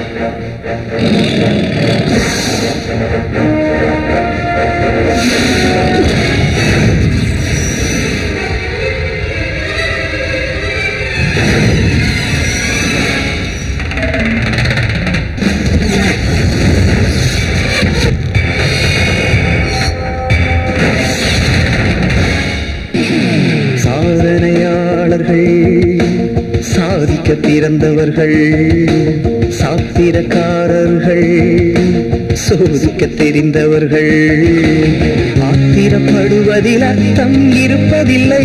சாதனையாளர்கள் சாதிக்க பிறந்தவர்கள் சாத்திரக்காரர்கள் சோதிக்க தெரிந்தவர்கள் ஆத்திரப்படுவதில் அர்த்தம் இருப்பதில்லை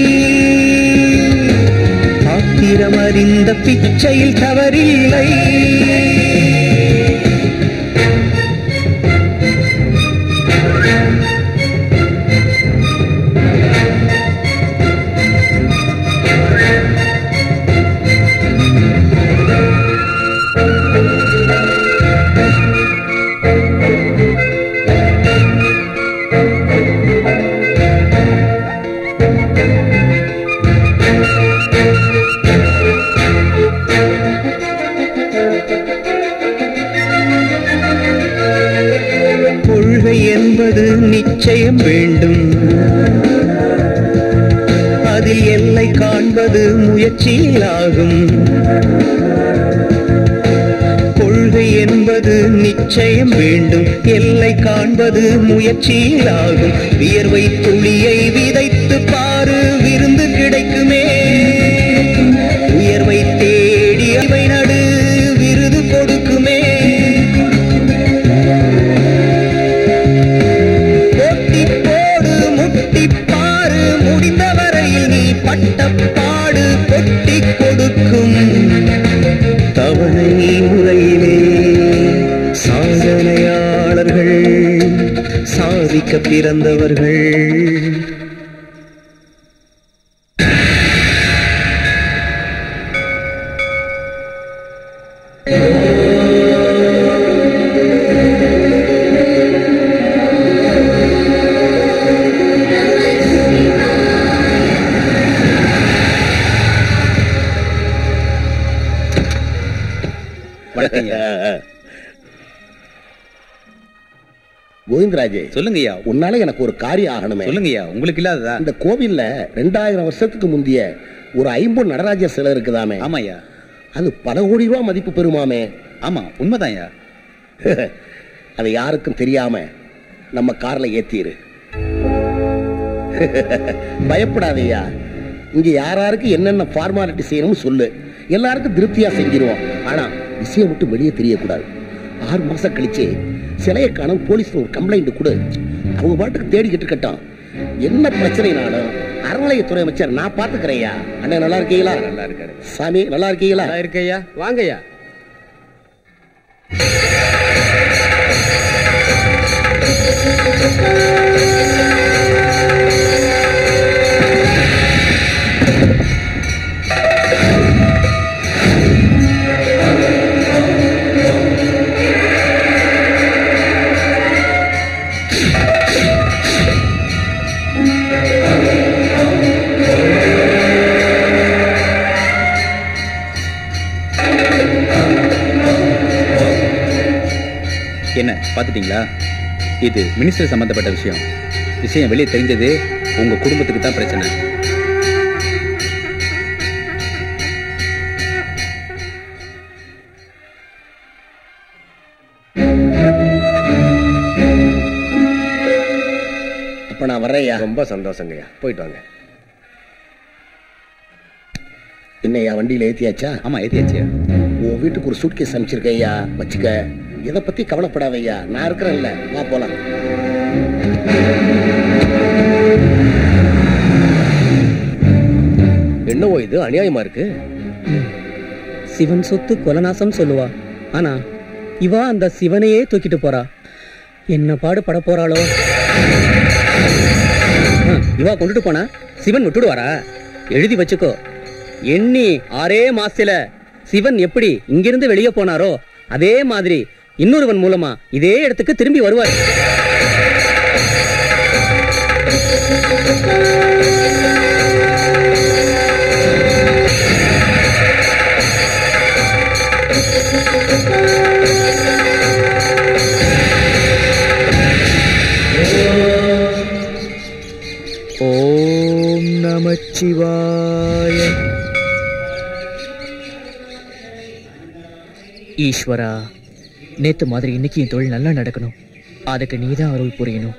ஆத்திரம் அறிந்த பிச்சையில் தவறில்லை கொள்கை என்பது நிச்சயம் வேண்டும் அதில் எல்லை காண்பது முயற்சியிலாகும் கொள்கை என்பது நிச்சயம் வேண்டும் எல்லை காண்பது முயற்சியிலாகும் வியர்வை துளியை விதைத்து பாரு விருந்து கிடைக்குமே உயர்வை தேடி அவை நடு விருது கொடுக்குமே போட்டி போடு முட்டி பாரு முடிந்த வரையில் நீ பட்ட பாடு கொட்டி கொடுக்கும் தவணை முறையிலே சாதனையாளர்கள் சாதிக்க பிறந்தவர்கள் கோவிந்தராஜே சொல்லுங்கய்யா உன்னால எனக்கு ஒரு காரியம் ஆகணுமே சொல்லுங்கய்யா உங்களுக்கு இல்லாததா இந்த கோவில்ல ரெண்டாயிரம் வருஷத்துக்கு முந்திய ஒரு ஐம்பொன் நடராஜர் சிலை இருக்குதாமே ஆமாய்யா அது பல கோடி ரூபாய் மதிப்பு பெறுமாமே ஆமா உண்மைதான்யா அது யாருக்கும் தெரியாம நம்ம கார்ல ஏத்திரு பயப்படாதய்யா இங்க யாராருக்கு என்னென்ன ஃபார்மாலிட்டி செய்யணும்னு சொல்லு எல்லாருக்கும் திருப்தியா செஞ்சிருவோம் ஆனா விஷயம் மட்டும் வெளியே தெரியக்கூடாது ஆறு மாசம் கழிச்சு சிலையை காணும் போலீஸ்ல ஒரு கம்ப்ளைண்ட் கொடு அவங்க பாட்டுக்கு தேடிக்கிட்டு இருக்கட்டும் என்ன பிரச்சனைனாலும் அறநிலையத்துறை அமைச்சர் நான் பாத்துக்கிறேன்யா அண்ணன் நல்லா இருக்கீங்களா நல்லா இருக்காரு சாமி நல்லா இருக்கீங்களா நல்லா இருக்கையா வாங்கய்யா என்ன பாத்துட்டீங்களா இது மினிஸ்டர் சம்பந்தப்பட்ட விஷயம் விஷயம் வெளியே தெரிஞ்சது உங்க குடும்பத்துக்கு தான் பிரச்சனை அப்ப நான் வர்றேன்யா ரொம்ப சந்தோஷங்கய்யா போயிட்டு வாங்க என்னையா வண்டியில ஏத்தியாச்சா ஆமா ஏத்தியாச்சியா உன் வீட்டுக்கு ஒரு சூட்கேஸ் அனுப்பிச்சிருக்கையா வச்சுக்க இதை பத்தி கவலைப்படாதய்யா நான் இருக்கிறேன்ல வா போலாம் என்னவோ இது அநியாயமா இருக்கு சிவன் சொத்து கொலநாசம் சொல்லுவா ஆனா இவா அந்த சிவனையே தூக்கிட்டு போறா என்ன பாடு பட போறாளோ ஆ, இவா கொண்டுட்டு போனா சிவன் விட்டுடுவாரா எழுதி வச்சுக்கோ எண்ணி ஆறே மாசத்துல சிவன் எப்படி இங்கிருந்து வெளியே போனாரோ அதே மாதிரி இன்னொருவன் மூலமா இதே இடத்துக்கு திரும்பி வருவார் ஓம் நமச்சிவாய ஈஸ்வரா நேத்து மாதிரி இன்னைக்கு என் தொழில் நல்லா நடக்கணும் அதுக்கு நீதான் அருள் புரியணும்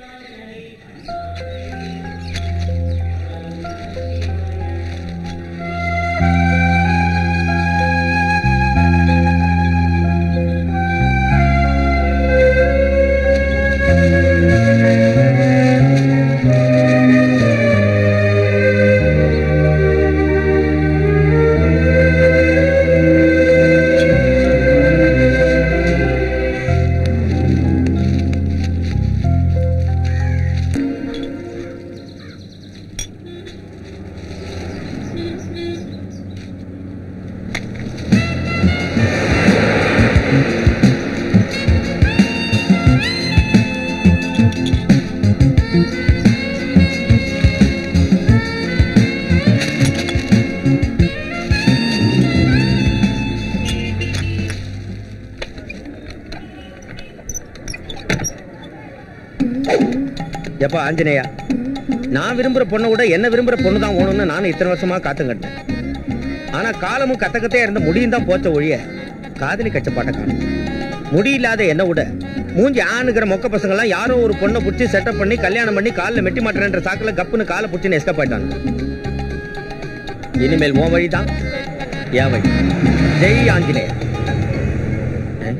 எப்பா ஆஞ்சநேயா நான் விரும்புற பொண்ணை விட என்ன விரும்புற பொண்ணு தான் ஓணும்னு நானும் இத்தனை வருஷமா காத்து கட்டினேன் ஆனா காலமும் கத்த கத்தையா இருந்த முடியும் தான் போச்ச ஒழிய காதலி கட்டுப்பாட்டை காணும் முடி இல்லாத என்ன விட மூஞ்சி ஆணுங்கிற மொக்க பசங்க எல்லாம் யாரோ ஒரு பொண்ணை புடிச்சு செட்டப் பண்ணி கல்யாணம் பண்ணி காலில் மெட்டி மாட்டேன்ற சாக்குல கப்புன்னு காலை புடிச்சுன்னு எஸ்கப் ஆயிட்டாங்க இனிமேல் உன் வழிதான் என் வழி ஜெய் ஆஞ்சநேயா அஹ்.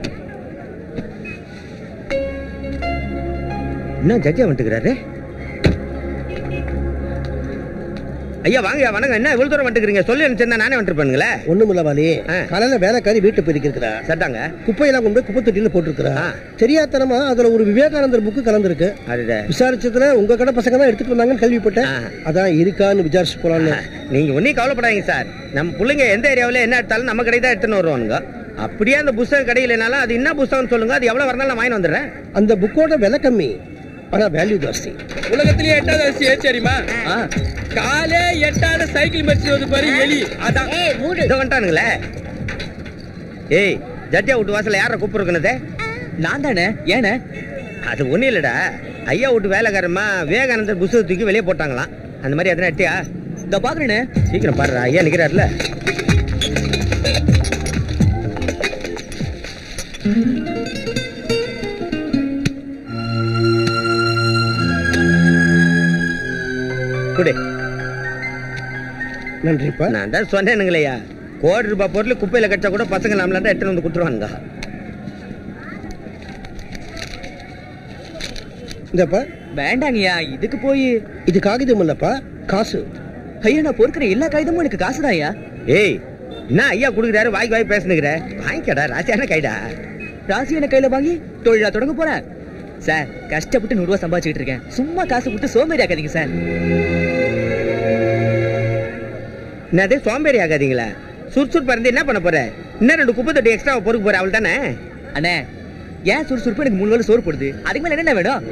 என்ன ஜட்ஜா வந்துக்கிறாரு ஐயா வாங்கய்யா வணக்கம் என்ன இவ்வளவு தூரம் வந்துக்கிறீங்க சொல்லி அனுப்பிச்சிருந்தா நானே வந்துருப்பேனுங்களே ஒண்ணுமில்ல வாலி ஆ. காலையில வேலைக்காரி வீட்டு போயிருக்கிறா சட்டாங்க குப்பையெல்லாம் கொண்டு போய் குப்பை தொட்டியில போட்டிருக்கிறா ஆ. தெரியாதனமா அதுல ஒரு விவேகானந்தர் புக்கு கலந்துருக்கு அது விசாரிச்சதுல உங்க கடை பசங்க தான் எடுத்துட்டு வந்தாங்கன்னு கேள்விப்பட்டேன் ஆ. அதான் இருக்கான்னு விசாரிச்சு போலான்னு நீங்க ஒன்னும் கவலைப்படாதீங்க சார் நம்ம பிள்ளைங்க எந்த ஏரியாவில் என்ன எடுத்தாலும் நம்ம கடை தான் எடுத்துன்னு வருவானுங்க அப்படியே அந்த புஸ்தகம் கடையிலனாலும் அது என்ன புஸ்தகம்னு சொல்லுங்க அது எவ்வளவு வரனாலும் நான் வாங்கி வந்துடுறேன் அந்த புக்கோட விலை கம்மி ஆனா வேல்யூ ஜாஸ்தி உலகத்திலேயே எட்டாவது அரிசி ஏன் தெரியுமா காலே எட்டாத சைக்கிள் மரிச்சு வந்து பாரு எலி அதான் இதை வந்துட்டானுங்களே ஏய் ஜட்ஜா வீட்டு வாசல்ல யார கூப்பிடுறது நான் தானே ஏனே அது ஒண்ணும் இல்லடா ஐயா வீட்டு வேலைக்காரமா விவேகானந்தர் புஸ்தகம் தூக்கி வெளியே போட்டாங்களாம் அந்த மாதிரி எதனா எட்டியா இந்த பாக்குறேனே சீக்கிரம் பாரு ஐயா நிக்கிறாருல குடு நன்றிப்பா நான் தான் சொன்னேனுங்களையா கோடி ரூபாய் பொருள் குப்பையில கட்டா கூட பசங்க நம்மளாண்ட எட்டு வந்து கொடுத்துருவானுங்க இந்தப்பா வேண்டாங்கய்யா இதுக்கு போய் இது காகிதம் இல்லப்பா காசு ஐயா நான் பொறுக்கிற எல்லா காகிதமும் எனக்கு காசுதான்யா ஏய் என்ன ஐயா குடுக்குறாரு வாய்க்கு வாய் பேசுனுங்கிற வாங்கிக்கடா ராசியான கைடா ராசி என்ன கையில வாங்கி தொழிலா தொடங்க போறேன் சார் கஷ்டப்பட்டு நூறு ரூபாய் சம்பாதிச்சுட்டு இருக்கேன் சும்மா காசு விட்டு சோம்பேறி ஆக்காதீங்க சார் என்னது சோம்பேறி ஆகாதீங்களா சுறுசுறுப்பா இருந்து என்ன பண்ண போற இன்னும் ரெண்டு குப்பை தொட்டி எக்ஸ்ட்ரா பொறுக்க போற அவள் தானே அண்ணே ஏன் சுறுசுறுப்பு எனக்கு மூணு வேளை சோறு போடுது அதுக்கு மேல என்ன வேணும்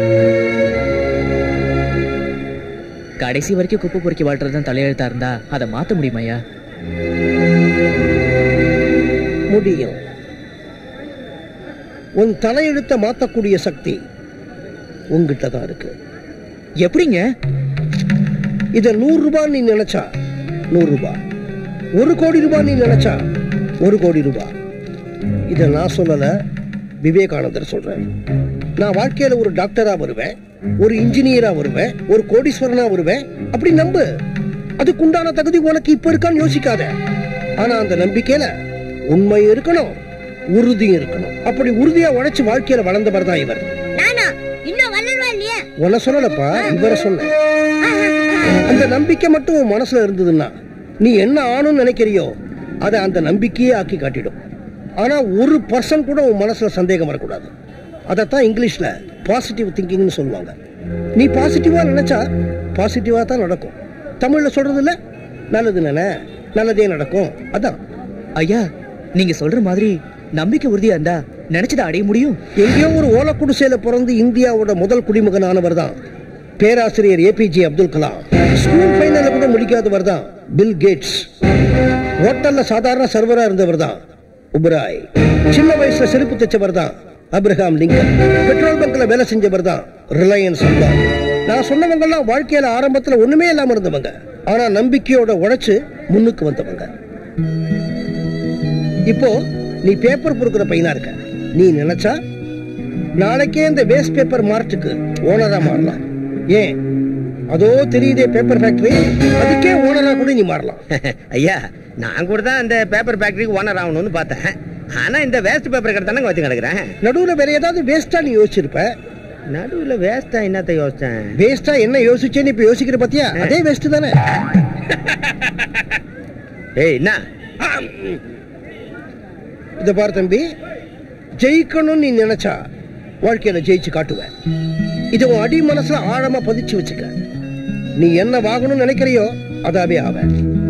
கடைசி வரைக்கும் குப்பை பொறுக்கி வாழ்றது தான் தலையெழுத்தா இருந்தா அதை மாத்த முடியுமாய்யா முடியும் உன் தலையெழுத்தை மாத்தக்கூடிய சக்தி உங்ககிட்ட தான் இருக்கு எப்படிங்க இத நூறு ரூபாய் நீ நினைச்சா நூறு ரூபாய் ஒரு கோடி ரூபாய் நீ நினைச்சா ஒரு கோடி ரூபாய் இத நான் சொல்லல விவேகானந்தர் சொல்றேன் நான் வாழ்க்கையில ஒரு டாக்டரா வருவேன் ஒரு இன்ஜினியரா வருவேன் ஒரு கோடீஸ்வரனா வருவேன் அப்படி நம்பு அதுக்குண்டான தகுதி உனக்கு இப்ப இருக்கான்னு யோசிக்காத ஆனா அந்த நம்பிக்கையில உண்மை இருக்கணும் உறுதி இருக்கணும் அப்படி உறுதியா உழைச்சு வாழ்க்கையில வளர்ந்தவர் தான் இவர் நானா இன்னும் வளருவா இல்லையா உன்னை சொல்லலப்பா இவரை சொன்னேன் அந்த நம்பிக்கை மட்டும் உன் மனசுல இருந்ததுன்னா நீ என்ன ஆணும்னு நினைக்கிறியோ அதை அந்த நம்பிக்கையே ஆக்கி காட்டிடும் ஆனா ஒரு பர்சன் கூட உன் மனசுல சந்தேகம் வரக்கூடாது அதைத்தான் இங்கிலீஷ்ல பாசிட்டிவ் திங்கிங்னு சொல்லுவாங்க நீ பாசிட்டிவா நினைச்சா பாசிட்டிவா தான் நடக்கும் தமிழ்ல சொல்றது இல்ல நல்லது நினை நல்லதே நடக்கும் அதான் ஐயா நீங்க சொல்ற மாதிரி நம்பிக்கை உறுதியா இருந்தா நினைச்சதை அடைய முடியும் எங்கேயோ ஒரு ஓலக்குடிசையில பிறந்து இந்தியாவோட முதல் குடிமகனானவர் தான் பேராசிரியர் ஏபிஜே அப்துல் கலாம் ஸ்கூல் ஃபைனல்ல கூட முடிக்காதவர் தான் பில் கேட்ஸ் ஹோட்டல்ல சாதாரண சர்வரா இருந்தவர் தான் உபராய் சின்ன வயசுல செருப்பு தைச்சவர் தான் அப்ரஹாம் லிங்கன் பெட்ரோல் பங்க்ல வேலை செஞ்சவர் தான் ரிலையன்ஸ் அம்பானி நான் சொன்னவங்க எல்லாம் வாழ்க்கையில ஆரம்பத்துல ஒண்ணுமே இல்லாம இருந்தவங்க ஆனா நம்பிக்கையோட உழைச்சு முன்னுக்கு வந்தவங்க இப்போ நீ பேப்பர் பொறுக்கிற பையனா இருக்க நீ நினைச்சா நாளைக்கே இந்த வேஸ்ட் பேப்பர் மார்ட்டுக்கு ஓனரா மாறலாம் ஏன் அதோ தெரியுதே பேப்பர் ஃபேக்டரி அதுக்கே ஓனரா கூட நீ மாறலாம் ஐயா நான் கூட தான் இந்த பேப்பர் ஃபேக்டரிக்கு ஓனர் ஆகணும்னு பார்த்தேன் ஆனா இந்த வேஸ்ட் பேப்பர் கடை தானே வச்சு கிடக்குறேன் நடுவுல வேற ஏதாவது வேஸ்டா நீ யோசிச்சிருப்ப நடுவுல வேஸ்டா என்னத்த யோசிச்சேன் வேஸ்டா என்ன யோசிச்சேன்னு இப்ப யோசிக்கிற பாத்தியா அதே வேஸ்ட் தானே ஏய் என்ன இத பாரு தம்பி ஜெயிக்கணும்னு நீ நினைச்சா வாழ்க்கையில ஜெயிச்சு காட்டுவ இத உன் அடி மனசுல ஆழமா பதிச்சு வச்சுக்க நீ என்ன வாங்கணும்னு நினைக்கிறியோ அதாவே ஆவ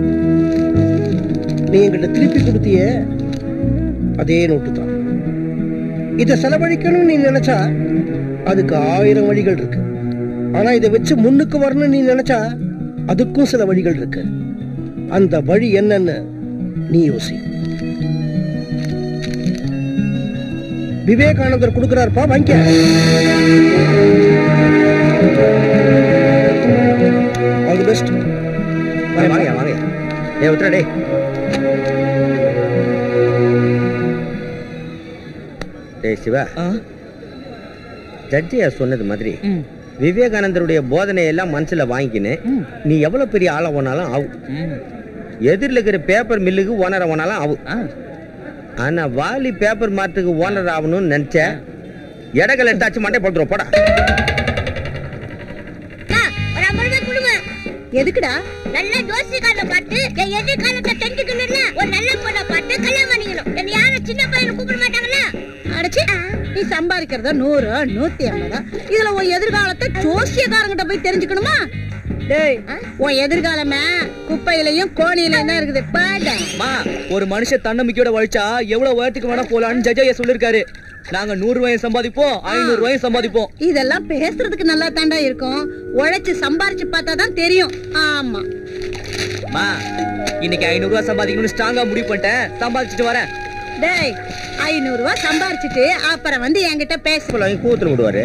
நீ என்கிட்ட திருப்பி கொடுத்தியே அதே நோட்டு தான் இத செலவழிக்கணும்னு நீ நினைச்சா அதுக்கு ஆயிரம் வழிகள் இருக்கு ஆனா இதை வச்சு முன்னுக்கு வரணும்னு நீ நினைச்சா அதுக்கும் சில வழிகள் இருக்கு அந்த வழி என்னன்னு நீ யோசி விவேகானந்தர் கொடுக்கிறார்ப்பா வாங்கிக்க ஆல் தி பெஸ்ட் வாங்க வாங்க ஏ உத்தரா டேய் டேய் சிவா ஜட்ஜியா சொன்னது மாதிரி விவேகானந்தருடைய போதனை எல்லாம் மனசுல வாங்கிக்கின்னு நீ எவ்வளவு பெரிய ஆளா போனாலும் ஆகும் எதிரில் இருக்கிற பேப்பர் மில்லுக்கு ஓனர் ஆனாலும் ஆகும் ஆனா வாலி பேப்பர் மார்ட்டுக்கு ஓனர் ஆகணும்னு நினைச்ச இடங்கள் எடுத்தாச்சு மண்டை போட்டுரும் போடா அக்கா, ஒரு ஐம்பது ரூபாய் கொடுங்க எதுக்குடா நல்ல ஜோசியக்காரனை பார்த்து என் எதிர்காலத்தை தெரிஞ்சுக்கணும்னா ஒரு நல்ல பொண்ணை பார்த்து கல்யாணம் பண்ணிக்கணும் என்ன யாரும் சின்ன பையனை கூப்பிட மாட்டாங்களா அடைச்சி நீ சம்பாதிக்கிறத நூறு நூத்தி ஐம்பது இதுல உன் எதிர்காலத்தை ஜோசியக்காரங்கிட்ட போய் தெரிஞ்சுக்கணுமா டேய் உன் எதிர்காலமே குப்பையிலையும் கோணியிலையும் தான் இருக்குது பாட மா ஒரு மனுஷன் தன்னம்பிக்கையோட உழைச்சா எவ்வளவு உயரத்துக்கு வேணா போலான்னு ஜட்ஜையா சொல்லிருக்காரு நாங்க நூறு ரூபாயும் சம்பாதிப்போம் ஐநூறு ரூபாயும் சம்பாதிப்போம் இதெல்லாம் பேசுறதுக்கு நல்லா தாண்டா இருக்கும் உழைச்சு சம்பாரிச்சு பார்த்தா தான் தெரியும் ஆமா மா இன்னைக்கு ஐநூறு ரூபாய் சம்பாதிக்கணும்னு ஸ்ட்ராங்கா முடிவு பண்ணிட்டேன் சம்பாதிச்சுட்டு வரேன் டேய் ஐநூறு ரூபாய் சம்பாரிச்சிட்டு அப்புறம் வந்து என்கிட்ட பேச வாங்கி கூத்துல விடுவாரு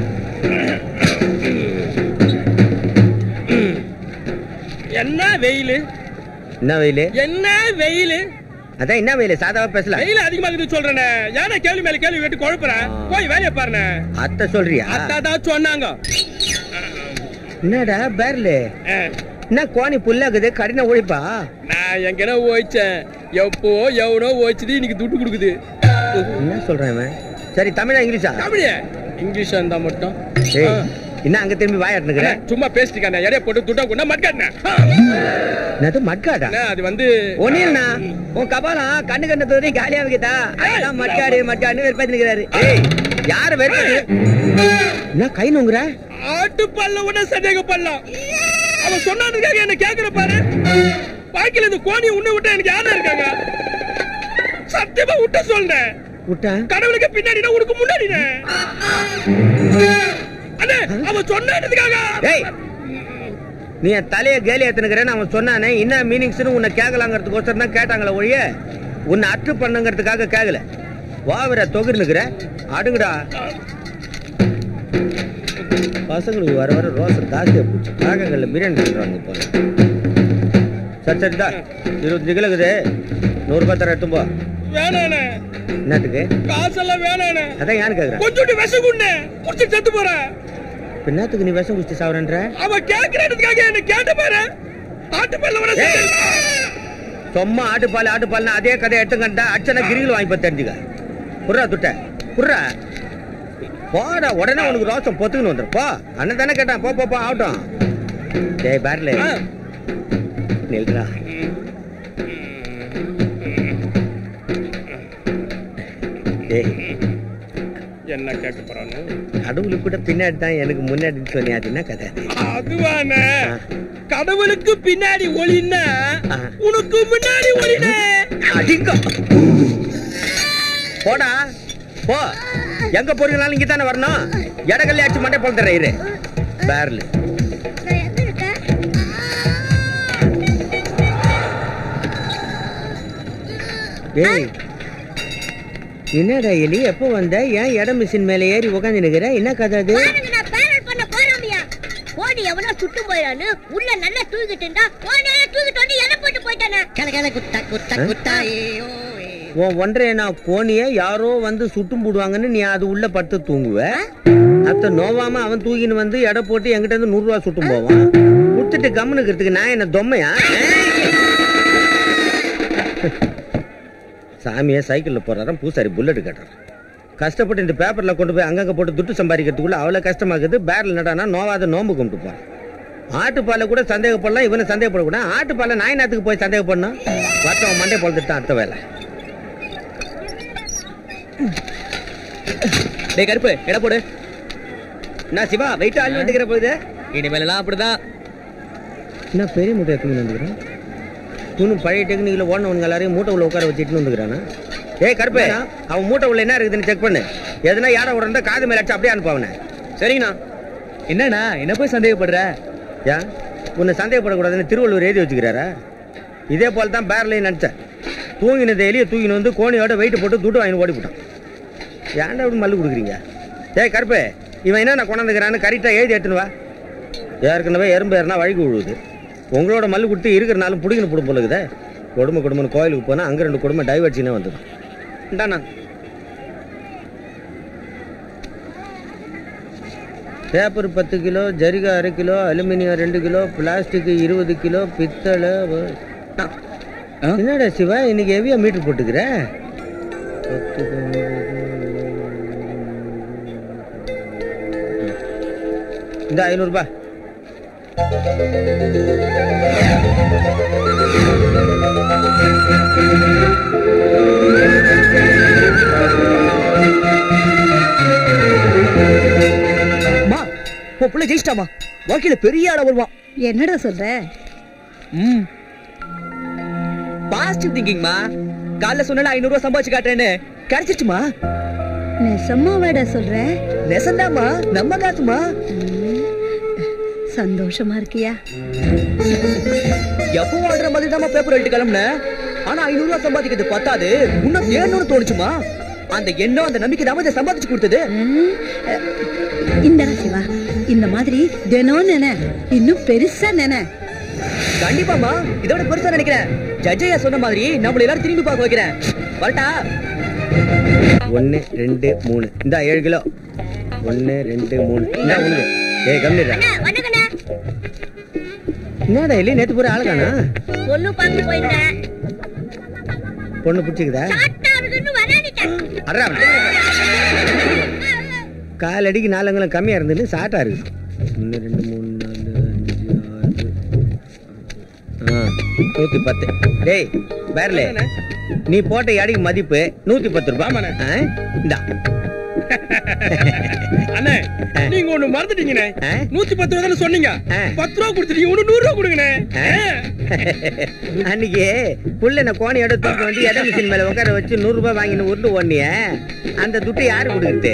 என்ன வெயில் என்ன வெயிலு என்ன வெயில் அதான் என்ன வெயிலு சாதாவா பேசல வெயில் அதிகமா இருக்குது சொல்றேனே ஏன்னா கேள்வி மேல கேள்வி கேட்டு குழப்புறேன் போய் வேலையை பாருண்ணே அத்தை சொல்றியா அதான் சொன்னாங்க என்னடா பேர்ல ஆ, என்ன கோணி புல்லாக்குது கடின உழைப்பா நான் எங்கன ஓய்ச்சேன் எப்போ எவனோ ஓய்ச்சது இன்னைக்கு துட்டு கொடுக்குது என்ன சொல்றேன் இவன்? சரி தமிழா இங்கிலீஷா தமிழே இங்கிலீஷ் இருந்தா மட்டும் ஏய் ஆ. என்ன அங்க திரும்பி வாயாட்டுனுக்குற அண்ணே, சும்மா பேசிட்டு எடைய போட்டு துட்டா கொண்டா மட்காட்டினேன் என்னது மட்காடா அது வந்து ஒன்னில்னா உன் கபாலம் கண்ணு கண்ணு தோறி காலியா வைக்கதா அதெல்லாம் மட்காடு மட்காடு வெறுப்பாத்தினுக்கிறாரு ஏய் யார வெறுப்பு என்ன கை நோங்குற ஆட்டு பல்ல உடனே சந்தேகம் பண்ணலாம் அவன் சொன்னதுக்காக என்ன கேக்குற பாரு பாக்கில இந்த கோணி உன்னை விட்டு எனக்கு யாரும் இருக்காங்க சத்தியமா விட்ட சொல்றேன் விட்டா கடவுளுக்கு பின்னாடினா உனக்கு முன்னாடினே அண்ணே அவன் சொன்னதுக்காக ஏய் நீ என் தலைய கேலி ஏத்துனுக்கிறேன்னு அவன் சொன்னானே என்ன மீனிங்ஸ்னு உன்னை கேட்கலாங்கிறதுக்கோசரம் தான் கேட்டாங்களே ஒழிய உன்னை அற்று பண்ணுங்கிறதுக்காக கேட்கல வாவிர தொகுருனுக்குற அடுங்கடா பசங்களுக்கு வர வர ரோசம் ஜாஸ்தியா போச்சு காகங்கள்ல பிரியாணி சொல்றாங்க போல சரி சரிதா இருபத்தஞ்சு கிலோ இருக்குது நூறு ரூபாய் தர எடுத்து போ வேணாண்ணே என்னத்துக்கு காசெல்லாம் வேணாண்ணே அதான் யாரு கேக்குறேன் கொஞ்சோண்டு விஷம் குண்ணே குடிச்சு செத்து போறேன் இப்ப என்னத்துக்கு நீ விஷம் குடிச்சு சாவரன்ற அவன் கேக்குறதுக்காக என்ன கேட்ட பாரு ஆட்டு பல்ல உடனே ஏய். சும்மா ஆட்டுப்பால் ஆட்டுப்பால்னு அதே கதை எடுத்துக்கண்டா அச்சனை கிரிகள் வாங்கி பார்த்து தெரிஞ்சுக்க புர்ரா துட்ட புர்ரா போடா உடனே உனக்கு ரோசம் பொத்துக்குன்னு வந்துரு போ அண்ணன் தானே கேட்டான் போ போ போ ஆகட்டும் டேய் பேர்ல ஆ. நில்றா டேய் என்ன கேட்க போறான்னு கடவுளுக்கு கூட பின்னாடி தான் எனக்கு முன்னாடி சொன்னியா அது என்ன கதை அது? அதுவானே ஆ. கடவுளுக்கு பின்னாடி ஒளின்னா ஆ. உனக்கு முன்னாடி ஒளினே அடிங்க போடா போ எங்க போறீங்கனாலும் இங்க தானே வரணும் இடங்கள்ல அடிச்சு மண்டை போல் தர இரு பேர்ல நான் எங்க இருக்கேன் ஏய் என்னடா எலி எப்போ வந்த ஏன் இட மிஷின் மேல ஏறி உக்காந்து நிக்கிற என்ன கதை அது பாருங்க நான் பேரல் பண்ண போறாமியா கோடி எவனோ சுட்டு போயிடான்னு உள்ள நல்லா தூக்கிட்டு இருந்தா கோடியால தூக்கிட்டு வந்து எதை போட்டு போயிட்டானே கல கல குத்தா குத்தா குத்தா உன் ஒன்றரை நான் கோணிய யாரோ வந்து சுட்டும் போடுவாங்கன்னு நீ அது உள்ள படுத்து தூங்குவ அத்த நோவாம அவன் தூக்கின்னு வந்து எடை போட்டு என்கிட்ட இருந்து நூறு ரூபா சுட்டும் போவான் கொடுத்துட்டு கம்முனுக்கிறதுக்கு நான் என்ன தொம்மையா சாமியை சைக்கிளில் போறாராம் பூசாரி புல்லட் கட்டுறான் கஷ்டப்பட்டு இந்த பேப்பர்ல கொண்டு போய் அங்கங்க போட்டு துட்டு சம்பாதிக்கிறதுக்குள்ள அவ்வளவு கஷ்டமாக்குது பேரில் நடானா நோவாத நோம்பு கும்பிட்டு போறான் ஆட்டுப்பாலை கூட சந்தேகப்படலாம் இவனை சந்தேகப்படக்கூடாது ஆட்டுப்பாலை நாயநாத்துக்கு போய் சந்தேகப்படணும் மற்றவன் மண்டை பொழுதுட்டான் அடுத்த வேலை டேய் கருப்பு எட போடு நான் சிவா வெயிட் ஆள் வந்துக்கிற போகுது இனிமேல் எல்லாம் அப்படிதான் என்ன பெரிய மூட்டை எடுத்துன்னு வந்துக்கிறேன் இன்னும் பழைய டெக்னிக்கில் ஓடனவங்க எல்லாரையும் மூட்டை உள்ள உட்கார வச்சுட்டு வந்துக்கிறானா ஏய் கருப்பு அவன் மூட்டை உள்ள என்ன இருக்குதுன்னு செக் பண்ணு எதுனா யாரை உடனே காது மேல அடிச்சு அப்படியே அனுப்பு அவனை சரிங்கண்ணா என்னண்ணா என்ன போய் சந்தேகப்படுற ஏன் உன்னை சந்தேகப்படக்கூடாதுன்னு திருவள்ளுவர் எழுதி வச்சுக்கிறாரா இதே போல தான் பேரலையும் நினச்சேன் தூங்கினது எலியை தூக்கின்னு வந்து கோணியோட வெயிட் போட்டு துட்டு வாங்கி ஓடி போட்டான் ஏன்டா அப்படி மல்லு கொடுக்குறீங்க ஏய் கருப்பு இவன் என்ன நான் கொண்டாந்துக்கிறான்னு கரெக்டாக எழுதி எடுத்துன்னு வா ஏற்கனவே எறும்பு ஏறினா வழிக்கு விழுவுது உங்களோட மல்லு கொடுத்து இருக்கிறனாலும் பிடிக்கணும் பிடும் போலுக்குதே கொடுமை கொடுமைன்னு கோயிலுக்கு போனால் அங்கே ரெண்டு கொடுமை டைவர்ச்சினே வந்தது இந்தாண்ணா பேப்பர் பத்து கிலோ ஜரிகை அரை கிலோ அலுமினியம் ரெண்டு கிலோ பிளாஸ்டிக் இருபது கிலோ பித்தளை வ- ஆ? என்னடா சிவா இன்னைக்கு ஹெவியா மீட்டர் போட்டுக்கிற பத்து, பதினஞ்சு, இந்த ஐநூறுபா மா உன் புள்ள ஜெயிச்சிட்டாமா வாழ்க்கையில பெரிய ஆள வருவான் என்னடா சொல்ற ம் பாசிட்டிவ் திங்கிங்மா காலைல சொன்னா ஐநூறு ரூபாய் சம்பாதிச்சு காட்டுறேன்னு கிடைச்சிருச்சுமா நெசமாவாடா சொல்ற நெசந்தாமா நம்ம காசுமா சந்தோஷமா இருக்கியா எப்போ வாழ்ற மாதிரி தான் பேப்பர் எழுதி கிளம்புனேன் ஆனா ஐநூறு ரூபாய் சம்பாதிக்கிறது பத்தாது இன்னும் வேணும்னு தோணுச்சுமா அந்த எண்ணம் அந்த நம்பிக்கை தான் இதை சம்பாதிச்சு கொடுத்தது ம், அஹ், இந்தடா சிவா இந்த மாதிரி தினம் நினை இன்னும் பெருசா நினை கண்டிப்பாமா இதோட பெருசா நினைக்கிறேன் ஜட்ஜையா சொன்ன மாதிரி நம்மள எல்லாரும் திரும்பி பார்க்க வைக்கிறேன் வரட்டா ஒன்று ரெண்டு மூணு இந்த ஏழு கிலோ ஒன்று ரெண்டு மூணு இந்த ஒன்று ஏய் கம்மிடுறா அண்ணா வணக்கண்ணா என்னடா இல்லை நேற்று பூரா ஆளுக்கானா பொண்ணு பார்த்து போயிருந்தேன் பொண்ணு பிடிச்சிக்குதா டாட்டா இருக்குன்னு வரானிட்டேன் அட்ரா கால் அடிக்கு நாலங்களும் கம்மியாக இருந்தது ஷார்ட்டாக இருக்குது ஒன்று ரெண்டு மூணு நாலு அஞ்சு ஆறு ஆ நூற்றி பத்து டேய் பேர்லே நீ போட்ட எடைக்கு மதிப்பு நூற்றி பத்து ரூபாய் ஆமாண்ணே. ஆ இந்தா அண்ணே நீங்க ஒண்ணு மறந்துட்டீங்கண்ணே ஆ? நூத்தி பத்து ரூபா தானே சொன்னீங்க ஆ. பத்து ரூபா கொடுத்துட்டீங்க ஒண்ணு நூறு ரூபா கொடுங்கண்ணே அன்னைக்கு புள்ள என்ன கோணியோட தூக்கி வந்து எடை மிஷின் மேல உட்கார வச்சு நூறு ரூபாய் வாங்கின்னு உருண்டு ஓடினிய அந்த துட்டு யாரு கொடுக்குறது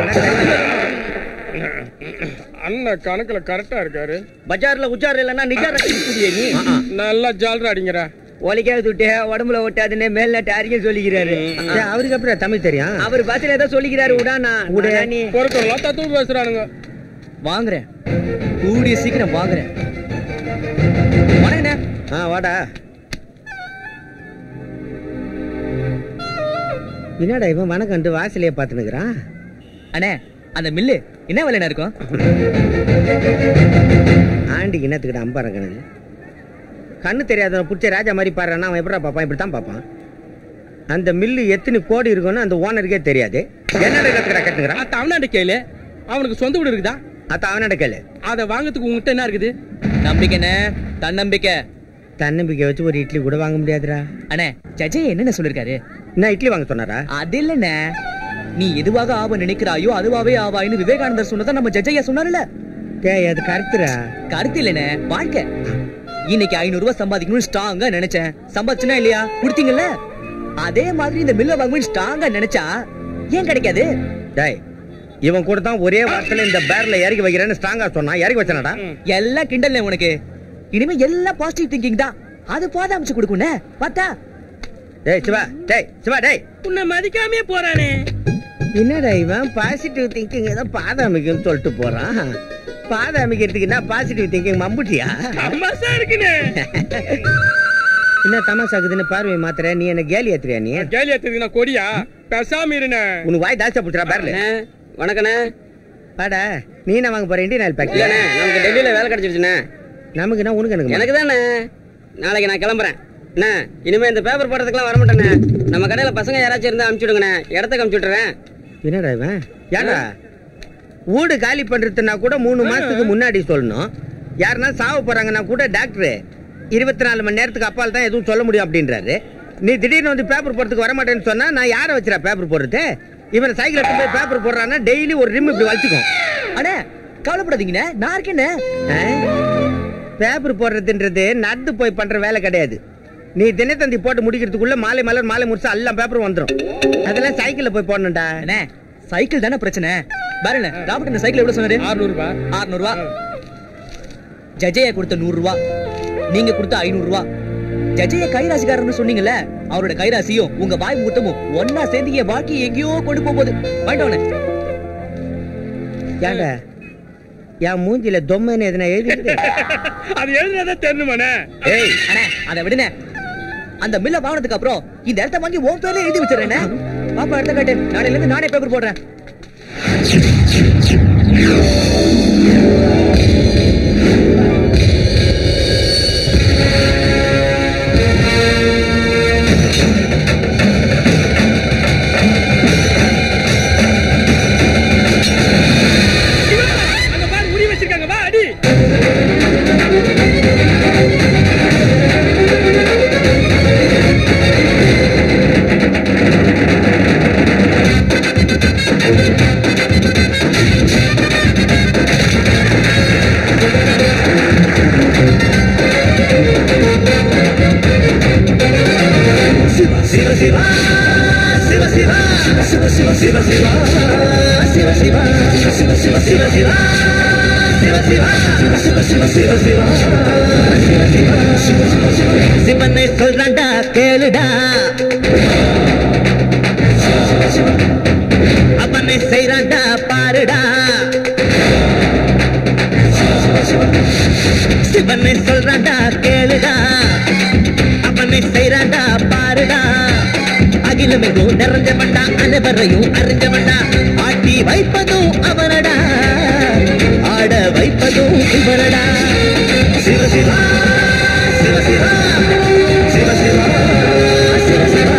அண்ணன் கணக்குல கரெக்டா இருக்காரு பஜார்ல உஜார் இல்லைன்னா நிஜார் குடியே நீ நல்லா ஜால்ரா அடிங்கிற ஒலிக்காத துட்டு உடம்புல ஒட்டாதுன்னு மேல்நாட்டு அறிக்கை சொல்லிக்கிறாரு சரி, அவருக்கு அப்புறம் தமிழ் தெரியும் அவர் பஸ்ல ஏதோ சொல்லிக்கிறாரு உடானா உடா நீ பொறுக்கலாம் தத்துவம் பேசுறானுங்க வாங்குறேன் கூடிய சீக்கிரம் வாங்குறேன் வணக்கண்ணே ஆ வாடா என்னடா இவன் வணக்கம்ட்டு வாசலையே பார்த்துனுக்குறான் அண்ணே அந்த மில்லு என்ன விலைண்ணா இருக்கும் ஆண்டிக்கு என்னத்துக்கிட்ட அம்பாரம் கணக்கு கண்ணு தெரியாதவன் பிடிச்ச ராஜா மாதிரி பாடுறான்னா அவன் எப்படா பார்ப்பான் இப்படி தான் பார்ப்பான் அந்த மில்லு எத்தனை கோடி இருக்குன்னு அந்த ஓனருக்கே தெரியாது என்னடா கத்துக்கிறா கட்டுங்கிறான் அத்த அவனாண்ட கேளு அவனுக்கு சொந்த வீடு இருக்குதா அத்த அவனோட கேளு அதை வாங்கறதுக்கு உங்ககிட்ட என்ன இருக்குது நம்பிக்கைண்ணே தன்னம்பிக்கை தன்னம்பிக்கை வச்சு ஒரு இட்லி கூட வாங்க முடியாதுடா அண்ணே ஜட்ஜை என்னென்ன சொல்லிருக்காரு என்ன இட்லி வாங்க சொன்னாரா அது இல்லண்ணே நீ எதுவாக ஆவ நினைக்கிறாயோ அதுவாவே ஆவாயின்னு விவேகானந்தர் சொன்னதை நம்ம ஜட்ஜையா சொன்னார்ல டேய் அது கருத்துடா கருத்து இல்லண்ணே வாழ்க்கை இன்னைக்கு ஐநூறு ரூபாய் சம்பாதிக்கணும்னு ஸ்ட்ராங்கா நினைச்சேன் சம்பாதிச்சுனா இல்லையா கொடுத்தீங்கல்ல அதே மாதிரி இந்த மில்ல வாங்கணும்னு ஸ்ட்ராங்கா நினைச்சா ஏன் கிடைக்காது டேய் இவன் கூட தான் ஒரே வாரத்துல இந்த பேர்ல இறக்கி வைக்கிறேன்னு ஸ்ட்ராங்கா சொன்னான் இறக்கி வச்சானடா எல்லாம் கிண்டல்ல உனக்கு இனிமே எல்லாம் பாசிட்டிவ் திங்கிங் தான் அது பாத அமைச்சு கொடுக்குண்ணே பார்த்தா டேய் சிவா டேய் சிவா டேய் உன்னை மதிக்காமே போறானே என்னடா இவன் பாசிட்டிவ் திங்கிங் ஏதோ பாதாமிக்குன்னு சொல்லிட்டு போறான் பாதாமிக்கிறதுக்கு என்ன பாசிட்டிவ் திங்கிங் மம்புட்டியா தமாசா இருக்குனே என்ன தமாசாக்குதுன்னு பார்வை மாத்திர நீ என்ன கேலி ஏத்துறியா நீ கேலி ஏத்துக்கு நான் கொடியா பேசாம இருனே உனக்கு வாய் தாச்சா புடிச்சா பாருல வணக்கண்ணே பாடா நீ என்ன வாங்க போற இந்தியன் ஆயில் இல்லண்ணே பேக்கெட் நமக்கு டெல்லியில வேலை கிடைச்சிருச்சுண்ணே நமக்கு என்ன உனக்கு எனக்கு எனக்கு தானே நாளைக்கு நான் கிளம்புறேன் அண்ணா இனிமே இந்த பேப்பர் போடுறதுக்குலாம் வர மாட்டேண்ணே நம்ம கடையில பசங்க யாராச்சும் இருந்தா அனுப்பிச்சு விடுங்கண்ணே இடத்துக்கு அனுப்பிச்சு விட்டுறேன் என்னடா இவன் ஏடா வீடு காலி பண்றதுன்னா கூட மூணு மாசத்துக்கு முன்னாடி சொல்லணும் யாருன்னா சாவ போறாங்கன்னா கூட டாக்டர் இருபத்தி நாலு மணி நேரத்துக்கு அப்பால் தான் எதுவும் சொல்ல முடியும் அப்படின்றாரு நீ திடீர்னு வந்து பேப்பர் போடுறதுக்கு வர மாட்டேன்னு சொன்னா நான் யாரை வச்சுறா பேப்பர் போடுறது இவன் சைக்கிள் எடுத்து போய் பேப்பர் போடுறான்னா டெய்லி ஒரு ரிம் இப்படி வச்சுக்கும் அண்ணே கவலைப்படாதீங்கண்ணே நான் இருக்கேண்ணே பேப்பர் போடுறதுன்றது நடந்து போய் பண்ற வேலை கிடையாது நீ தினத்தந்தி போட்டு முடிக்கிறதுக்குள்ள மாலை மலர் மாலை முடிச்சா எல்லாம் பேப்பரும் வந்துடும் அதெல்லாம் சைக்கிள்ல போய் போடணும்டா அண்ணே சைக்கிள் தானே பிரச்சனை பாருங்க டாக்டர் இந்த சைக்கிள் எவ்வளவு சொன்னாரு அறுநூறு ரூபாய் அறுநூறு ரூபா ஜஜயா கொடுத்த நூறு ரூபா நீங்க கொடுத்த ஐநூறு ரூபா ஜஜய கைராசிக்காரன்னு சொன்னீங்கல்ல அவரோட கைராசியும் உங்க வாய் முகூர்த்தமும் ஒன்னா சேர்ந்து என் வாழ்க்கையை எங்கேயோ கொண்டு போகுது வாங்கிட்டோண்ணே ஏன்டா என் மூஞ்சில தொம்மன்னு எதனா எழுதி அது எழுதுனதா தெரியணுமாண்ணே ஏய் அண்ணே அதை விடுனே அந்த மில்ல வாங்கினதுக்கு அப்புறம் இந்த இடத்த வாங்கி உன் பேர்ல எழுதி வச்சிடறேன் பாப்பா இடத்த காட்டு நாளையில இருந்து நானே பேப்பர் போடுறேன் அங்க பாரு முடி வச்சிருக்காங்க வா அடி சிவனை சொல்றான்டா கேளுடா அவனை செய்றான்டா பாருடா சிவனை சொல்றான்டா கேளுடா அவனை செய்றான்டா பாருடா அகிலமெங்கும் நிறைஞ்சவன்டா அனைவரையும் அறிஞ்சவன்டா ஆட்டி வைப்பதும் அவனடா ஆட வைப்பதும் இவனடா சிவ சிவா சிவ சிவா சிவ சிவா சிவ சிவா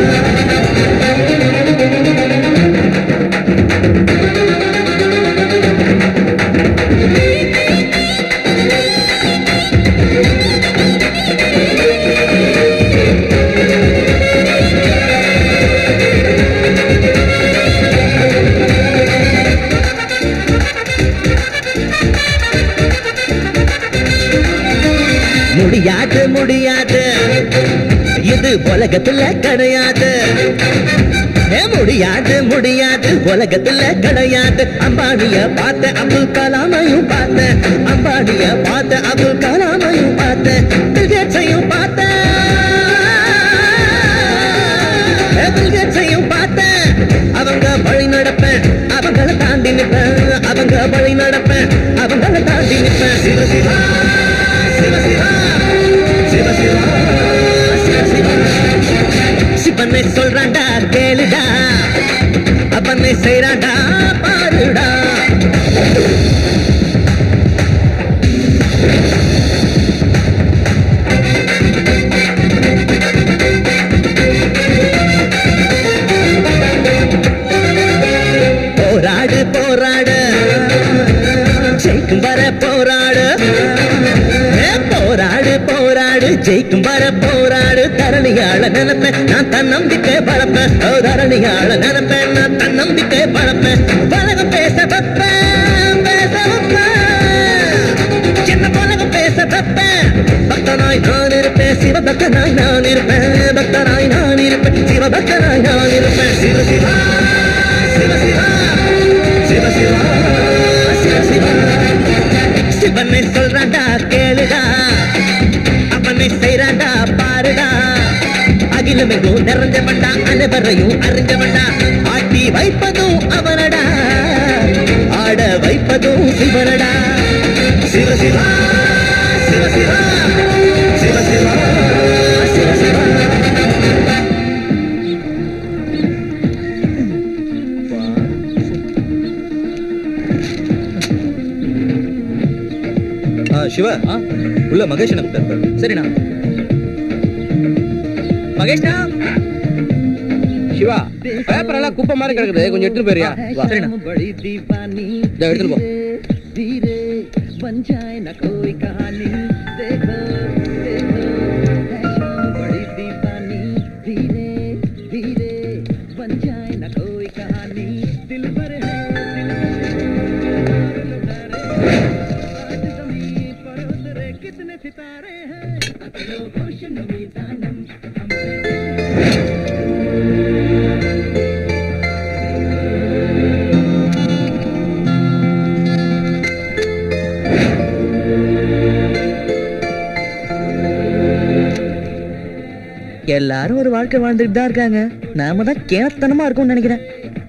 முடியாது முடியாது இது உலகத்துல கிடையாது ஏ, முடியாது முடியாது உலகத்துல கிடையாது அம்பானிய பார்த்த அப்துல் கலாமையும் பார்த்த அம்பானிய பார்த்த அப்துல் கலாமையும் பார்த்த பில்கேட்ஸையும் பார்த்த ஏ, பில்கேட்ஸையும் பார்த்த அவங்க வழி நடப்பேன் அவங்கள தாண்டி நிப்பேன் அவங்க வழி நடப்பேன் அவங்கள தாண்டி நிப்பேன் சிவ சிவா சிவ சிவா சிவ சிவா சிவ சிவா சிவனை சொல்றான்டா கேளுடா அவனை செய்றான்டா பாருடா போராடு போராடு ஜெயிக்கும் வர போராடு ஏ, போராடு போராடு ஜெயிக்கும் வர போராடு தரணியாள நினைப்பேன் நான் தன்னம்பிக்கை பழப்பேன் ஓ தரணியாள நினைப்பேன் நான் தன்னம்பிக்கை பழப்பேன் பழகம் பேச வைப்பேன் பேச வைப்பேன் என்ன பழகம் பேச வைப்பேன் பக்தனாய் நான் இருப்பேன் சிவபக்தனாய் நான் இருப்பேன் பக்தனாய் நான் இருப்பேன் சிவபக்தனாய் நான் இருப்பேன் சிவ சிவா சிவ சிவா சிவ சிவா சிவ சிவா சிவனை சொல்றான்டா கேளுடா அவனை செய்றான்டா பாருடா அகிலமெங்கும் நிறைஞ்சவன்டா அனைவரையும் அறிஞ்சவன்டா ஆட்டி வைப்பதும் அவனடா ஆட வைப்பதும் சிவனடா சிவ சிவா சிவ சிவா சிவ சிவா சிவ சிவா சிவா உள்ள மகேஷ் கூப்பிட்டாரு சரிண்ணா மகேஷ்ண்ணா சிவா பேப்பர் எல்லாம் குப்பை மாதிரி கிடக்குது கொஞ்சம் எடுத்துட்டு போறியா வா சரிண்ணா இதோ எடுத்துட்டு போ எல்லாரும் ஒரு வாழ்க்கை வாழ்ந்துட்டு தான் இருக்காங்க நாம தான் கேனத்தனமா இருக்கும்னு நினைக்கிறேன்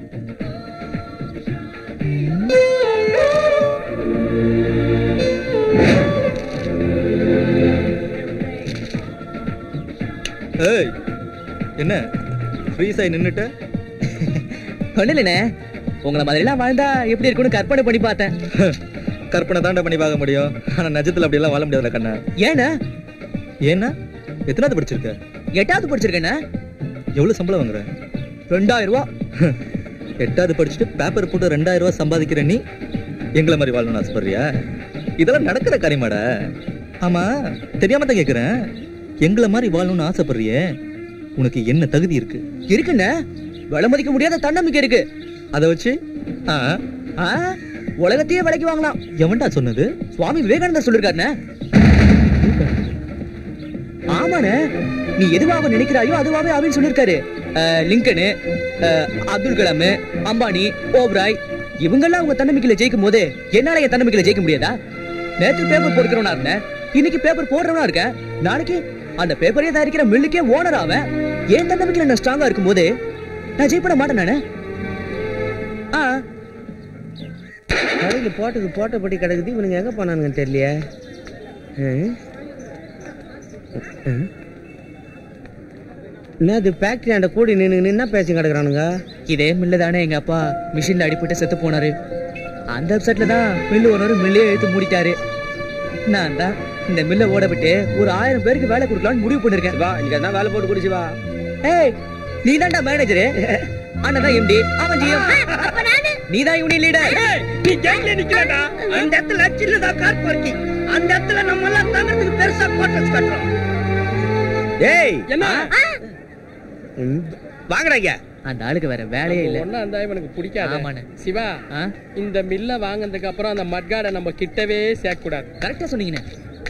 ஏய் என்ன ஃப்ரீஸ் ஆகி நின்னுட்ட ஒண்ணு இல்லைண்ணே உங்களை மாதிரிலாம் வாழ்ந்தா எப்படி இருக்கும்னு கற்பனை பண்ணி பார்த்தேன் கற்பனை தாண்டா பண்ணி பார்க்க முடியும் ஆனா நிஜத்துல அப்படி எல்லாம் வாழ முடியாதுல கண்ணா ஏண்ணா ஏன்னா எத்தனாவது படிச்சிருக்க எட்டாவது படிச்சிருக்கேண்ணே எவ்வளவு சம்பளம் வாங்குற ரெண்டாயிரம் ரூபா எட்டாவது படிச்சுட்டு பேப்பர் போட்டு ரெண்டாயிரம் ரூபாய் சம்பாதிக்கிற நீ எங்களை மாதிரி வாழணும்னு ஆசைப்படுறியா இதெல்லாம் நடக்கிற காரியமாடா ஆமா தெரியாம தான் கேக்குறேன் எங்களை மாதிரி வாழணும்னு ஆசைப்படுறியே உனக்கு என்ன தகுதி இருக்கு இருக்குண்ணே விலை மதிக்க முடியாத தன்னம்பிக்கை இருக்கு அதை வச்சு ஆ ஆ, உலகத்தையே விலைக்கு வாங்கலாம் எவன்டா சொன்னது சுவாமி விவேகானந்தர் சொல்லிருக்காருண்ணே ஆமாண்ணே நீ எதுவாக நினைக்கிறாயோ அதுவாவே ஆவின்னு சொல்லிருக்காரு அஹ், லிங்கனு அஹ், அப்துல் கலாம் அம்பானி ஓப்ராய் இவங்கெல்லாம் அவங்க தன்னம்பிக்கையில ஜெயிக்கும் போது என்னால என் தன்னம்பிக்கையில ஜெயிக்க முடியாதா நேற்று பேப்பர் போடுக்கிறவனா இருந்தேன் இன்னைக்கு பேப்பர் போடுறவனா இருக்கேன் நாளைக்கு அந்த பேப்பரே தயாரிக்கிற மில்லுக்கே ஓனர் ஆவேன் என் தன்னம்பிக்கையில நான் ஸ்ட்ராங்கா இருக்கும் போது நான் ஜெயிப்பட மாட்டேன் நானு ஆ கடையில போட்டது போட்டபடி கிடக்குது இவனுங்க எங்க போனானுங்கன்னு தெரியலையே ம்? ம்? என்ன இது ஃபேக்டரி ஆண்ட கூடி நின்று என்ன பேசி கிடக்குறானுங்க இதே மில்ல தானே எங்க அப்பா மிஷின்ல அடிபட்டு செத்து போனாரு அந்த அப்செட்ல தான் மில்லு ஓனர் மில்லே எடுத்து மூடிட்டாரு நான் தான் இந்த மில்ல ஓட விட்டு ஒரு ஆயிரம் பேருக்கு வேலை கொடுக்கலாம்னு முடிவு பண்ணிருக்கேன் வா இன்னைக்கு என்ன வேலை போட்டு குடிச்சு வா ஏய் நீ தான்டா மேனேஜரு அண்ணன் தான் எம்டி அவன் ஜிஎம் நீ தான் யூனியன் லீடர் நீ கேங்ல நிக்கிறடா அந்த இடத்துல சின்னதா கார் பார்க்கிங் அந்த இடத்துல நம்ம எல்லாம் தங்கறதுக்கு பெருசா குவார்டர்ஸ் கட்டுறோம் ஏய் என்ன ம், வாங்கடா இங்க அந்த ஆளுக்கு வேற வேலையே இல்ல ஒன்னா இருந்தா இவனுக்கு பிடிக்காது ஆமாண்ணே. சிவா ஆ? இந்த மில்ல வாங்கினதுக்கு அப்புறம் அந்த மட்காடை நம்ம கிட்டவே சேர்க்க கூடாது கரெக்டா சொன்னீங்கண்ணே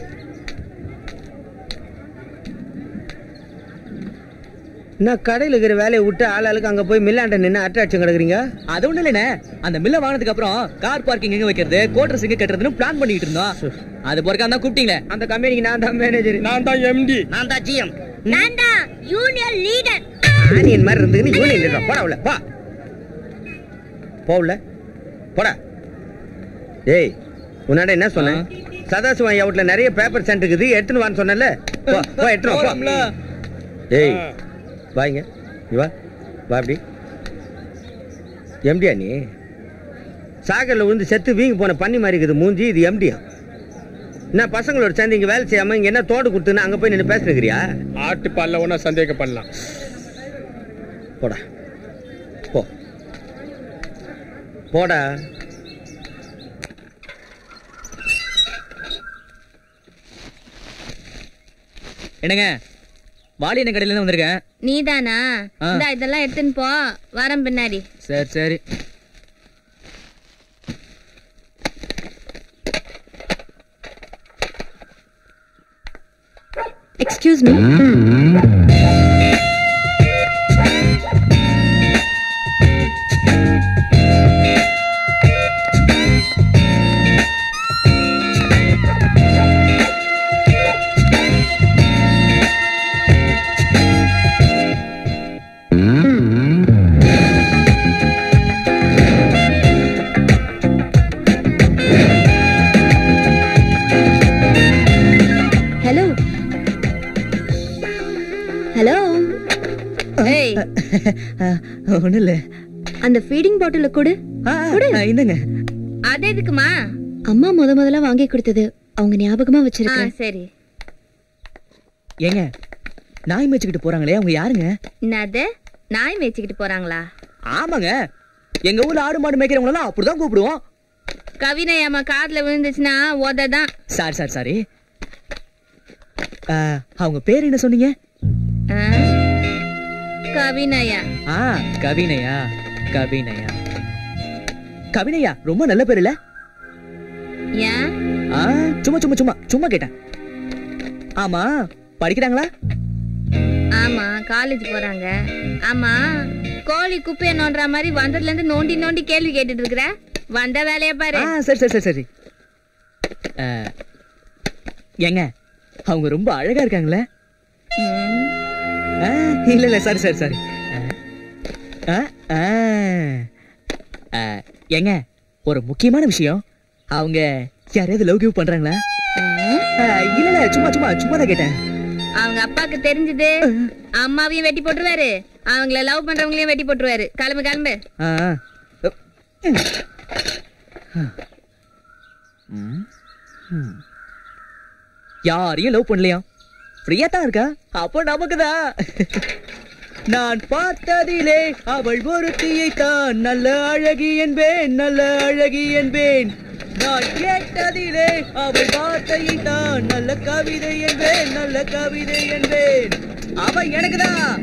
என்ன கடையில் இருக்கிற வேலையை விட்டு ஆள் ஆளுக்கு அங்க போய் மில்லாண்ட நின்று அட்ராக்ஷன் கிடக்குறீங்க அது ஒண்ணு இல்லண்ணே அந்த மில்ல வாங்கினதுக்கு அப்புறம் கார் பார்க்கிங் எங்க வைக்கிறது கோட்டர்ஸ் எங்க கட்டுறதுன்னு பிளான் பண்ணிட்டு இருந்தோம் அது பொறுக்கா தான் கூப்பிட்டீங்களே அந்த கம்பெனிக்கு நான் தான் மேனேஜர் நான் தான் எம்டி நான் தான் ஜிஎம் நான் தான் யூனியன் லீடர் ஆனியன் மாதிரி இருந்துன்னு யூனியன் லீடர் போடா உள்ள வா போ உள்ள போடா ஏய் உன்னாட என்ன சொன்னேன் சதாசிவம் ஐயா வீட்ல நிறைய பேப்பர் சென்ட் இருக்குது எடுத்துன்னு வான்னு சொன்னேன்ல போ போ எடுத்துன்னு வா, போறோம்ல. போ ஏய் வாங்க நீ வா வா அப்படி எம்டியா நீ சாகர்ல விழுந்து செத்து வீங்கி போன பண்ணி மாதிரி இருக்குது மூஞ்சி இது எம்டியா என்ன பசங்களோட சேர்ந்து இங்க வேலை செய்யாம இங்க என்ன தோடு கொடுத்துன்னு அங்க போய் நின்று பேசுறீங்க ஆட்டு பல்ல ஒன்னா சந்தேகப்படலாம் போடா போ போடா என்னங்க வாலி என்ன கடையில இருந்து வந்திருக்கேன் நீதானா ஆ. இந்தா இதெல்லாம் எடுத்துன்னு போ வரேன் பின்னாடி சரி சரி எக்ஸ்கியூஸ் மீ ஒண்ணு இல்ல அந்த ஃபீடிங் பாட்டில கொடு இந்தங்க அது எதுக்குமா அம்மா முத முதல்ல வாங்கி கொடுத்தது அவங்க ஞாபகமா வச்சிருக்கேன் சரி ஏங்க நாய் மேய்ச்சிக்கிட்டு போறாங்களே அவங்க யாருங்க என்னது நாய் மேய்ச்சிக்கிட்டு போறாங்களா ஆமாங்க எங்க ஊர்ல ஆடு மாடு மேய்க்கிறவங்க எல்லாம் அப்படிதான் கூப்பிடுவோம் கவினை அம்மா காதுல விழுந்துச்சுன்னா உததான் சாரி சாரி சாரி அவங்க பேர் என்ன சொன்னீங்க ஆ? கவினயா ஆ கவினையா கவினையா கவினையா ரொம்ப நல்ல பேர் இல்ல ஏன் ஆ சும்மா சும்மா சும்மா சும்மா கேட்டேன் ஆமா படிக்கிறாங்களா ஆமா காலேஜ் போறாங்க ஆமா கோழி குப்பைய நோண்டுற மாதிரி வந்ததுல இருந்து நோண்டி நோண்டி கேள்வி கேட்டுட்டு இருக்கிற வந்த வேலைய பாரு ஆ சரி சரி சரி சரி ஆ, ஏங்க அவங்க ரொம்ப அழகா இருக்காங்களே ஆ, இல்ல இல்ல சரி சரி சரி ஆ, ஆ, ஆ, ஏங்க ஒரு முக்கியமான விஷயம் அவங்க யாரையாவது லவ் கிவ் பண்றாங்களா ஆ, இல்ல இல்ல சும்மா சும்மா சும்மா தான் கேட்டேன் அவங்க அப்பாக்கு தெரிஞ்சது அம்மாவையும் வெட்டி போட்டுருவாரு அவங்கள லவ் பண்றவங்களையும் வெட்டி போட்டுருவாரு கிளம்பு கிளம்பு ஆ, ஆ. ம். ம். யாரையும் லவ் பண்ணலையா ஃப்ரீயா தான் இருக்கா அப்போ நமக்குதான் நான் பார்த்ததிலே அவள் ஒருத்தியை தான் நல்ல அழகி என்பேன் நல்ல அழகி என்பேன் நான் கேட்டதிலே அவள் வார்த்தையை தான் நல்ல கவிதை என்பேன் நல்ல கவிதை என்பேன் அவள் எனக்குதான்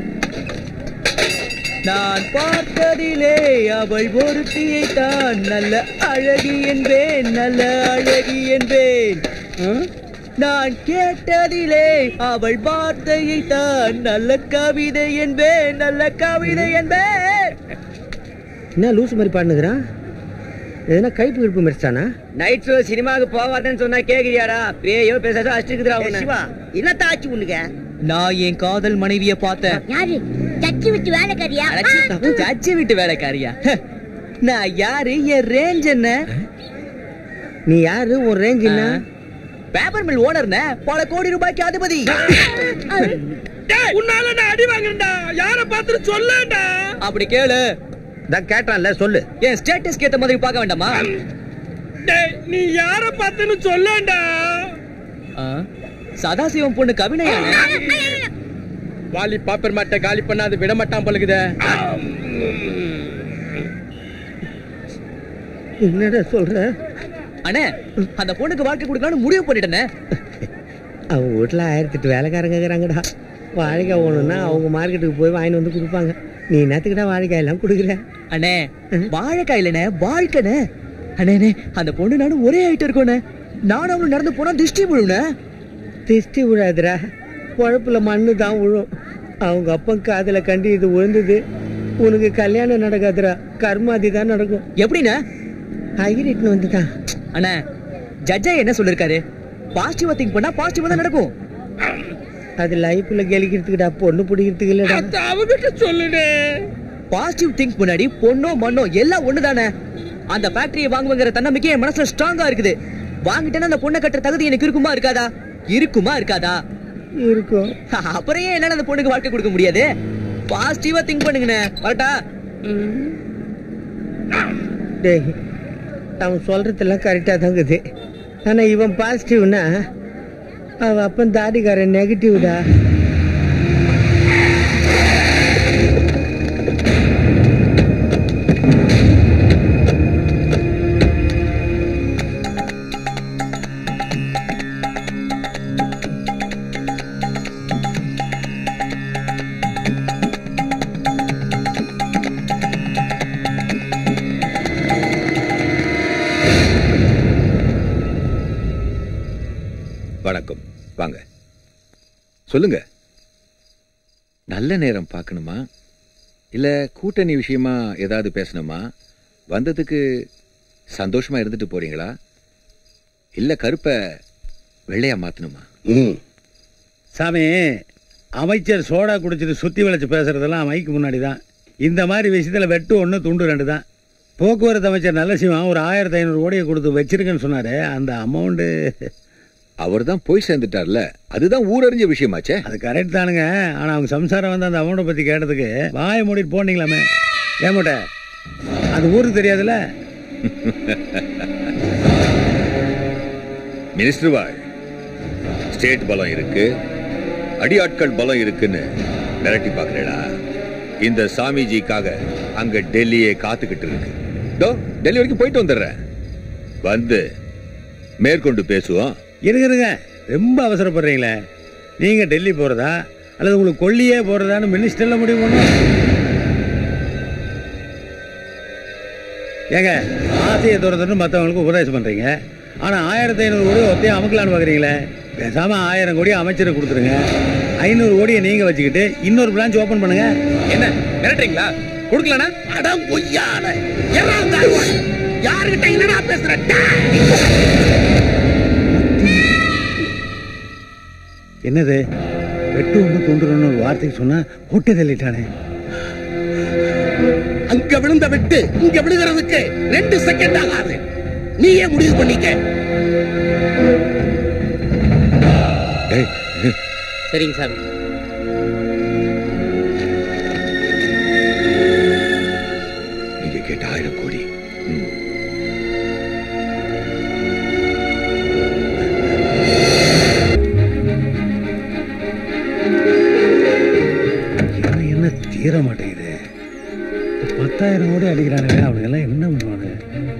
நான் பார்த்ததிலே அவள் ஒருத்தியை தான் நல்ல அழகி என்பேன் நல்ல அழகி என்பேன் ம்? நான் கேட்டதிலே அவள் வார்த்தையை தான் நல்ல கவிதை என்பேன் நல்ல கவிதை என்பேன் என்ன லூசு மாதிரி பாடுனுக்குறான் எதுனா கைப்பு கிழப்பு மறிச்சானா நைட் ஷோ சினிமாவுக்கு போகாதன்னு சொன்னா கேக்குறியாடா பேயோ பேசாதோ அடிச்சுக்குதுடா சிவா என்னத்த ஆச்சு உனக்கு நான் என் காதல் மனைவிய பார்த்தேன் யாரு சச்சி விட்டு வேலைக்காரியா சச்சி வீட்டு வேலைக்காரியா நான் யாரு என் ரேஞ்ச் என்ன நீ யாரு உன் ரேஞ்ச் என்ன பேப்பர் மில் ஓனர்ன பல கோடி ரூபாய்க்கு அதிபதி டேய், உன்னால நான் அடி வாங்குறேன்டா யார பார்த்துட்டு சொல்லேன்டா அப்படி கேளு தான் கேட்டான்ல சொல்லு என் ஸ்டேட்டஸ்க்கு ஏத்த மாதிரி பார்க்க வேண்டாமா டேய் நீ யார பார்த்துன்னு சொல்லேன்டா ஆ, சதாசிவம் பொண்ணு கவினையான வாலி பாப்பர் மாட்டை காலி பண்ணாது விட மாட்டான் பழுகுதே என்னடா சொல்ற அண்ணே அந்த பொண்ணுக்கு வாழ்க்கை கொடுக்கலாம்னு முடிவு பண்ணிட்டேனே அவங்க வீட்டில் ஆயிரத்தி எட்டு வேலைக்காரங்க இருக்கிறாங்கடா வாழைக்காய் ஒன்றுனா அவங்க மார்க்கெட்டுக்கு போய் வாங்கிட்டு வந்து கொடுப்பாங்க நீ என்னத்துக்கிட்ட வாழைக்காய் எல்லாம் கொடுக்குற அண்ணே வாழைக்காய் இல்லண்ணே வாழ்க்கைண்ணே அண்ணே அண்ணே, அந்த பொண்ணு நானும் ஒரே ஆயிட்டு இருக்கோண்ணே நானும் அவளும் நடந்து போனா திருஷ்டி விழுண்ணே திருஷ்டி விழாதுடா குழப்புல மண்ணு தான் விழும் அவங்க அப்பன் காதுல கண்டு இது விழுந்தது உனக்கு கல்யாணம் நடக்காதுடா கர்மாதி தான் நடக்கும் எப்படிண்ணே ஐரிட்னு வந்துட்டான் அண்ணே ஜட்ஜா என்ன சொல்லிருக்காரு பாசிட்டிவா திங்க் பண்ணா பாசிட்டிவா தான் நடக்கும் அது லைஃப்ல கெலிக்கிறதுக்குடா பொண்ணு பிடிக்கிறதுக்கு இல்லடா அவகிட்ட சொல்லுடே பாசிட்டிவ் திங்க் முன்னாடி பொண்ணோ மண்ணோ எல்லாம் ஒண்ணுதானே அந்த ஃபேக்டரியை வாங்குவங்கிற தன்னம்பிக்கை என் மனசுல ஸ்ட்ராங்கா இருக்குது வாங்கிட்டேன்னா அந்த பொண்ணை கட்டுற தகுதி எனக்கு இருக்குமா இருக்காதா இருக்குமா இருக்காதா இருக்கும் அப்புறம் ஏன் என்னால அந்த பொண்ணுக்கு வாழ்க்கை கொடுக்க முடியாது பாசிட்டிவா திங்க் பண்ணுங்கண்ணே வரட்டா டேய் அவன் சொல்றதெல்லாம் கரெக்டாக தான் இருக்குது ஆனால் இவன் பாசிட்டிவ்னா அவன் அப்பன் தாடிக்காரன் நெகட்டிவ்டா வணக்கம் வாங்க சொல்லுங்க நல்ல நேரம் பார்க்கணுமா இல்ல கூட்டணி விஷயமா ஏதாவது பேசணுமா வந்ததுக்கு சந்தோஷமா இருந்துட்டு போறீங்களா இல்ல கருப்பை வெள்ளையா மாத்தணுமா ம் சாமி அமைச்சர் சோடா குடிச்சிட்டு சுத்தி வளைச்சு பேசுறதெல்லாம் மைக்கு முன்னாடி தான் இந்த மாதிரி விஷயத்துல வெட்டு ஒன்று துண்டு ரெண்டு தான் போக்குவரத்து அமைச்சர் நல்ல சிவம் ஒரு ஆயிரத்தி ஐநூறு கோடியை கொடுத்து வச்சிருக்கேன்னு சொன்னாரு அந்த அமௌண்ட்டு அவர் தான் போய் சேர்ந்துட்டார்ல அதுதான் ஊரறிஞ்ச விஷயமாச்சே அது கரெக்ட் தானுங்க ஆனா அவங்க சம்சாரம் வந்து அந்த அமௌண்ட்டை பத்தி கேட்டதுக்கு வாயை மூடிட்டு போனீங்களாமே ஏன் மூட்டை அது ஊருக்கு தெரியாதுல்ல மினிஸ்டர் வாழ் ஸ்டேட் பலம் இருக்கு அடியாட்கள் பலம் இருக்குன்னு மிரட்டி பாக்குறேடா இந்த சாமிஜிக்காக அங்க டெல்லியே காத்துக்கிட்டு இருக்கு டோ டெல்லி வரைக்கும் போயிட்டு வந்துடுறேன் வந்து மேற்கொண்டு பேசுவோம் இருங்க இருங்க ரொம்ப அவசரப்படுறீங்களே நீங்க டெல்லி போறதா அல்லது உங்களுக்கு கொல்லியே போறதான்னு மினிஸ்டர்ல முடிவு பண்ணும் ஏங்க ஆசையை துறந்துட்டு மற்றவங்களுக்கு உபதேசம் பண்றீங்க ஆனா ஆயிரத்தி ஐநூறு கோடி ஒத்தையும் அமுக்கலான்னு பாக்குறீங்களே பேசாம ஆயிரம் கோடி அமைச்சரை கொடுத்துருங்க ஐநூறு கோடியை நீங்க வச்சுக்கிட்டு இன்னொரு பிரான்ச் ஓபன் பண்ணுங்க என்ன மிரட்டுறீங்களா கொடுக்கலனா அடம் பொய்யான யாருகிட்ட என்னடா பேசுற என்னது வெட்டு ஒன்று துண்டுறன்னு ஒரு வார்த்தை சொன்னா ஒட்டி தள்ளிட்டானே அங்க விழுந்த விட்டு இங்க விழுகிறதுக்கு ரெண்டு செகண்ட் ஆகாது நீயே முடிவு பண்ணிக்க டேய், சரிங்க சாமி நீங்க கேட்ட ஆயிரம் கோடி ம். இவன் என்ன தீர மாட்டேங்குது பத்தாயிரம் கோடி அடிக்கிறானுங்க அவனுங்க எல்லாம் என்ன பண்ணுவானு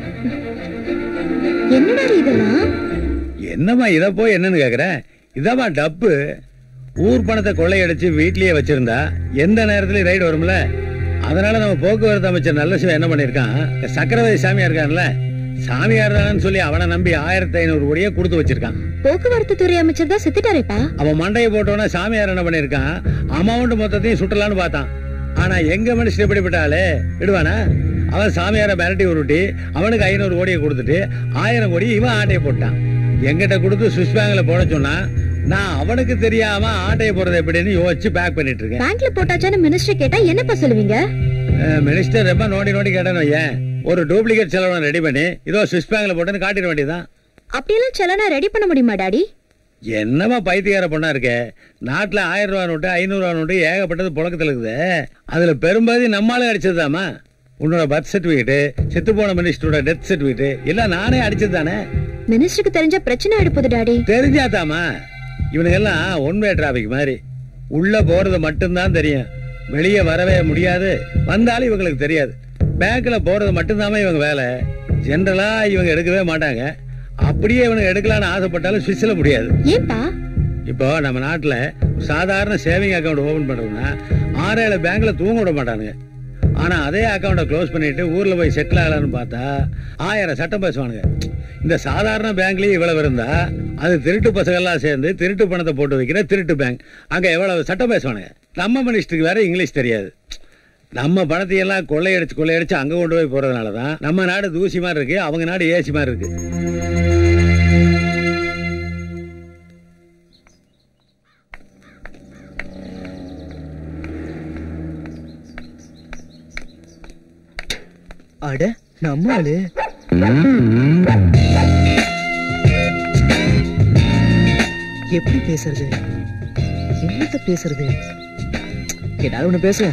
என்னடா இதெல்லாம் என்னம்மா இத போய் என்னன்னு கேக்குறேன் இதாம்மா டப்பு ஊர் பணத்தை கொள்ளையடிச்சு வீட்லயே வச்சிருந்தா எந்த நேரத்திலயும் ரைடு வரும்ல அதனால நம்ம போக்குவரத்து அமைச்சர் நல்ல சிவன் என்ன பண்ணிருக்கான் சக்கரவர்த்தி சாமியா இருக்கான்ல சாமியார் தானு சொல்லி அவனை நம்பி ஆயிரத்தி ஐநூறு கோடியே கொடுத்து வச்சிருக்கான் போக்குவரத்து துறை அமைச்சர் தான் செத்துட்டாரேப்பா அவன் மண்டையை போட்டவன சாமியார் என்ன பண்ணிருக்கான் அமௌண்ட் மொத்தத்தையும் சுட்டலான்னு பார்த்தான் ஆனா எங்க மனுஷன் எப்படிப்பட்டாலே விடுவானா அவன் சாமியார மிரட்டி உருட்டி அவனுக்கு ஐநூறு கோடியை கொடுத்துட்டு ஆயிரம் கோடி இவன் ஆட்டையை போட்டான் எங்கிட்ட கொடுத்து சுவிஸ் பேங்க்ல போட சொன்னா நான் அவனுக்கு தெரியாம ஆட்டையை போடுறது எப்படின்னு யோசிச்சு பேக் பண்ணிட்டு இருக்கேன் பேங்க்ல போட்டாச்சான்னு மினிஸ்டர் கேட்டா என்னப்பா சொல்லுவீங்க அஹ், மினிஸ்டர் ரொம்ப நோண்டி நோண்டி கேட்டேன்னு வையேன் ஒரு டூப்ளிகேட் செலவனை ரெடி பண்ணி இதோ சுவிஸ் பேங்க்ல போட்டுன்னு காட்டிட வேண்டியதுதான் அப்படியெல்லாம் செலனா ரெடி பண்ண முடியுமா டாடி என்னமா பைத்தியக்கார பொண்ணா இருக்க நாட்டுல ஆயிரம் ரூபா நோட்டு ஐநூறு ரூபா நோட்டு ஏகப்பட்டது புழக்கத்துல இருக்குது அதுல பெரும்பகுதி நம்மளால அடிச்சதுதாமா உன்னோட பர்த் சர்டிபிகேட் செத்து போன மினிஸ்டரோட டெத் சர்டிபிகேட் எல்லாம் நானே அடிச்சது தானே மினிஸ்டருக்கு தெரிஞ்ச பிரச்சனை ஆயிடுப்போது டாடி தெரிஞ்சாதாமா இவனுங்க எல்லாம் ஒன் வே டிராபிக் மாதிரி உள்ள போறது மட்டும்தான் தெரியும் வெளியே வரவே முடியாது வந்தாலும் இவங்களுக்கு தெரியாது பேங்க்ல போறது மட்டும்தாமே இவங்க வேலை ஜென்ரலா இவங்க எடுக்கவே மாட்டாங்க அப்படியே இவனுங்க எடுக்கலாம்னு ஆசைப்பட்டாலும் சுவிஸ்ல முடியாது ஏன்பா இப்போ நம்ம நாட்டுல சாதாரண சேவிங் அக்கவுண்ட் ஓபன் பண்றோம்னா ஆறு ஏழு பேங்க்ல தூங்க விட மாட்டானுங்க ஆனா அதே அக்கவுண்ட க்ளோஸ் பண்ணிட்டு ஊர்ல போய் செட்டில் ஆகலாம்னு பார்த்தா ஆயிரம் சட்டம் பேசுவானுங்க இந்த சாதாரண பேங்க்லயும் இவ்வளவு இருந்தா அது திருட்டு பசங்க எல்லாம் சேர்ந்து திருட்டு பணத்தை போட்டு வைக்கிற திருட்டு பேங்க் அங்க எவ்வளவு சட்டம் பேசுவானுங்க நம்ம மினிஸ்டருக்கு வேற இங்கிலீஷ் தெரியாது நம்ம பணத்தையெல்லாம் கொள்ளையடிச்சு கொள்ளையடிச்சு அங்க கொண்டு போய் போறதுனால தான் நம்ம நாடு தூசி மாதிரி இருக்கு அவங்க நாடு ஏசி மாதிரி இருக்கு அட நம்ம ஆளு எப்படி பேசுறது என்னத்த பேசுறது ஏதாவது ஒண்ணு பேசுவோம்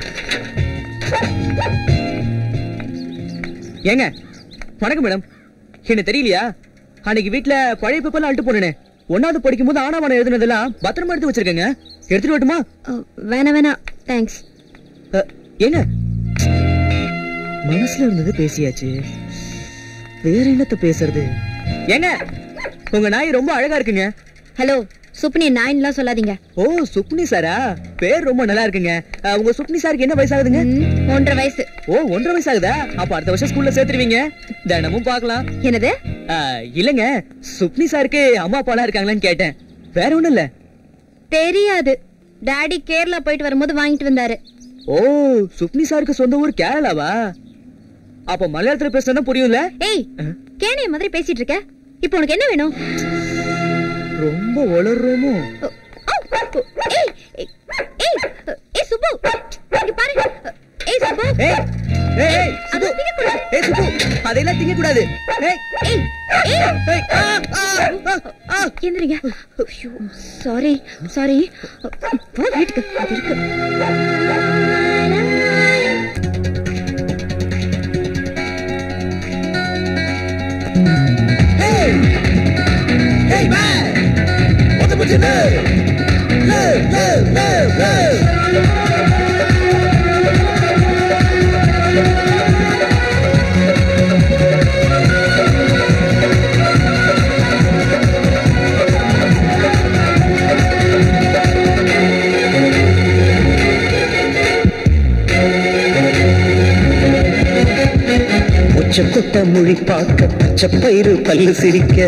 ஏங்க வணக்கம் மேடம் என்ன தெரியலையா அன்னைக்கு வீட்ல பழைய பேப்பர்லாம் அழுட்டு போனேனே ஒன்னாவது படிக்கும் போது ஆனாவான எழுதுனதெல்லாம் பத்திரமா எடுத்து வச்சிருக்கேங்க எடுத்துட்டு வரட்டுமா வேணா வேணா தேங்க்ஸ் அ, ஏங்க மனசுல இருந்தது பேசியாச்சு வேற என்னத்த பேசுறது ஏங்க உங்க நாய் ரொம்ப அழகா இருக்குங்க ஹலோ சுப்னி நாயின்லாம் சொல்லாதீங்க ஓ சுப்னி சாரா பேர் ரொம்ப நல்லா இருக்குங்க அ, உங்க சுப்னி சாருக்கு என்ன வயசாகுதுங்க ஒன்றரை வயசு ஓ ஒன்றரை வயசு ஆகுதா அப்ப அடுத்த வருஷம் ஸ்கூல்ல சேர்த்துருவீங்க தினமும் பார்க்கலாம் என்னது அ, இல்லங்க சுப்னி சாருக்கு அம்மா அப்பாலாம் இருக்காங்களான்னு கேட்டேன் வேற ஒண்ணும் இல்ல தெரியாது டாடி கேரளா போயிட்டு வரும்போது வாங்கிட்டு வந்தாரு ஓ சுப்னி சாருக்கு சொந்த ஊர் கேரளாவா அப்ப மலையாளத்துல பேசினா புரியும்ல ஏய் கேனைய மாதிரி பேசிட்டு இருக்க இப்போ உனக்கு என்ன வேணும் ரொம்ப வளர்றோமோ ஏய் ஏய், ஏய் ஏய் சுப்பு இங்க பாரு ஏய் சுப்பு ஏய் ஏய் அது பிடிக்க கூடாது ஏய் சுப்பு அதெல்லாம் திங்க கூடாது ஏய் ஏய் ஏய் ஆ ஆ ஆ எந்திரிங்க சாரி சாரி வா வீட்டுக்கு அது இருக்கு Hey, man! What the put you there? Look, look, look, look! உச்ச கொட்ட மொழி பார்க்க பச்சை பயிறு பல்லு சிரிக்க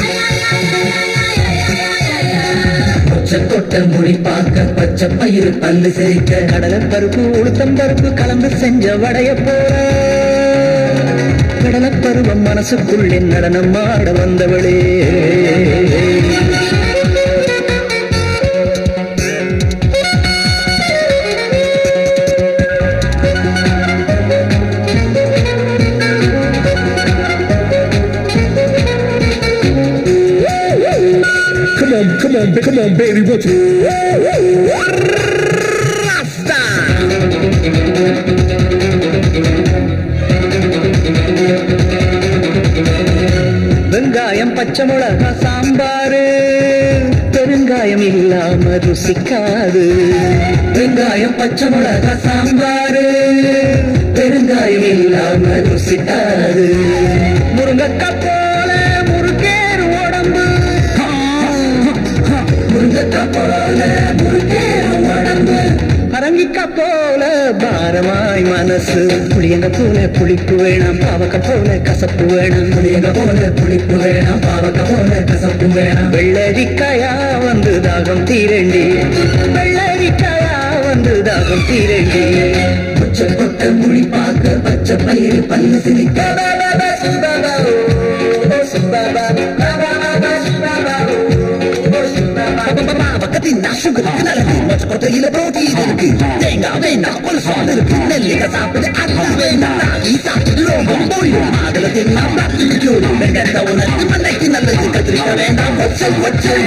உச்ச கொட்ட மொழி பார்க்க பச்சை பயிறு பல்லு சிரிக்க கடலை பருப்பு உளுத்தம் பருப்பு கலந்து செஞ்ச வடைய போல கடலை பருவம் மனசுக்குள்ளே நடனம் ஆட வந்தவளே Come on, come on, come on, baby, what you... வெங்காயம் பச்சை மிளகா சாம்பாரு பெருங்காயம் இல்லாம ருசிக்காது வெங்காயம் பச்சை மிளகா சாம்பாரு பெருங்காயம் இல்லாம ருசிக்காது முருங்கக்காய் போல முருகேறு உடம்பு முருங்கக்காய் போல முருகேறு உடம்பு அரங்கிக்காய் போல பாரமாய் மனசு புளியங்க போல புளிப்பு வேணாம் பாவக்க போல கசப்பு வேணாம் புளியங்க போல புளிப்பு வேணாம் பாவக்க போல கசப்பு வேணாம் வெள்ளரிக்காயா வந்து தாகம் தீரண்டி வெள்ளரிக்காயா வந்து தாகம் தீரண்டி பச்சை கொட்ட முடி பார்க்க பச்சை பயிறு பல்லு சிரிக்க பக்கத்தின் நாசுகளுக்கு நல்லது மொச்ச கொட்டையில புரோட்டீன் இருக்கு தேங்காய் வேணா கொலஸ்ட்ரால் இருக்கு நெல்லிக்காய் சாப்பிடு அது வேணா ராகி சாப்பிடு ரோகம் போயும் மாதுளை தின்னா பிடிக்கும் வெங்கட்ட உனக்கு மண்டைக்கு நல்லது கத்திரிக்காய் வேண்டாம் ஒச்சல் ஒச்சல்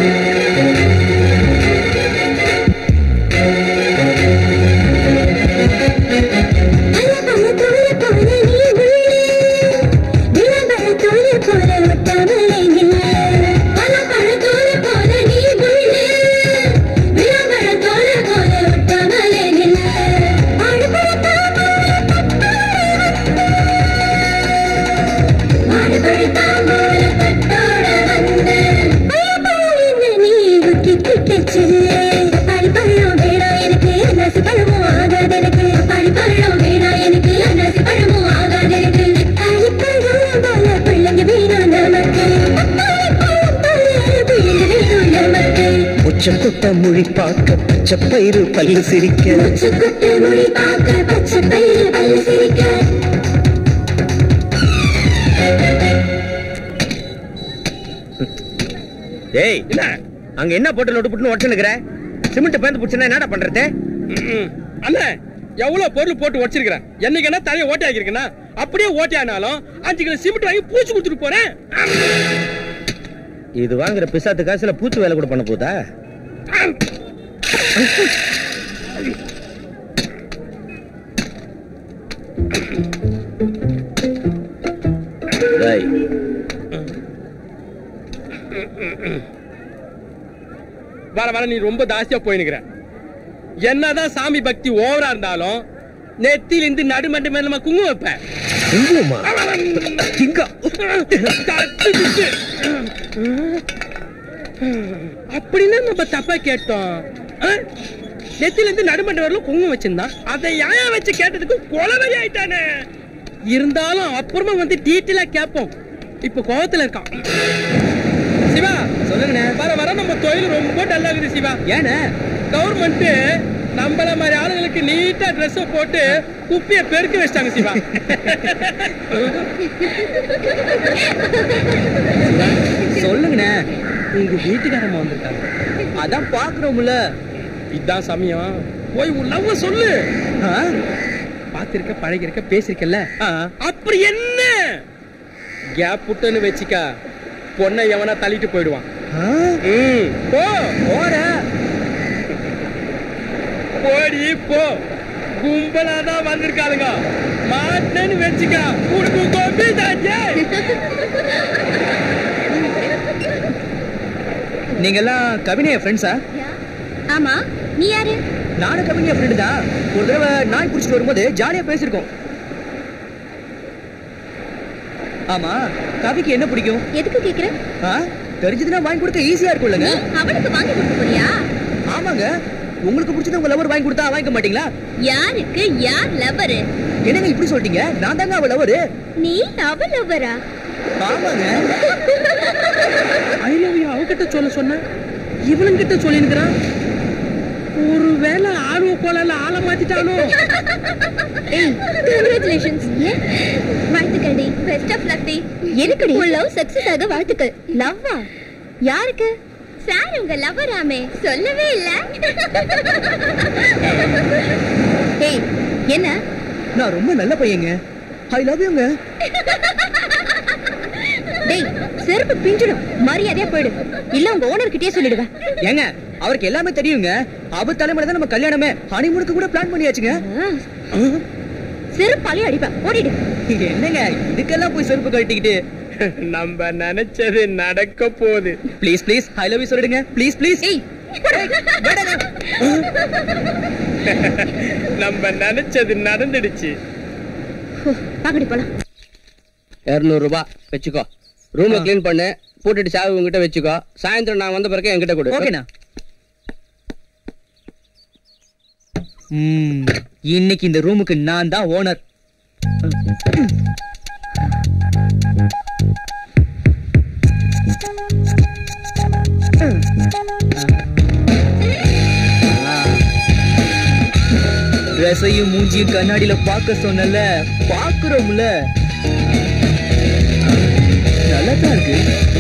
உச்ச கொட்ட மொழி பார்க்க பச்சை பயிறு பல்லு சிரிக்க ஏய் என்ன அங்க என்ன போட்டு நோட்டு புட்டு உடச்சு நிக்கிற சிமெண்ட் பேந்து புடிச்சுனா என்னடா பண்றது அண்ணே எவ்வளவு பொருள் போட்டு வச்சிருக்கிறேன் என்னைக்கு என்ன தலையை ஓட்டை ஆக்கிருக்கேன்னா அப்படியே ஓட்டை ஆனாலும் அஞ்சு கிலோ சிமெண்ட் வாங்கி பூச்சி கொடுத்துட்டு போறேன் இது வாங்குற பிசாத்து காசுல பூச்சி வேலை கூட பண்ண போதா டேய், வர வர நீ ரொம்ப ஜாஸ்தியா போயினுக்கிற என்னதான் சாமி பக்தி ஓவரா இருந்தாலும் நெத்தில இருந்து நடுமண்டு மேல நம்ம குங்குமம் வைப்பேன் குங்குமமா அப்படின்னு நம்ம தப்பா கேட்டோம் ஆ? நெத்தில இருந்து நடுமண்ட வரலும் குங்குமம் வச்சிருந்தான் அதை ஏன் வச்சு கேட்டதுக்கு குலவை ஆயிட்டானே இருந்தாலும் அப்புறமா வந்து டீட்டெயிலா கேட்போம் இப்ப கோவத்துல இருக்கான் சிவா சொல்லுங்கண்ணே வர வர நம்ம தொழில் ரொம்ப டல்லா இருக்குது சிவா ஏண்ணே கவர்மெண்ட் நம்மள மாதிரி ஆளுங்களுக்கு நீட்டா Dress போட்டு குப்பிய பெருக்க வச்சிட்டாங்க சிவா சொல்லுங்கண்ணே உங்க வீட்டுக்காரம்மா வந்திருக்காங்க அதான் பாக்குறோம்ல இதான் சமயம் போய் உன் லவ் சொல்லு பாத்திருக்க பழகிருக்க பேசிருக்கல அப்படி என்ன கேப் புட்டுன்னு வச்சுக்க பொண்ணை எவனா தள்ளிட்டு போயிடுவான் ம், போ போற போடி போ கும்பலா தான் வந்திருக்காளுங்க மாட்டேன்னு வச்சுக்க உனக்கு கோபி தாச்சே நீங்க எல்லாம் கவினைய ஃப்ரெண்ட்ஸா ஆமா நீ யாரு நானும் கவிஞர் ஃப்ரெண்டு தான் ஒரு தடவை நாய் பிடிச்சிட்டு வரும்போது ஜாலியா பேசியிருக்கோம் ஆமா கவிக்கு என்ன பிடிக்கும் எதுக்கு கேக்குற ஆ தெரிஞ்சதுன்னா வாங்கி கொடுக்க ஈஸியா இருக்கும்லங்க அவனுக்கு வாங்கி கொடுக்க போறியா ஆமாங்க உங்களுக்கு பிடிச்சது உங்க லவர் வாங்கி கொடுத்தா வாங்கிக்க மாட்டீங்களா யாருக்கு யார் லவரு என்னங்க இப்படி சொல்லிட்டீங்க நான் தாங்க அவ லவரு நீ அவ லவரா ஆமாங்க ஐ லவ் யூ அவகிட்ட சொல்ல சொன்ன இவனுங்கிட்ட சொல்லிருக்கிறான் ஒருவேளை ஆர்வ கோலால ஆள மாத்திட்டானோ ஏய் கங்க்ராச்சுலேஷன்ஸ் வாழ்த்துக்கள் டி பெஸ்ட் ஆஃப் லக் டி எதுக்குடி உன் லவ் சக்சஸ் ஆக வாழ்த்துக்கள் லவ்வா யாருக்கு சார் உங்க லவ்வராமே சொல்லவே இல்ல ஏய் என்ன நான் ரொம்ப நல்ல பையங்க ஐ லவ் யூங்க டேய் செருப்பு பிஞ்சிடும் மரியாதையா போயிடு இல்ல உங்க ஓனர் கிட்டயே சொல்லிடுவேன் ஏங்க அவருக்கு எல்லாமே தெரியுங்க அவ தலைமையில தான் நம்ம கல்யாணமே ஹனிமூனுக்கு கூட பிளான் பண்ணியாச்சுங்க செருப்பாலே அடிப்பேன் ஓடிடு என்னங்க இதுக்கெல்லாம் போய் செருப்பு கழட்டிக்கிட்டு நம்ம நினைச்சது நடக்க போகுது please please I love you சொல்லிடுங்க ப்ளீஸ் ப்ளீஸ் நம்ம நினைச்சது நடந்துடுச்சு பாக்கடி போலாம் இருநூறு ரூபாய் வச்சுக்கோ ரூமை க்ளீன் பண்ணு பூட்டிட்டு சாவி உங்ககிட்ட வச்சுக்கோ சாயந்தரம் நான் வந்த பிறகு என்கிட்ட கொடு ஓகேண்ணா ம், இன்னைக்கு இந்த ரூமுக்கு நான் தான் ஓனர் ட்ரெஸ்ஸையும் மூஞ்சியும் கண்ணாடியில பார்க்க சொன்னல பாக்குறோம்ல நல்லா தான் இருக்கு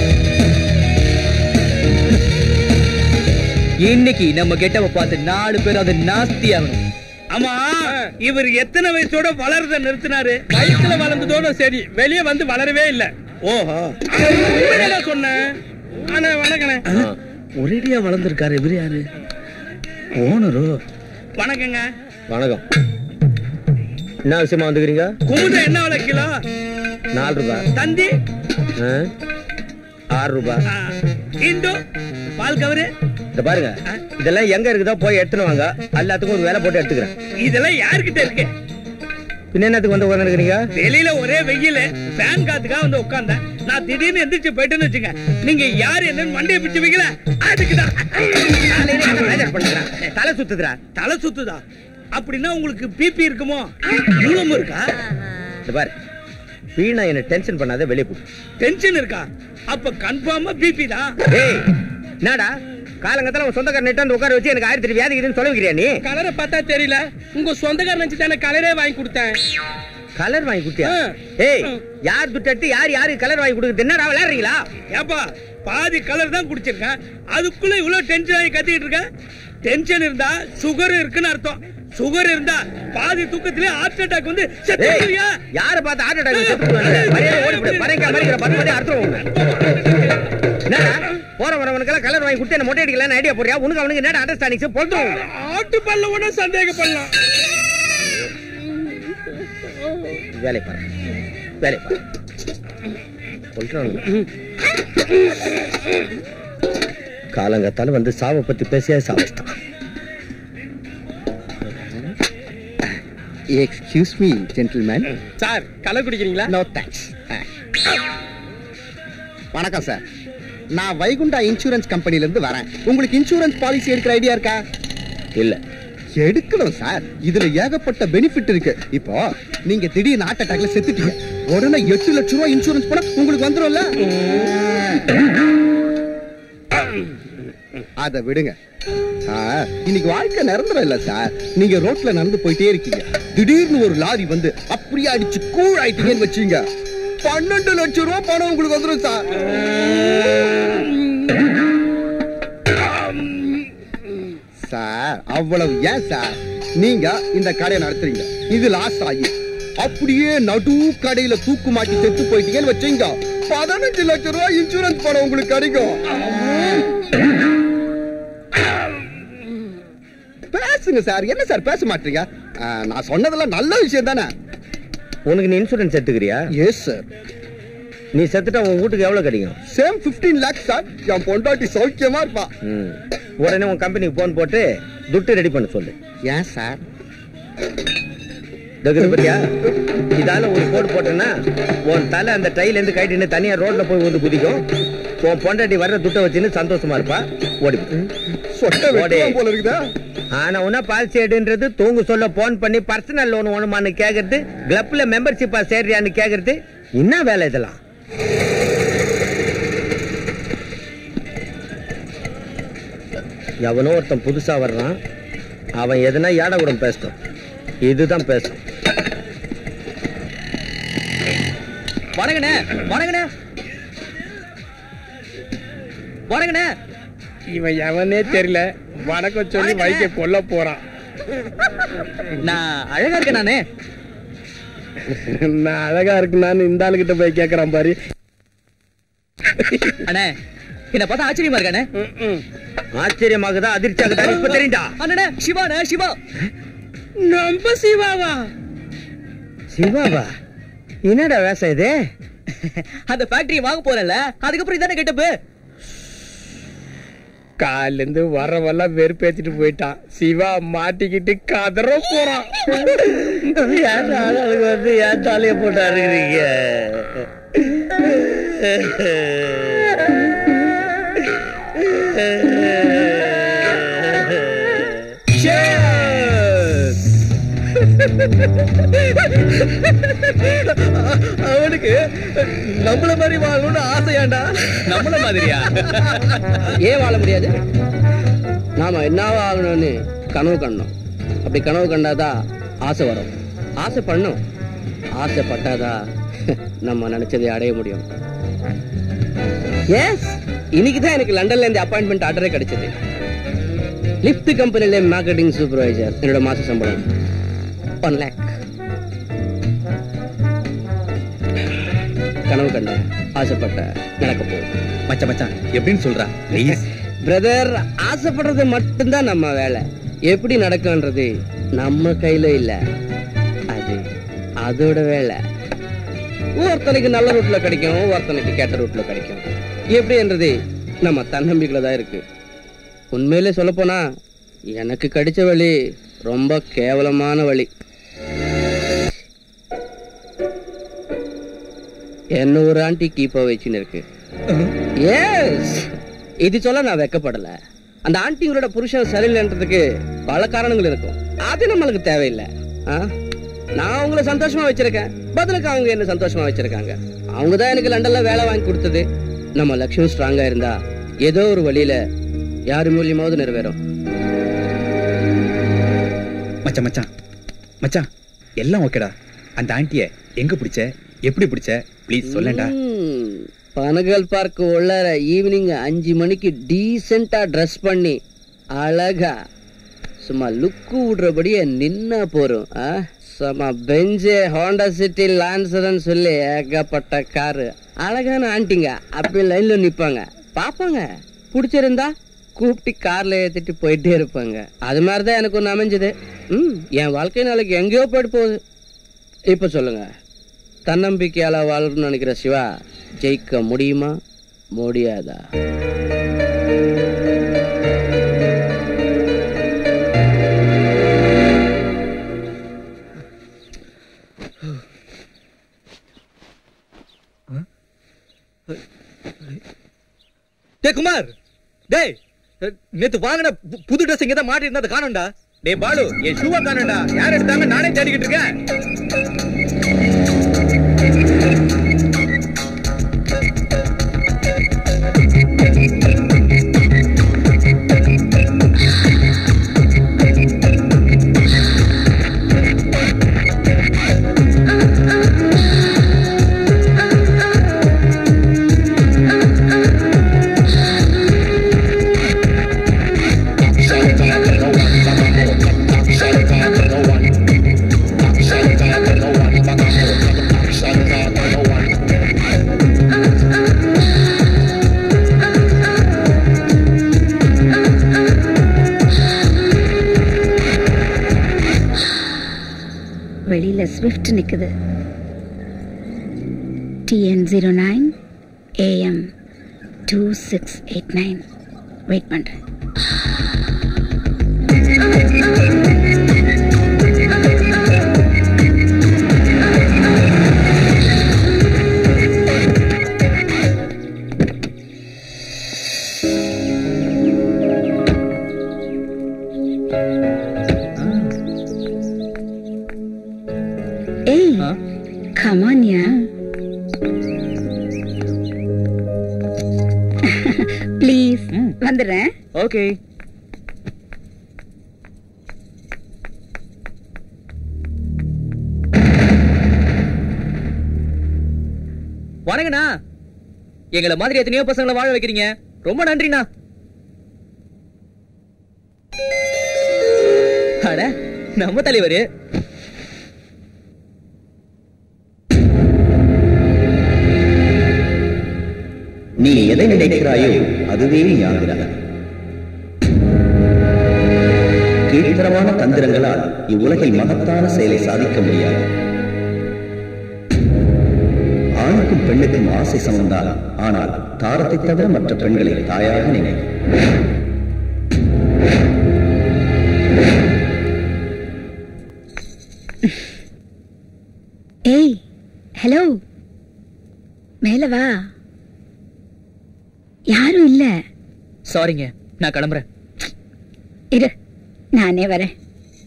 இன்னைக்கு நம்ம கெட்டவ பார்த்து நாலு பேர் அதை நாஸ்தி ஆகணும் ஆமா இவர் எத்தனை வயசோட வளர்றத நிறுத்தினாரு வயசுல வளர்ந்ததோட சரி வெளியே வந்து வளரவே இல்ல ஓஹோ உண்மையெல்லாம் சொன்னேன் ஆனா வணக்கண்ணே ஒரேடியா வளர்ந்துருக்காரு இவர் யாரு ஓனரோ வணக்கங்க வணக்கம் என்ன விஷயமா வந்துக்கிறீங்க குமுத என்ன விலை கிலோ நாலு ரூபாய் தந்தி ஆ? ஆறு ரூபாய் ஆ, இந்து பால் கவரு இந்த பாருங்க இதெல்லாம் எங்க இருக்குதோ போய் எடுத்துன்னு வாங்க எல்லாத்துக்கும் ஒரு வேலை போட்டு எடுத்துக்கிறேன் இதெல்லாம் யாருக்கிட்ட இருக்கு பின்ன என்னத்துக்கு வந்து உட்காந்துருக்கீங்க வெளியில ஒரே வெயில் ஃபேன் காத்துக்காக வந்து உட்கார்ந்தேன் நான் திடீர்னு எந்திரிச்சு போயிட்டேன்னு வச்சுங்க நீங்க யாரு என்னன்னு மண்டையை பிச்சு வைக்கல அதுக்குதான் காலையில என்ன மேஜர் பண்ணுறேன் தலை சுத்துதுடா தலை சுத்துதா அப்படின்னா உங்களுக்கு பிபி இருக்குமோ மூலம் இருக்கா இந்த பாரு வீணா என்ன டென்ஷன் பண்ணாத வெளியே போ டென்ஷன் இருக்கா அப்ப கன்ஃபார்மா பிபி தான் ஏய் என்னடா காலங்கத்துல உன் சொந்தக்கார நெட்டு உட்கார வச்சு எனக்கு ஆயிரத்தி வியாதி இதுன்னு சொல்ல வைக்கிறியா நீ கலரை பார்த்தா தெரியல உங்க சொந்தக்காரன் நினைச்சு தானே கலரே வாங்கி கொடுத்தேன் கலர் வாங்கி கொடுத்தியா ஏய் யார் துட்டு யார் யாரு கலர் வாங்கி கொடுக்குறது என்னடா விளையாடுறீங்களா ஏப்பா பாதி கலர் தான் குடிச்சிருக்கேன் அதுக்குள்ள இவ்வளவு டென்ஷன் ஆகி கத்திட்டு இருக்க டென்ஷன் இருந்தா சுகர் இருக்குன்னு அர்த்தம் சுகர் இருந்தா பாதி தூக்கத்திலே ஹார்ட் அட்டாக் வந்து செத்துறியா யார பார்த்து ஹார்ட் அட்டாக் மரியாதை ஓடி போடு பறைக்கா மறிக்கிற பத்து மணி அர்த்தம் உண்டு. என்னடா போற வரவனுக்கெல்லாம் கலர் வாங்கி கொடுத்து என்ன மொட்டை அடிக்கலாம்னு ஐடியா போறியா உனக்கு அவனுக்கு என்னடா அண்டர்ஸ்டாண்டிங்ஸ் பொழுதும் ஆட்டு பல்ல கூட சந்தேகப்படலாம் வேலை பாரு வேலை பாரு சொல்றானுங்க காலங்கத்தால வந்து சாவை பத்தி பேசியா சாவஸ்தான் excuse me gentleman sir colour குடிக்கிறீங்களா நோ தேங்க்ஸ் வணக்கம் சார் நான் வைகுண்டா இன்சூரன்ஸ் கம்பெனில இருந்து வரேன் உங்களுக்கு இன்சூரன்ஸ் பாலிசி எடுக்கிற ஐடியா இருக்கா இல்ல எடுக்கணும் சார் இதுல ஏகப்பட்ட பெனிஃபிட் இருக்கு இப்போ நீங்க திடீர்னு ஹார்ட் அட்டாக்ல செத்துட்டீங்க உடனே எட்டு லட்சம் ரூபாய் இன்சூரன்ஸ் போனா உங்களுக்கு வந்துரும்ல அத விடுங்க சார் இன்னைக்கு வாழ்க்கை நிரந்தரம் இல்ல சார் நீங்க ரோட்ல நடந்து போயிட்டே இருக்கீங்க திடீர்னு ஒரு லாரி வந்து அப்படியே அடிச்சு கூழ் ஆயிட்டீங்கன்னு வச்சீங்க பன்னெண்டு லட்சம் ரூபாய் பணம் உங்களுக்கு வந்துரும் சார் சார் அவ்வளவு ஏன் சார் நீங்க இந்த கடையை நடத்துறீங்க இது லாஸ் ஆகி அப்படியே நடு கடையில தூக்கு மாட்டி செத்து போயிட்டீங்கன்னு வச்சீங்க பதினஞ்சு லட்சம் ரூபாய் இன்சூரன்ஸ் பணம் உங்களுக்கு கிடைக்கும் பேசுங்க சார் என்ன சார் பேச மாட்டீங்க ஆ, நான் சொன்னதெல்லாம் நல்ல விஷயம் தானே உனக்கு நீ இன்சூரன்ஸ் எடுத்துக்கிறியா எஸ் சார் நீ செத்துட்டா உன் வீட்டுக்கு எவ்வளவு கிடைக்கும் சேம் 15 லேக்ஸ் சார் என் பொண்டாட்டி சௌக்கியமா இருப்பா ம். உடனே உன் கம்பெனிக்கு போன் போட்டு துட்டு ரெடி பண்ண சொல்லு ஏன் சார் தகுதி பத்தியா இதால ஒரு கோடு போட்டேன்னா உன் தலை அந்த டைல இருந்து கைட்டு தனியா ரோட்ல போய் வந்து குதிக்கும் உன் பொண்டாட்டி வர்ற துட்டை வச்சுன்னு சந்தோஷமா இருப்பா ஓடி போ. சொட்ட ஓடி. வெட்டுவான் போல இருக்குதா ஆனா உன்ன பாலிசி எடுன்றது தூங்கு சொல்ல போன் பண்ணி பர்சனல் லோன் ஒண்ணுமான்னு கேக்குறது கிளப்ல மெம்பர்ஷிப்பா சேர்றியான்னு கேக்குறது என்ன வேலை இதெல்லாம் எவனோ ஒருத்தன் புதுசா வர்றான் அவன் எதுனா ஏட கூட பேசட்டும் இதுதான் பேசும் வணங்கண்ணே வணங்கண்ணே வணங்கண்ணே இவன் எவனே தெரியல வணக்கம் சொல்லி வைக்க கொல்ல போறான் நான் அழகா இருக்கேன் நானே நான் அழகா இருக்குனான்னு இந்த ஆளுகிட்ட போய் கேக்குறான் பாரு அண்ணே என்ன பார்த்தா ஆச்சரியமா இருக்கானே ஆச்சரியமாகுதா அதிர்ச்சியாகுதா இப்ப தெரியுண்டா அண்ணே சிவாண்ணே சிவா நம்ம சிவாவா சிவாவா என்னடா வேஷம் இது அந்த ஃபேக்டரி வாங்க போறேன்ல அதுக்கப்புறம் இதானே கெட்டப்பு கால்ல இருந்து வரவெல்லாம் வெறுப்பேத்திட்டு போயிட்டான் சிவா மாட்டிக்கிட்டு கதற போறான் ஏன் ஆளுக்கு வந்து ஏன் தலைய போட்டு அழுகிறீங்க அவனுக்கு நம்மள மாதிரி வாழணும்னு ஆசையாண்டா நம்மள மாதிரியா ஏன் வாழ முடியாது நாம என்னவா ஆகணும்னு கனவு கண்டோம் அப்படி கனவு கண்டாதான் ஆசை வரும் ஆசை பண்ணும் ஆசைப்பட்டாதான் நம்ம நினைச்சதை அடைய முடியும் எஸ் இன்னைக்கு தான் எனக்கு லண்டன்ல இருந்து அப்பாயின்மெண்ட் ஆர்டரே கிடைச்சது லிஃப்ட் கம்பெனில மார்க்கெட்டிங் சூப்பர்வைசர் என்னோட மாச சம்பளம் ஒன் லேக் கனவு கண்ட ஆசைப்பட்ட நடக்க போகுது மச்சான் மச்சான் எப்படின்னு சொல்றா ப்ளீஸ் பிரதர் ஆசைப்படுறது மட்டும்தான் நம்ம வேலை எப்படி நடக்கும்ன்றது நம்ம கையில இல்ல அது அதோட வேலை ஒருத்தனுக்கு நல்ல ரூட்ல கிடைக்கும் ஒருத்தனுக்கு கெட்ட ரூட்ல கிடைக்கும் எப்படின்றது நம்ம தன்னம்பிக்கையில தான் இருக்கு உண்மையிலே சொல்ல போனா எனக்கு கிடைச்ச வழி ரொம்ப கேவலமான வழி என்ன ஒரு ஆண்டி கீப்பா வச்சுன்னு இருக்கு எஸ் இது சொல்ல நான் வெக்கப்படல அந்த ஆண்டிங்களோட புருஷன் சரியில்லைன்றதுக்கு பல காரணங்கள் இருக்கும் அது நம்மளுக்கு தேவையில்லை ஆ? நான் அவங்கள சந்தோஷமா வச்சிருக்கேன் பதிலுக்கு அவங்க என்ன சந்தோஷமா வச்சிருக்காங்க அவங்க தான் எனக்கு லண்டன்ல வேலை வாங்கி கொடுத்தது நம்ம லட்சியம் ஸ்ட்ராங்கா இருந்தா ஏதோ ஒரு வழியில யாரு மூலியமாவது நிறைவேறும் மச்சான் மச்சான் மச்சான் எல்லாம் ஓகேடா அந்த ஆண்டிய எங்க பிடிச்ச எப்படி பிடிச்ச ப்ளீஸ் சொல்லேன்டா ம், பனகல் பார்க் உள்ளார ஈவினிங் அஞ்சு மணிக்கு டீசெண்டா ட்ரெஸ் பண்ணி அழகா சும்மா லுக்கு விடுறபடியே நின்னா போறோம் ஆ? சும்மா பெஞ்சு ஹோண்டா சிட்டி லான்சர்னு சொல்லி ஏகப்பட்ட காரு அழகான ஆண்டிங்க அப்படியே லைன்ல நிப்பாங்க பாப்பாங்க பிடிச்சிருந்தா கூப்பிட்டு கார்ல ஏத்திட்டு போயிட்டே இருப்பாங்க அது மாதிரிதான் எனக்கு ஒண்ணு அமைஞ்சது ம் என் வாழ்க்கை நாளைக்கு எங்கேயோ போயிட்டு போகுது இப்ப சொல்லுங்க தன்னம்பிக்கையால வாழணும்னு நினைக்கிற சிவா ஜெயிக்க முடியுமா முடியாதா டேய் குமார் டேய் நேத்து வாங்கின பு- புது ட்ரெஸ் இங்க தான் மாட்டி இருந்தா காணும்டா டேய் பாலு என் ஷூவை காணும்டா யார் எடுத்தாங்க நானே தேடிக்கிட்டு இருக்கேன் Shut it down, ஸ்விஃப்ட் நிக்குது TN zero nine AM two six eight nine wait பண்றேன் ஏய் கமான்யா ப்ளீஸ் வந்துடுறேன் ஓகே வணங்கண்ணா எங்களை மாதிரி எத்தனையோ பசங்களை வாழ வைக்கிறீங்க ரொம்ப நன்றிண்ணா அட நம்ம தலைவர் நீ எதை நினைக்கிறாயோ அதுவே ஞாகிறாய் கீழ்த்தரமான தந்திரங்களால் இவ்வுலகில் மகத்தான செயலை சாதிக்க முடியாது ஆணுக்கும் பெண்ணுக்கும் ஆசை சமந்தான் ஆனால் தாரத்தை தவிர மற்ற பெண்களை தாயாக நினை ஏய் ஹலோ மேல வா யாரும் இல்ல சாரிங்க நான் கிளம்புறேன் இரு நானே வரேன்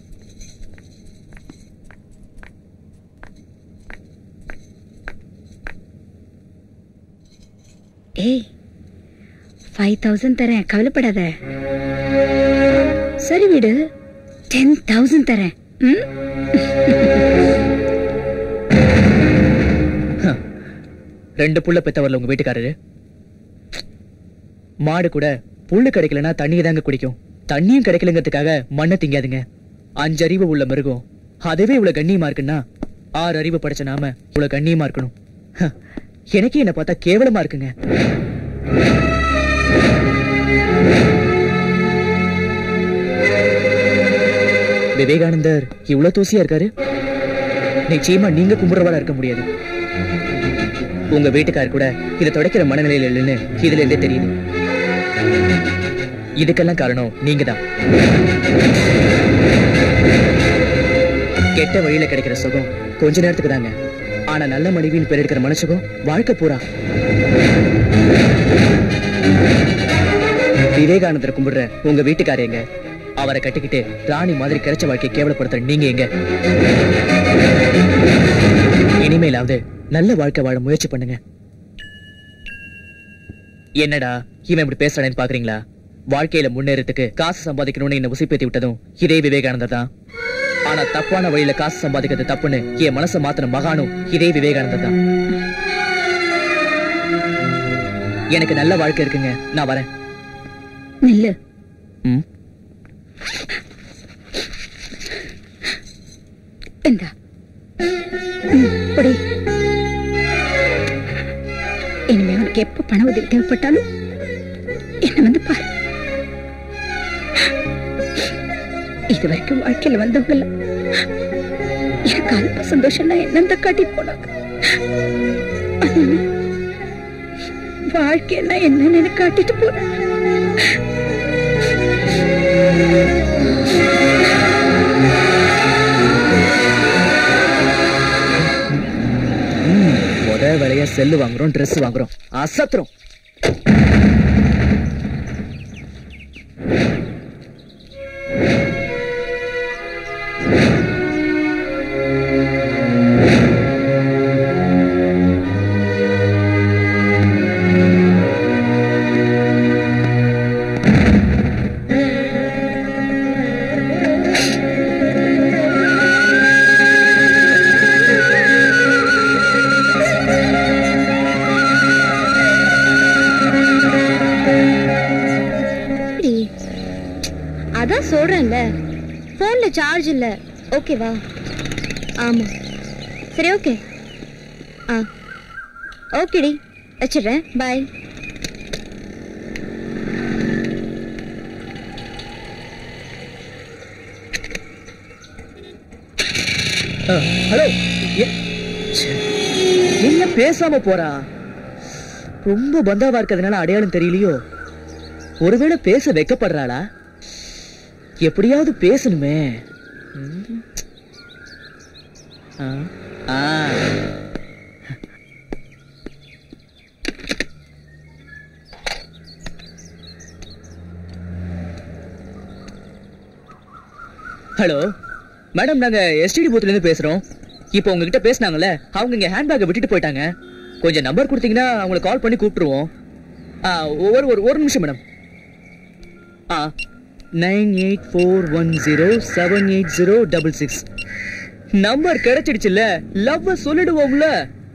ஏய் ஃபைவ் தௌசண்ட் தரேன் கவலைப்படாத சரி விடு டென் தௌசண்ட் தரேன் ம்? ரெண்டு புள்ள பெத்தவர்ல உங்க வீட்டுக்காரரு மாடு கூட புல்லு கிடைக்கலனா தண்ணியை தாங்க குடிக்கும் தண்ணியும் கிடைக்கலங்கிறதுக்காக மண்ணை திங்காதுங்க அஞ்சு அறிவு உள்ள மிருகம் அதுவே இவ்வளவு கண்ணியமா இருக்குன்னா ஆறு அறிவு படைச்ச நாம இவ்வளவு கண்ணியமா இருக்கணும் ஹ, எனக்கே என்ன பார்த்தா கேவலமா இருக்குங்க விவேகானந்தர் இவ்வளவு தூசியா இருக்காரு நிச்சயமா நீங்க கும்பிடுறவளா இருக்க முடியாது உங்க வீட்டுக்கார் கூட இதை துடைக்கிற மனநிலையில இல்லைன்னு இதுல இருந்தே தெரியுது இதுக்கெல்லாம் காரணம் நீங்க தான் கெட்ட வழியில கிடைக்கிற சுகம் கொஞ்ச நேரத்துக்கு தாங்க ஆனா நல்ல மனைவியின் பேர் எடுக்கிற மனசுகம் வாழ்க்கை பூரா விவேகானந்தரை கும்பிடுற உங்க வீட்டுக்காரங்க அவரை கட்டிக்கிட்டு ராணி மாதிரி கிடைச்ச வாழ்க்கையை கேவலப்படுத்துற நீங்க எங்க இனிமேலாவது நல்ல வாழ்க்கை வாழ முயற்சி பண்ணுங்க என்னடா இவன் இப்படி பேசுறானேன்னு பாக்குறீங்களா வாழ்க்கையில முன்னேறதுக்கு காசு சம்பாதிக்கணும்னு என்ன உசிப்பேத்தி விட்டதும் இதே விவேகானந்தர் தான் ஆனா தப்பான வழியில காசு சம்பாதிக்கிறது தப்புன்னு என் மனசை மாத்தின மகானும் இதே விவேகானந்தர் தான் எனக்கு நல்ல வாழ்க்கை இருக்குங்க நான் வரேன் நில்லு ம் இந்தா ம், புடி இனிமே உனக்கு எப்ப பண உதவி தேவைப்பட்டாலும் என்ன வந்து பாரு இது வரைக்கும் வாழ்க்கையில வந்தவங்க எனக்கு அல்ப சந்தோஷம்னா என்னந்த காட்டிட்டு போனாங்க அதனால வாழ்க்கைன்னா என்னன்னு எனக்கு காட்டிட்டு போறேன் ம், முத வேலையா செல்லு வாங்குறோம் Dress வாங்குறோம் அசத்துறோம் எப்படி? அதான் சொல்றேன்ல போன்ல சார்ஜ் இல்ல ஓகேவா ஆமா சரி ஓகே ஆ ஓகேடி வச்சிடுறேன் பாய் ஹலோ என்ன பேசாம போறா ரொம்ப பந்தாவா இருக்கிறதுனால அடையாளம் தெரியலையோ ஒருவேளை பேச வைக்கப்படுறாளா எப்படியாவது பேசணுமே ம். ஆ. ஆ. ஹலோ மேடம் நாங்க எஸ்டிடி பூத்ல இருந்து பேசுறோம் இப்போ உங்ககிட்ட பேசுனாங்கல்ல அவங்க இங்க ஹேண்ட்பேக்கை விட்டுட்டு போயிட்டாங்க கொஞ்சம் நம்பர் கொடுத்தீங்கன்னா அவங்களை கால் பண்ணி கூப்பிட்டுருவோம் ஆ, ஒரு ஒரு ஒரு நிமிஷம் மேடம் ஆ nine eight four one zero seven eight zero double six number கிடைச்சிடுச்சுல்ல லவ் சொல்லிடுவோம்ல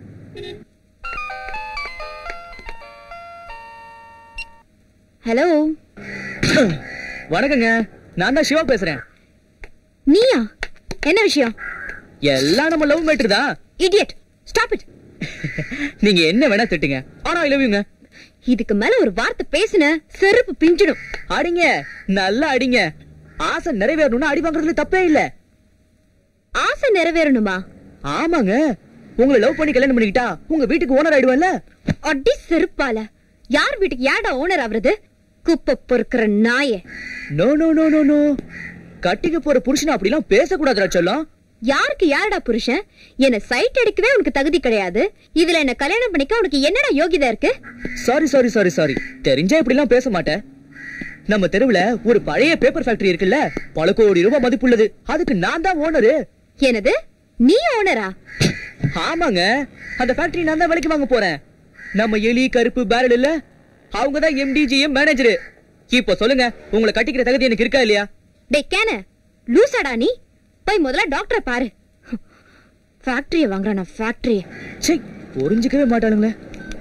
ஹலோ வணக்கங்க நான் தான் சிவா பேசுறேன் நீயா என்ன விஷயம் எல்லாம் நம்ம லவ் மேட்டர் தான் இடியட் ஸ்டாப் இட் நீங்க என்ன வேணா திட்டுங்க ஆனா ஐ லவ் யூங்க இதுக்கு மேல ஒரு வார்த்தை பேசுன செருப்பு பிஞ்சிடும் அடிங்க நல்லா அடிங்க ஆசை நிறைவேறணும்னா அடி வாங்குறதுல தப்பே இல்ல ஆசை நிறைவேறணுமா ஆமாங்க உங்களை லவ் பண்ணி கல்யாணம் பண்ணிக்கிட்டா உங்க வீட்டுக்கு ஓனர் ஆயிடுவல்ல அடி செருப்பால யார் வீட்டுக்கு யாடா ஓனர் ஆவறது குப்பை பொறுக்கிற நாயே no no no no no கட்டிக்க போற புருஷன் அப்படிலாம் பேசக்கூடாதுடா சொல்லம் யாருக்கு யாரடா புருஷன் என்ன சைட் அடிக்கவே உனக்கு தகுதி கிடையாது இதுல என்ன கல்யாணம் பண்ணிக்க உனக்கு என்னடா யோகிதா இருக்கு சாரி சாரி சாரி சாரி தெரிஞ்சா இப்படிலாம் பேச மாட்டேன் நம்ம தெருவுல ஒரு பழைய பேப்பர் ஃபேக்டரி இருக்குல்ல பல கோடி ரூபாய் மதிப்புள்ளது அதுக்கு நான் தான் ஓனரு என்னது நீ ஓனரா ஆமாங்க அந்த ஃபேக்டரி நான் தான் வேலைக்கு வாங்க போறேன் நம்ம எலி கருப்பு பேரல் இல்ல அவங்க தான் எம்டிஜிஎம் மேனேஜர் இப்போ சொல்லுங்க உங்களை கட்டிக்கிற தகுதி எனக்கு இருக்கா இல்லையா டேய் கேன லூசாடா நீ போய் முதல்ல டாக்டரை பாரு ஃபேக்டரிய வாங்குறானா ஃபேக்டரிய சே புரிஞ்சுக்கவே மாட்டானுங்களே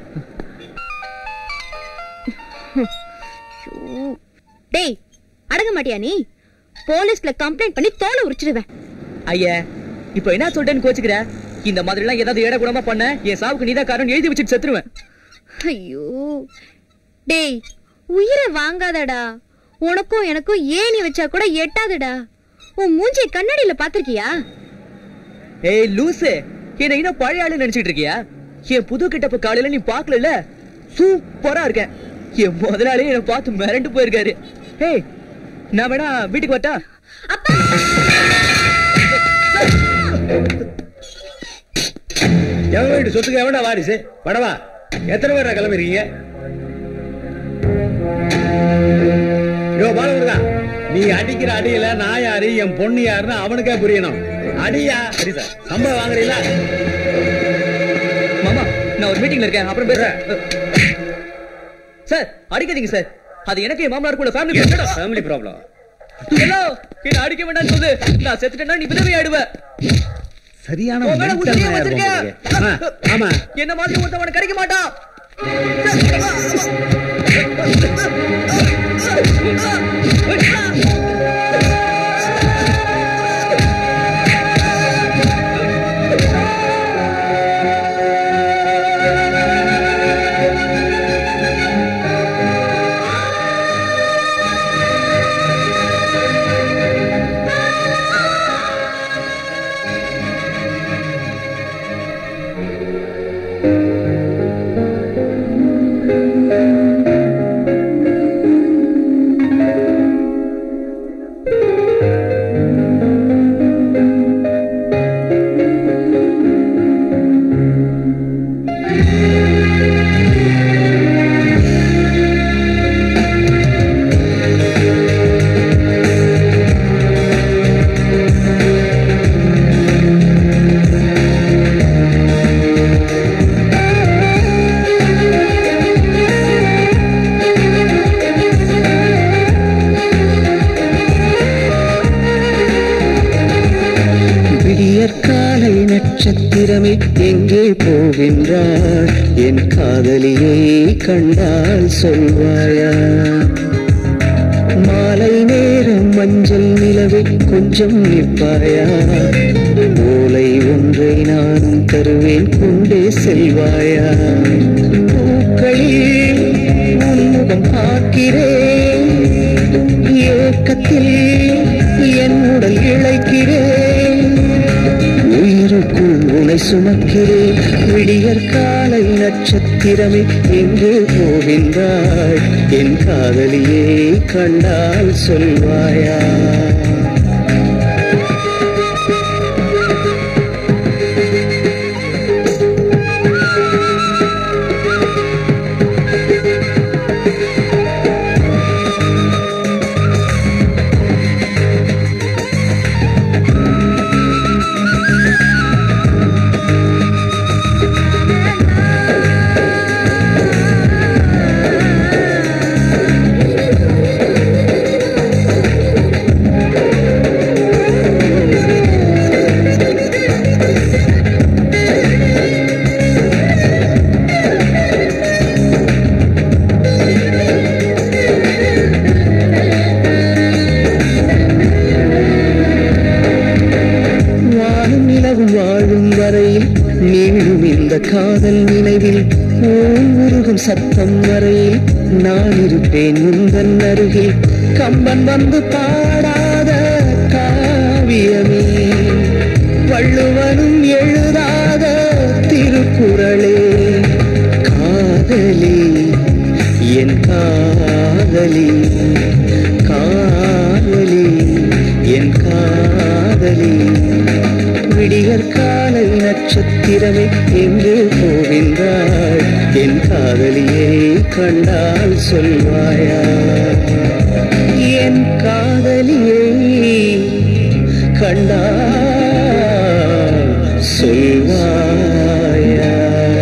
டேய் அடங்க மாட்டியா நீ போலீஸ்ல கம்ப்ளைண்ட் பண்ணி தோலை உரிச்சிடுவேன் ஐயா இப்போ என்ன சொல்லிட்டேன்னு கோச்சுக்கிற இந்த மாதிரி எல்லாம் ஏதாவது ஏட கூடமா பண்ண என் சாவுக்கு நீதான் காரணம் எழுதி வச்சுட்டு செத்துருவேன் ஐயோ டேய் உயிரை வாங்காதடா உனக்கும் எனக்கும் ஏணி வச்சா கூட எட்டாதுடா உன் மூஞ்சி கண்ணாடியில பாத்திருக்கியா ஏய் லூசு என்ன இன்னும் பழைய ஆளு நினைச்சிட்டு இருக்கியா என் புது கிட்டப்ப காலையில நீ பாக்கல சூப்பரா இருக்கேன் என் முதலாளி என்ன பார்த்து மிரண்டு போயிருக்காரு ஏய் நான் வேணா வீட்டுக்கு வரட்டா எவன் வீட்டு சொத்துக்கு எவன்டா வாரிசு படவா எத்தனை பேர் கிளம்பிருக்கீங்க யோ பாலமுருகா நீ அடிக்கிற அடியில நான் யாரு என் பொண்ணு யாருன்னு அவனுக்கே புரியணும் அடியா சரி சார் சம்பளம் வாங்குறீங்களா மாமா நான் ஒரு மீட்டிங்ல இருக்கேன் அப்புறம் பேசுறேன் சார் அடிக்காதீங்க சார் அது எனக்கு என் மாமனார் கூட ஃபேமிலி ஃபேமிலி ப்ராப்ளம் ஹலோ என்ன அடிக்க வேண்டாம்னு சொல்லு நான் செத்துட்டேன்னா நீ விதவை ஆயிடுவ சரியான உன் மேல மனுஷன் உசிரியை வச்சிருக்கேன். ஆ, ஆமா என்ன மாதிரி ஒருத்தவன கிடைக்க மாட்டான் விடியற்காலை நட்சத்திரமே எங்கே போகின்றாள் என் காதலியை கண்டால் சொல்வாயா மாலை நேரம் மஞ்சள் நிலவே கொஞ்சம் நிற்பாயா ஓலை ஒன்றை நான் தருவேன் கொண்டே செல்வாயா பூக்களில் உன்முகம் பார்க்கிறேன் ஏக்கத்தில் என் உடல் இழைக்கிறேன் உன்னை சுமக்கிறேன் விடியற் காலை நட்சத்திரமே எங்கு போகின்றாய் என் காதலியே கண்டால் சொல்வாயா வாழும் நிலவும் வாழும் வரையில் நீளும் இந்த காதல் நினைவில் உருகும் சத்தம் வரையில் நான் இருப்பேன் முந்தன் அருகில் கம்பன் வந்து பாடாத காவியமே வள்ளுவனும் எழுதாத திருக்குறளே காதலி என் காதலி காதலி என் காதலி விடியற் காலை நட்சத்திரமே எங்கு போகின்றாய் என் காதலியை கண்டால் சொல்வாயா என் காதலியை கண்டால் சொல்வாயா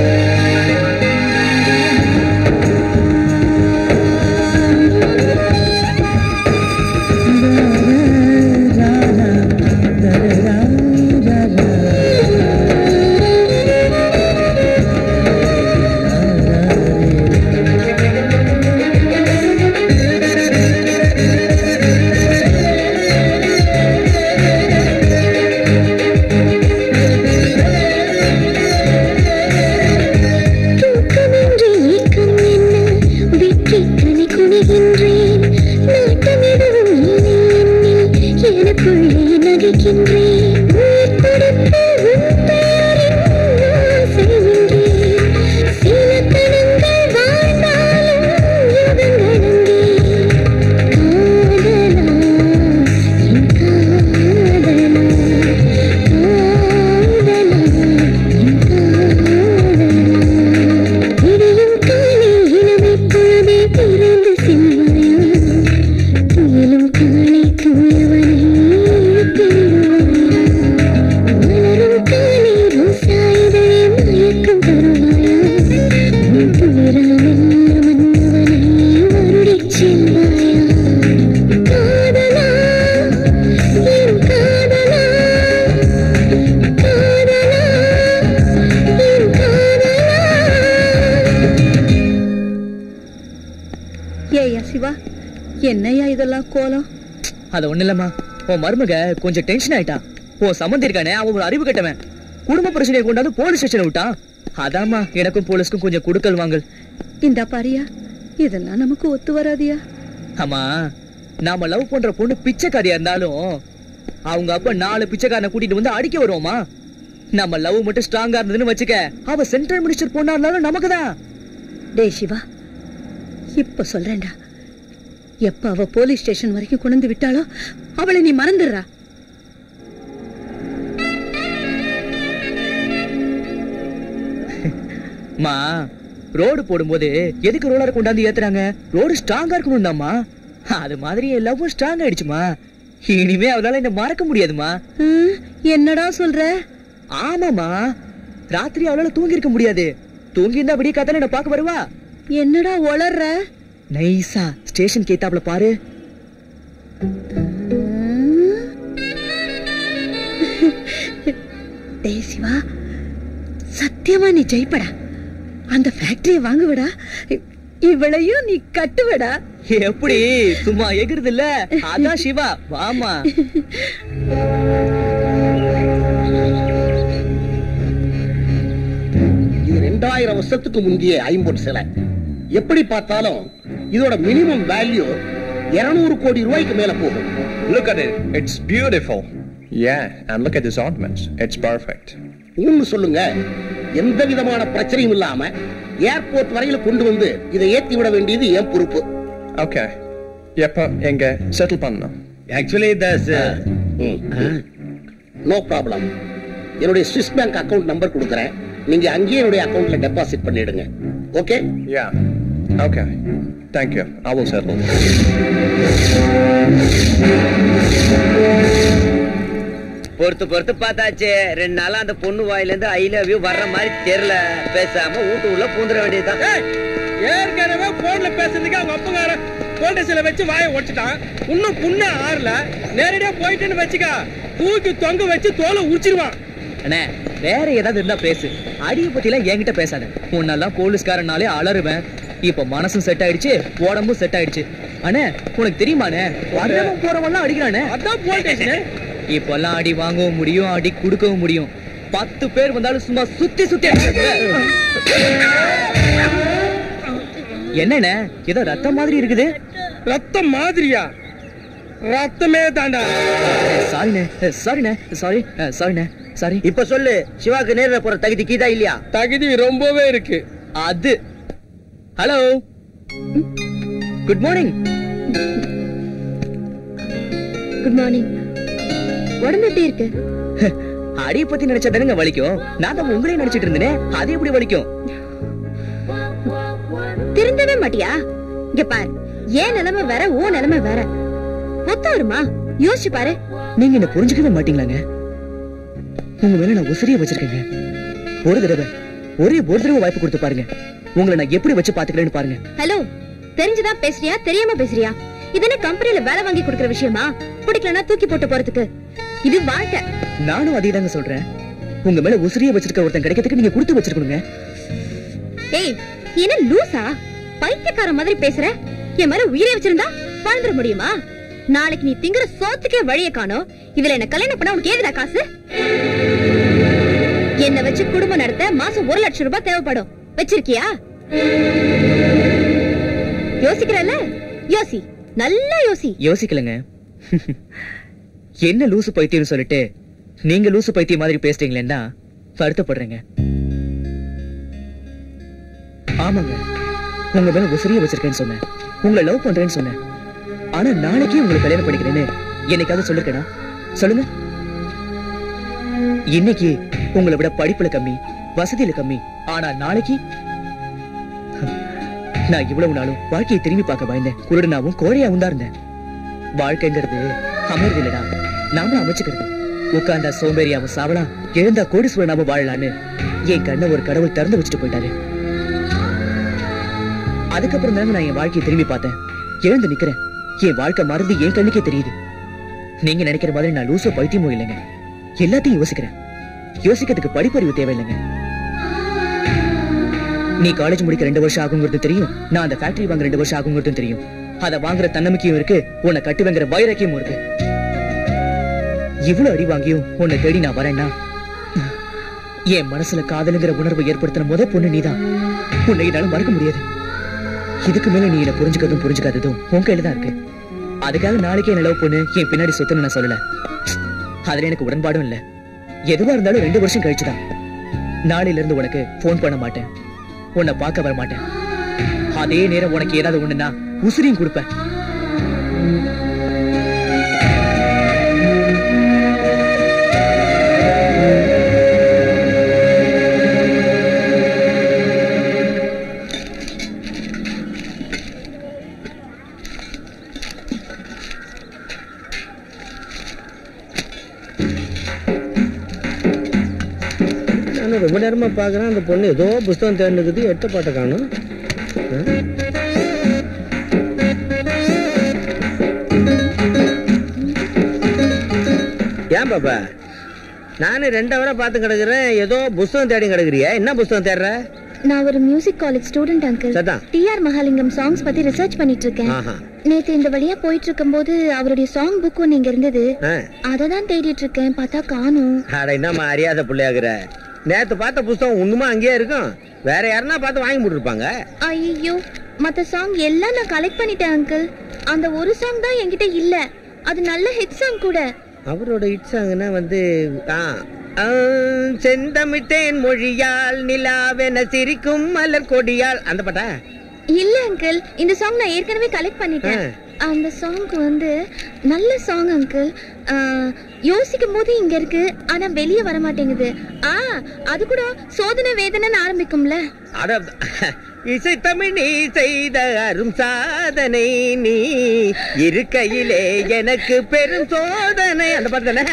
தூக்கமின்றி ஏக்கம் என்ன வெற்றி கனி குனிகின்றேன் நாட்டமிடவும் நீ என்னில் எனக்குள்ளே நகைக்கின்றேன் உயிர் கொடுத்து உன் பெயரின் ஆசை நின்றேன் சில கணங்கள் வாழ்ந்தாலும் யுகங்கள் அங்கே காதலா என் காதலா காதலா என் காதலா விடியும் காலை இளமை பொழுதே பிறந்து செல்வாயா துயிலும் காலை தூயவனே எழுப்பிடுவாயா மலரும் காலை ரோசா இதழே மயக்கம் தருவாயா உன் துயராமெல்ல மன்னவனை வருடிச் செல்வாயா காதலா என் காதலா காதலா என் காதலா ஏய்யா சிவா என்னையா இதெல்லாம் கோலம் அது ஒண்ணு இல்லம்மா உன் மருமக கொஞ்சம் டென்ஷன் ஆயிட்டா உன் சம்மந்தி இருக்கானே அவன் ஒரு அறிவு கட்டவன் குடும்ப பிரச்சனையை கொண்டாந்து போலீஸ் ஸ்டேஷன் விட்டான் அதாம்மா எனக்கும் போலீஸ்க்கும் கொஞ்சம் குடுக்கல் வாங்கல் இந்த பாரியா இதெல்லாம் நமக்கு ஒத்து வராதியா ஆமா நாம லவ் பண்ற பொண்ணு பிச்சைக்காரியா இருந்தாலும் அவங்க அப்ப நாலு பிச்சைக்காரனை கூட்டிட்டு வந்து அடிக்க வருவோமா நம்ம லவ் மட்டும் ஸ்ட்ராங்கா இருந்ததுன்னு வச்சுக்க அவ சென்ட்ரல் மினிஸ்டர் பொண்ணா இருந்தாலும் நமக்குதான் டேய் சிவா இப்ப சொல்றேன்டா எப்ப அவ போலீஸ் ஸ்டேஷன் வரைக்கும் கொண்டு வந்து விட்டாளோ அவளை நீ மறந்துடுறா மா ரோடு போடும்போது எதுக்கு ரோலர் கொண்டாந்து ஏத்துறாங்க ரோடு ஸ்ட்ராங்கா இருக்கணும் அது மாதிரி என் லவ் ஸ்ட்ராங் ஆயிடுச்சுமா இனிமே அவளால என்ன மறக்க முடியாதுமா ஹம், என்னடா சொல்ற ஆமாமா ராத்திரி அவளால தூங்கி இருக்க முடியாது தூங்கி இருந்தா விடிய காத்தால என்ன பாக்க வருவா என்னடா ஒளர்ற நைஸா ஸ்டேஷன் கேத்தாப்ல பாரு டேய் சிவா சத்தியமா நீ ஜெயிப்படா அந்த ஃபேக்டரியை வாங்குவடா இ- இவளையும் நீ கட்டுவடா எப்படி சும்மா எகுறது இல்ல அதான் சிவா வாமா இது ரெண்டாயிரம் வருஷத்துக்கு முந்தைய ஐம்பொன் சிலை எப்படி பார்த்தாலும் இதோட மினிமம் வேல்யூ 200 கோடி ரூபாய்க்கு மேல போகும் Look at it. It's beautiful. Yeah, and look at these ornaments. It's perfect. ஊன்னு சொல்லுங்க எந்த விதமான பிரச்சனையும் இல்லாம ஏர்போர்ட் வரையில கொண்டு வந்து இதை ஏத்தி விட வேண்டியது என் பொறுப்பு ஓகே எப்போ எங்க செட்டில் பண்ணணும் ஆக்சுவலி தஸ் நோ ப்ராப்ளம் என்னுடைய ஸ்விஸ் பேங்க் அக்கவுண்ட் நம்பர் கொடுக்குறேன் நீங்க அங்கேயே என்னுடைய அக்கவுண்ட்ல டெபாசிட் பண்ணிடுங்க okay yeah okay thank you I will settle பொறுத்து பொறுத்து பார்த்தாச்சு ரெண்டு நாளா அந்த பொண்ணு வாயில இருந்து ஐ லவ் யூ வர்ற மாதிரி தெரியல பேசாம வீட்டு உள்ள பூந்துட வேண்டியதுதான் ஏய், ஏற்கனவே போன்ல பேசுறதுக்கு அவங்க அப்பங்கார போல்டேஷன்ல வச்சு வாயை ஒடிச்சிட்டான் இன்னும் புண்ணு ஆறல நேரடியா போயிட்டுன்னு வச்சுக்க தூக்கி தொங்க வச்சு தோலை உரிச்சிருவான் அண்ணே வேற ஏதாவது இருந்தா பேசு அடிய பத்தி எல்லாம் என்கிட்ட பேசாத முன்னெல்லாம் போலீஸ்காரனாலே அலறுவேன் இப்ப மனசும் செட் ஆயிடுச்சு உடம்பும் செட் ஆயிடுச்சு அண்ணே உனக்கு தெரியுமாண்ணே வரவன் போறவன்லாம் அடிக்கிறானே அதான் போல்டேஷன் இப்பெல்லாம் அடி வாங்கவும் முடியும் அடி கொடுக்கவும் முடியும் பத்து பேர் வந்தாலும் சும்மா சுத்தி சுத்தி அடிக்கிறாங்க. என்னண்ணே ஏதோ ரத்தம் மாதிரி இருக்குது ரத்தம் மாதிரியா ரத்தமே தாண்டா சாரிண்ணே சாரிண்ணே சாரி சாரிண்ணே சாரி இப்ப சொல்லு சிவாக்கு நேர்ல போற தகுதி கீதா இல்லையா தகுதி ரொம்பவே இருக்கு அது hello good morning good morning உடம்பு எப்படி இருக்கு அடிய பத்தி நினைச்சா தானங்க வலிக்கும் நான் தான் உங்களையும் நினைச்சிட்டு இருந்தேனே அது எப்படி வலிக்கும் திருந்தவே மாட்டியா இங்க பாரு ஏன் நிலைமை வேற ஓ நிலைமை வேற ஒத்த வருமா யோசிச்சு பாரு நீங்க என்ன புரிஞ்சுக்கவே மாட்டீங்களாங்க உங்க மேல நான் உசிரிய வச்சிருக்கேங்க ஒரு தடவை ஒரே ஒரு தடவை வாய்ப்பு கொடுத்து பாருங்க உங்களை நான் எப்படி வச்சு பாத்துக்கிறேன்னு பாருங்க ஹலோ தெரிஞ்சுதான் பேசுறியா தெரியாம பேசுறியா இது என்ன கம்பெனில வேலை வாங்கி கொடுக்கற விஷயமா பிடிக்கலன்னா தூக்கி போட்டு போறதுக்கு இது வாழ்க்கை நானும் அதே தாங்க சொல்றேன் உங்க மேல உசிரிய வச்சிருக்க ஒருத்தன் கிடைக்கிறதுக்கு நீங்க கொடுத்து வச்சிருக்கணுங்க ஏய் நீ என்ன லூசா பைத்தியக்கார மாதிரி பேசுற என் மேல உயிரை வச்சிருந்தா வாழ்ந்துட முடியுமா நாளைக்கு நீ திங்குற சோத்துக்கே வழிய காணோம் இதுல என்ன கல்யாணம் பண்ண உனக்கு ஏதுடா காசு என்ன வச்சு குடும்பம் நடத்த மாசம் ஒரு லட்சம் ரூபாய் தேவைப்படும் வச்சிருக்கியா யோசிக்கிறல்ல யோசி நல்லா யோசி யோசிக்கலங்க என்ன லூசு பைத்தியம்னு சொல்லிட்டு நீங்க லூசு பைத்தியம் மாதிரி பேசுறீங்களேன்னா வருத்தப்படுறேங்க ஆமாங்க உங்க மேல உசிரிய வச்சிருக்கேன்னு சொன்னேன் உங்களை லவ் பண்றேன்னு சொன்னேன் ஆனா நாளைக்கே உங்களை கல்யாணம் பண்ணிக்கிறேன்னு என்னைக்காவது சொல்லிருக்கேனா சொல்லுங்க இன்னைக்கு உங்களை விட படிப்புல கம்மி வசதியில கம்மி ஆனா நாளைக்கு நான் இவ்வளவு நாளும் வாழ்க்கையை திரும்பி பார்க்க பயந்தேன் குருடனாவும் கோழையாவும் தான் இருந்தேன் வாழ்க்கைங்கிறது அமைறது இல்லடா நாமளும் அமைச்சுக்கிறது உட்கார்ந்தா சோம்பேறியாவும் சாவலாம் எழுந்தா கோடீஸ்வரனாவும் வாழலான்னு என் கண்ணை ஒரு கடவுள் திறந்து வச்சுட்டு போயிட்டாரு அதுக்கப்புறம் தாங்க நான் என் வாழ்க்கையை திரும்பி பார்த்தேன் எழுந்து நிக்கிறேன் என் வாழ்க்கை மறந்து என் கண்ணுக்கே தெரியுது நீங்க நினைக்கிற மாதிரி நான் லூசோ பைத்தியமோ இல்லைங்க எல்லாத்தையும் யோசிக்கிறேன் யோசிக்கிறதுக்கு படிப்பறிவு தேவையில்லைங்க நீ காலேஜ் முடிக்க ரெண்டு வருஷம் ஆகுங்கிறது தெரியும் நான் அந்த ஃபேக்டரி வாங்க ரெண்டு வருஷம் ஆகுங்கிறது தெரியும் அத வாங்குற தன்னம்பிக்கையும் இருக்கு உன்னை கட்டி வாங்குற வைரக்கியமும் இருக்கு இவ்வளவு அடி வாங்கியும் உன்னை தேடி நான் வரேன்னா என் மனசுல காதலுங்கிற உணர்வை ஏற்படுத்தின முத பொண்ணு நீதான் உன்னை என்னால மறக்க முடியாது இதுக்கு மேல நீ என்ன புரிஞ்சுக்கிறதும் புரிஞ்சுக்காததும் உன் கையில தான் இருக்கு அதுக்காக நாளைக்கே என்ன லவ் பொண்ணு என் பின்னாடி சொத்துன்னு நான் சொல்லல அதுல எனக்கு உடன்பாடும் இல்ல எதுவா இருந்தாலும் ரெண்டு வருஷம் கழிச்சுதான் நாளையில இருந்து உனக்கு போன் பண்ண மாட்டேன் உன்னை பார்க்க வர மாட்டேன் அதே நேரம் உனக்கு ஏதாவது ஒண்ணுன்னா உசிரியும் கொடுப்பேன் நானும் ரொம்ப நேரமா பாக்குறேன் அந்த பொண்ணு ஏதோ புஸ்தகம் தேர்ந்துக்குது எட்ட பாட்டை காணும் ஏன் பாப்பா நானும் ரெண்டு ஹவரா பார்த்து கிடக்குறேன் ஏதோ புஸ்தகம் தேடி கிடக்குறியா என்ன புஸ்தகம் தேடுற நான் ஒரு மியூசிக் காலேஜ் ஸ்டூடெண்ட் அங்கிள் சரிதான். டி ஆர் மகாலிங்கம் சாங்ஸ் பத்தி ரிசர்ச் பண்ணிட்டு இருக்கேன் ஆஹா. நேத்து இந்த வழியா போயிட்டு இருக்கும்போது அவருடைய சாங் புக் ஒன்னு இங்க இருந்தது ஆ. அதை தான் தேடிட்டு இருக்கேன் பார்த்தா காணும் அட என்னம்மா அறியாத பிள்ளையாக்குற நேத்து பார்த்த புஸ்தகம் ஒண்ணுமா அங்கேயே இருக்கும் வேற யாருன்னா பார்த்து வாங்கி போட்டுருப்பாங்க ஐயோ மத்த சாங் எல்லாம் நான் கலெக்ட் பண்ணிட்டேன் அங்கிள் அந்த ஒரு சாங் தான் என்கிட்ட இல்ல அது நல்ல ஹிட் சாங் கூட அவரோட ஹிட் சாங்னா வந்து ஆ ஆ, செந்தமிட்டேன் மொழியால் நிலாவென சிரிக்கும் மலர் கொடியால் அந்த பாட்டா இல்ல அங்கிள் இந்த சாங் நான் ஏற்கனவே கலெக்ட் பண்ணிட்டேன் அந்த சாங் வந்து நல்ல சாங் அங்கிள் யோசிக்கும் போது இங்க இருக்கு ஆனா வெளியே வர மாட்டேங்குது ஆ அது கூட சோதனை வேதனைன்னு ஆரம்பிக்கும்ல அட இசை தமிழ் நீ செய்த அரும் சாதனை நீ இருக்கையிலே எனக்கு பெரும் சோதனை அந்த பாட்டு தானே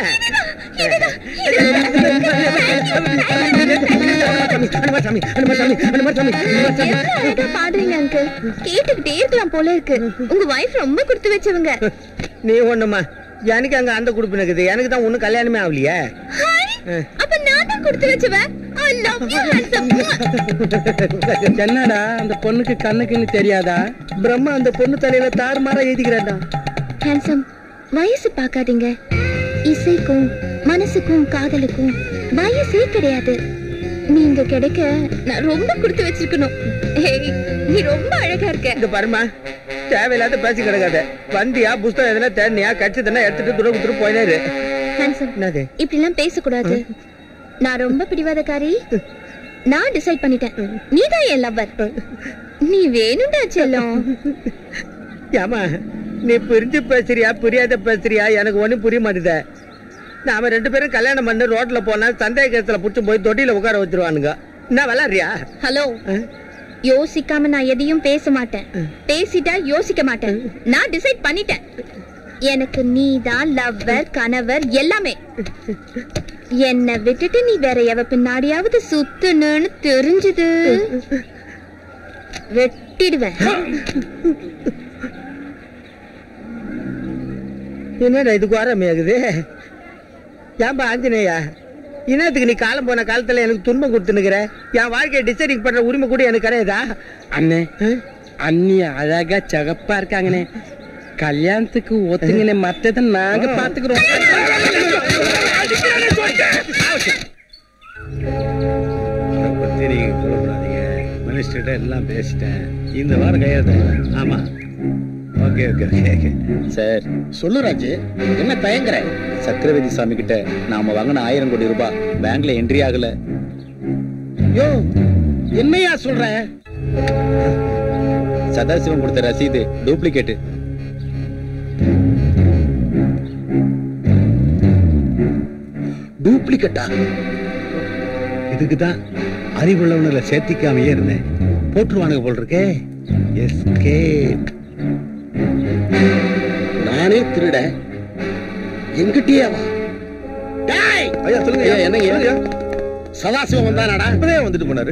எவ்வளவு அழகா பாடுறீங்க அங்கிள் கேட்டுக்கிட்டே இருக்கலாம் போல இருக்கு உங்க வைஃப் ரொம்ப கொடுத்து வச்சவங்க நீ ஒண்ணுமா எனக்கு அங்க அந்த குடுப்பு இருக்குது எனக்கு தான் ஒண்ணும் கல்யாணமே ஆகலையே அப்ப நான் தான் கொடுத்து வச்சவன் I love you, handsome. என்னடா அந்த பொண்ணுக்கு கண்ணுக்குன்னு தெரியாதா பிரம்மா அந்த பொண்ணு தலையில தாறுமாறா எழுதிக்கிறான்டா ஹேண்ட்ஸம் வயசு பார்க்காதீங்க இசைக்கும் மனசுக்கும் காதலுக்கும் வயசே கிடையாது நீங்க கிடைக்க நான் ரொம்ப கொடுத்து வச்சிருக்கணும் ஏய், நீ ரொம்ப அழகா இருக்க இந்த பாருமா தேவையில்லாத பேசி கிடக்காத வந்தியா புஸ்தகம் எதுனா தேடினியா கட்சி எடுத்துட்டு துணை கொடுத்துட்டு போயினாரு ஹேண்ட்ஸம் என்னது இப்படி எல்லாம் பேசக்கூடாது நான் ரொம்ப பிடிவாதக்காரி நான் டிசைட் பண்ணிட்டேன் நீதான் என் லவ்வர் நீ வேணும்டா செல்லம் ஏமா நீ புரிஞ்சு பேசுறியா புரியாத பேசுறியா எனக்கு ஒண்ணும் புரிய மாட்டேத நாம ரெண்டு பேரும் கல்யாணம் பண்ணி ரோட்ல போனா சந்தேகத்துல புடிச்சு போய் தொட்டில உட்கார வச்சிருவானுங்க என்ன விளாடுறியா ஹலோ யோசிக்காம நான் எதையும் பேச மாட்டேன் பேசிட்டா யோசிக்க மாட்டேன் நான் டிசைட் பண்ணிட்டேன் எனக்கு நீ தான் லவ்வர் கணவர் எல்லாமே என்னை விட்டுட்டு நீ வேற எவ பின்னாடியாவது சுத்துனு தெரிஞ்சது வெட்டிடுவேன் என்னடா இது கோரமையாகுது ஏன்பா ஆஞ்சநேயா இனத்துக்கு நீ காலம் போன காலத்துல எனக்கு துன்பம் கொடுத்துனுக்குற என் வாழ்க்கையை டிசைடிங் பண்ற உரிமை கூட எனக்கு கிடையாதா அண்ணே அண்ணி அழகா சகப்பா இருக்காங்கண்ணே கல்யாணத்துக்கு ஒத்துங்கண்ணே மத்தத நாங்க பாத்துக்கிறோம் சரி கவலைப்படாதீங்க மினிஸ்டர்கிட்ட எல்லாம் பேசிட்டேன் இந்த வாரம் கையெழுத்து ஆமா okay okay okay okay sir சொல்லு ராஜு என்ன தயங்குற சக்கரவர்த்தி சாமி கிட்ட நாம வாங்கின ஆயிரம் கோடி ரூபாய் பேங்க்ல என்ட்ரி ஆகல யோ என்னையா சொல்ற சதாசிவம் கொடுத்த ரசீது டூப்ளிகேட் டூப்ளிகேட்டா இதுக்கு தான் அறிவுள்ளவனுல சேர்த்திக்காமையே இருந்தேன் போட்டுருவானுங்க போல் இருக்கே எஸ்கேப் நானே திருட எங்கிட்டயே வா டேய் ஐயா சொல்லுங்க ஐயா, என்னங்க? சொல்லுங்க. சதாசிவம் வந்தானாடா இப்பதான் வந்துட்டு போனாரு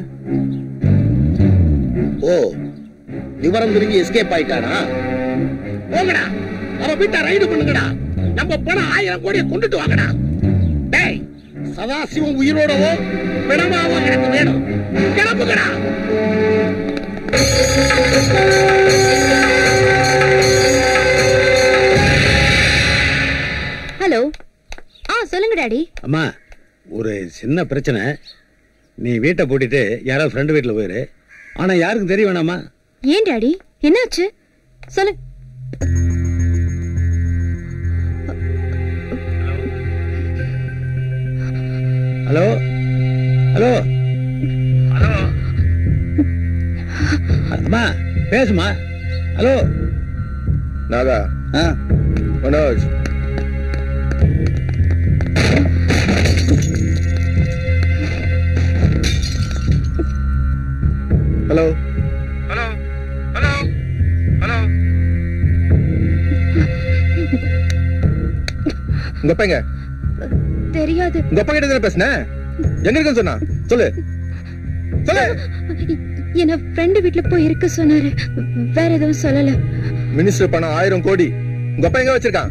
ஓ விவரம் தெரிஞ்சு எஸ்கேப் ஆயிட்டானா போங்கடா அவன் வீட்டை ரைடு பண்ணுங்கடா நம்ம பணம் ஆயிரம் கோடியை கொண்டுட்டு வாங்கடா டேய் சதாசிவம் உயிரோடவோ பிணமாவோ எனக்கு வேணும் கிளம்புங்கடா ஹலோ ஆ சொல்லுங்க டாடி அம்மா ஒரு சின்ன பிரச்சனை நீ வீட்டை பூட்டிட்டு யாராவது ஃப்ரெண்டு வீட்டில் போயிரு ஆனா யாருக்கும் தெரிய வேணாமா ஏன் டாடி என்னாச்சு சொல்லு ஹலோ ஹலோ ஹலோ அம்மா பேசுமா hello Naga Manoj hello hello hello hello உங்க அப்பா எங்க தெரியாது உங்க அப்பா கிட்ட தானே பேசுன எங்க இருக்குன்னு சொன்னா சொல்லு சொல்லு என்ன ஃப்ரெண்டு வீட்ல போய் இருக்க சொன்னாரு வேற எதுவும் சொல்லல மினிஸ்டர் பணம் ஆயிரம் கோடி உங்க அப்பா எங்க வச்சிருக்கான்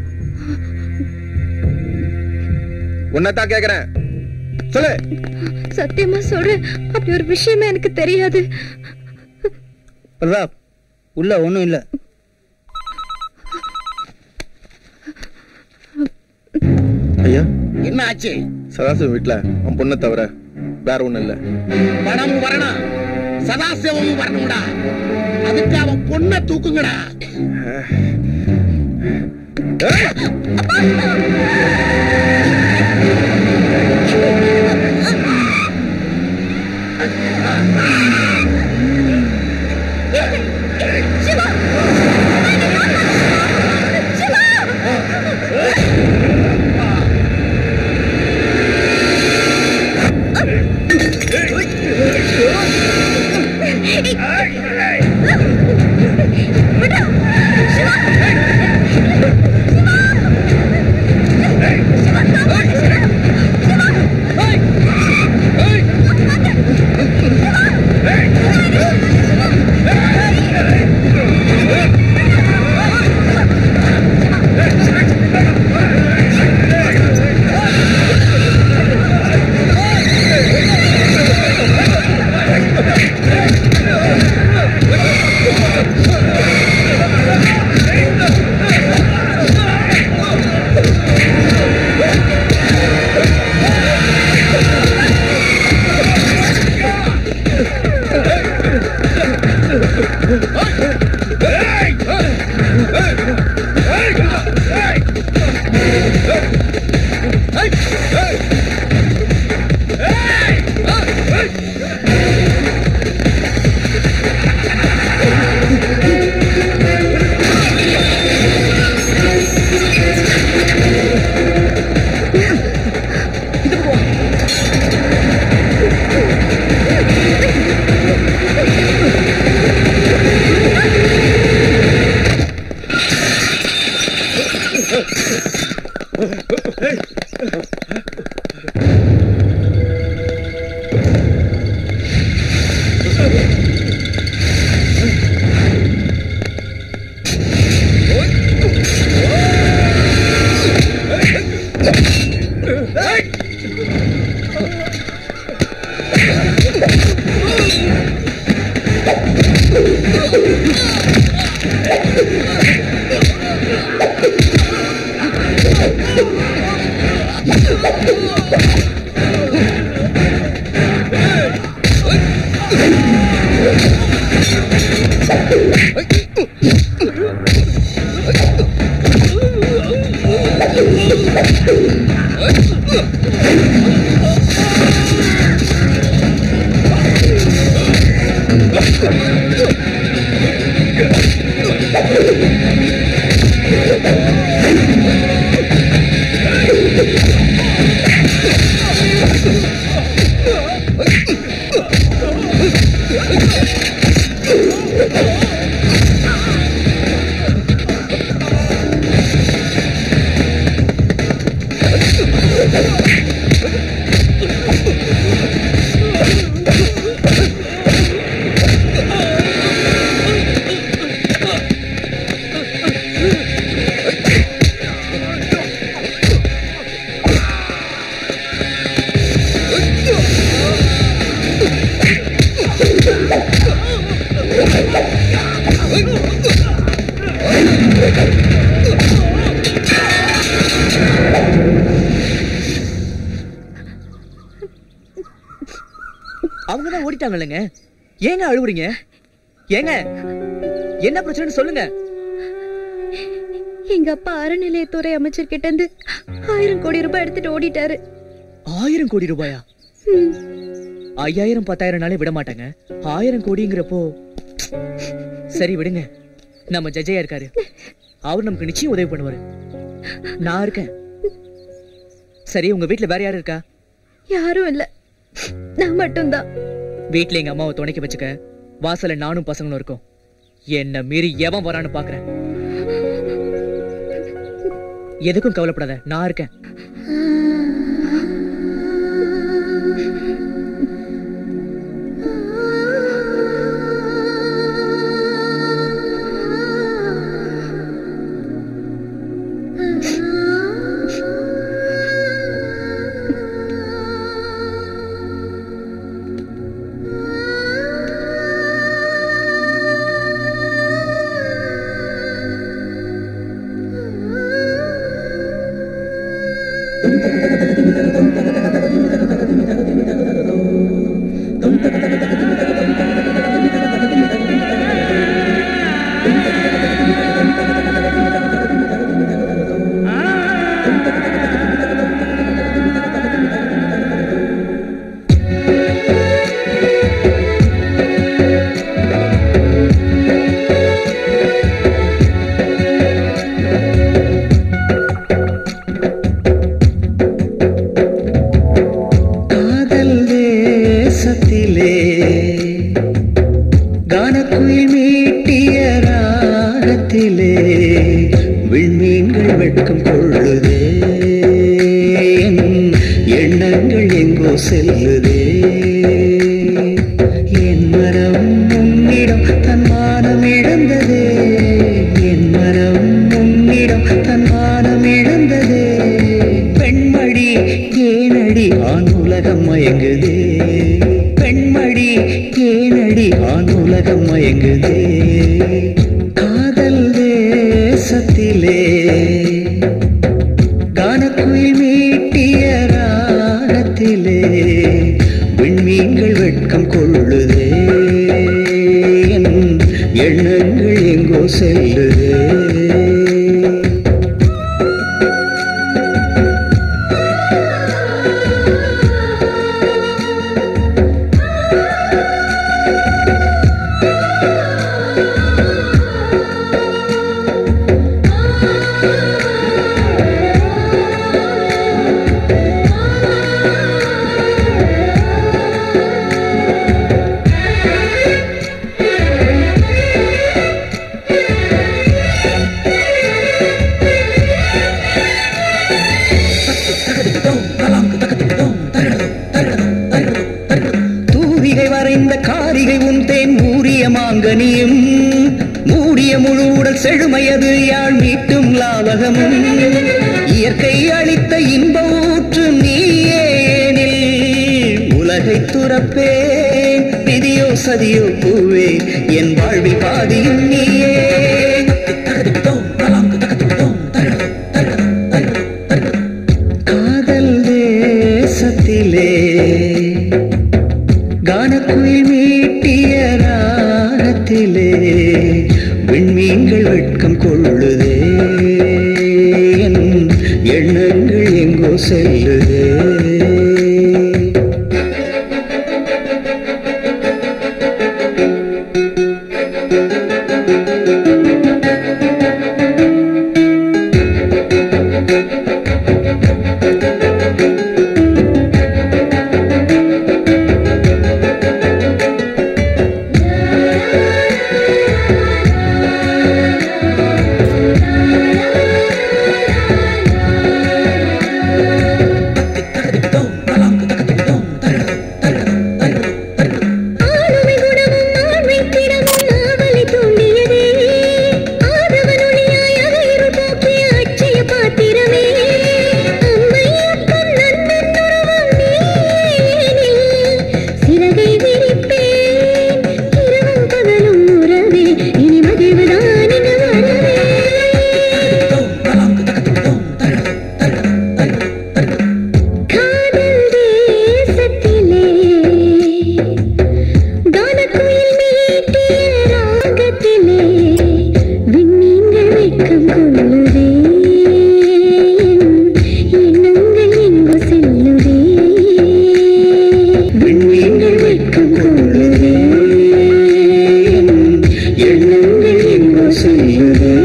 உன்னதான் கேக்குறேன் சொல்லு சத்தியமா சொல்றேன் அப்படி ஒரு விஷயமே எனக்கு தெரியாது பிரதாப் உள்ள ஒண்ணும் இல்ல ஐயா என்ன ஆச்சு சதாசிவம் வீட்டுல அவன் பொண்ணை தவிர வேற ஒண்ணும் இல்ல பணமும் வரணும் சதாசிவமும் வரணும்டா அதுக்கு அவன் பொண்ணை தூக்குங்கடா ஏய்! அவங்க தான் ஓடிட்டாங்க இல்லைங்க ஏங்க அழுவுறீங்க ஏங்க என்ன பிரச்சனைன்னு சொல்லுங்க எங்க அப்பா அறநிலையத்துறை அமைச்சர்கிட்ட இருந்து ஆயிரம் கோடி ரூபாய் எடுத்துட்டு ஓடிட்டாரு ஆயிரம் கோடி ரூபாயா ஐயாயிரம் பத்தாயிரம் விட மாட்டாங்க ஆயிரம் கோடிங்கிறப்போ சரி விடுங்க நம்ம ஜட்ஜையா இருக்காரு அவர் நமக்கு நிச்சயம் உதவி பண்ணுவாரு நான் இருக்கேன் சரி உங்க வீட்ல வேற யாரு இருக்கா யாரும் இல்ல நான் மட்டும்தான் வீட்ல எங்க அம்மாவை துணைக்க வச்சுக்க வாசல்ல நானும் பசங்களும் இருக்கோம் என்ன மீறி எவன் வரான்னு பாக்குறேன் எதுக்கும் கவலைப்படாத நான் இருக்கேன் கானக்குயில் மீட்டிய ராகத்திலே விண்மீன்கள் வெட்கம் கொள்ளுதே என் எண்ணங்கள் எங்கோ செல்லுதே என் மனம் உன்னிடம் தன் மானம் இழந்ததே என் மனம் உன்னிடம் தன் மானம் இழந்ததே பெண்மடி ஏனடி ஆண் உலகம் மயங்குதே பெண்மடி ஏனடி ஆண் உலகம் மயங்குதே காதல் தேசத்திலே கானக்குயில் மீட்டிய ராகத்திலே விண்மீன்கள் வெட்கம் கொள்ளுதே என் எண்ணங்கள் எங்கோ செல்லுதே தூவிகை வரைந்த காரிகை உன் தேன் மூறிய மாங்கனியும் மூடிய முழு உடல் செழுமையது யாழ் மீட்டும் லாவகமும் இயற்கை அளித்த இன்ப ஊற்று நீயேனில் உலகை துறப்பேன் விதியோ சதியோ பூவே என் வாழ்வில் பாதியும் நீயே காதல் தேசத்திலே கானக்குயில் மீட்டிய ராகத்திலே விண்மீன்கள் வெட்கம் கொள்ளுதே என் எண்ணங்கள் எங்கோ செல்லுதே ஆளுமை குணமும் ஆண்மை திறமும் நாவலை தூண்டியதே ஆதவன் ஒளியாய் அகையிருள் போக்கிய அட்சய பாத்திரமே அம்மை அப்பன் நண்பன் உருவம் நீயேனில் சிறகை விரிப்பேன் இரவும் பகலும் உறவே இனி மகிழ்வுதான் இங்கு வரவே காதல் தேசத்திலே கானக்குயில் மீட்டிய ராகத்திலே விண்மீன்கள் வெட்கம் கொள்ளுதே எண்ணங்கள் எங்கு செல்லுதே விண்மீன்கள் வெட்கம் கொள்ளுதே எண்ணங்கள் எங்கு செல்லுதே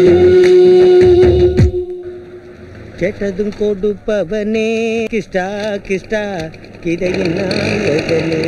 கேட்டதும் கொடுப்பவனே கிஷ்டா கிஷ்டா கிதையின் நாயகனே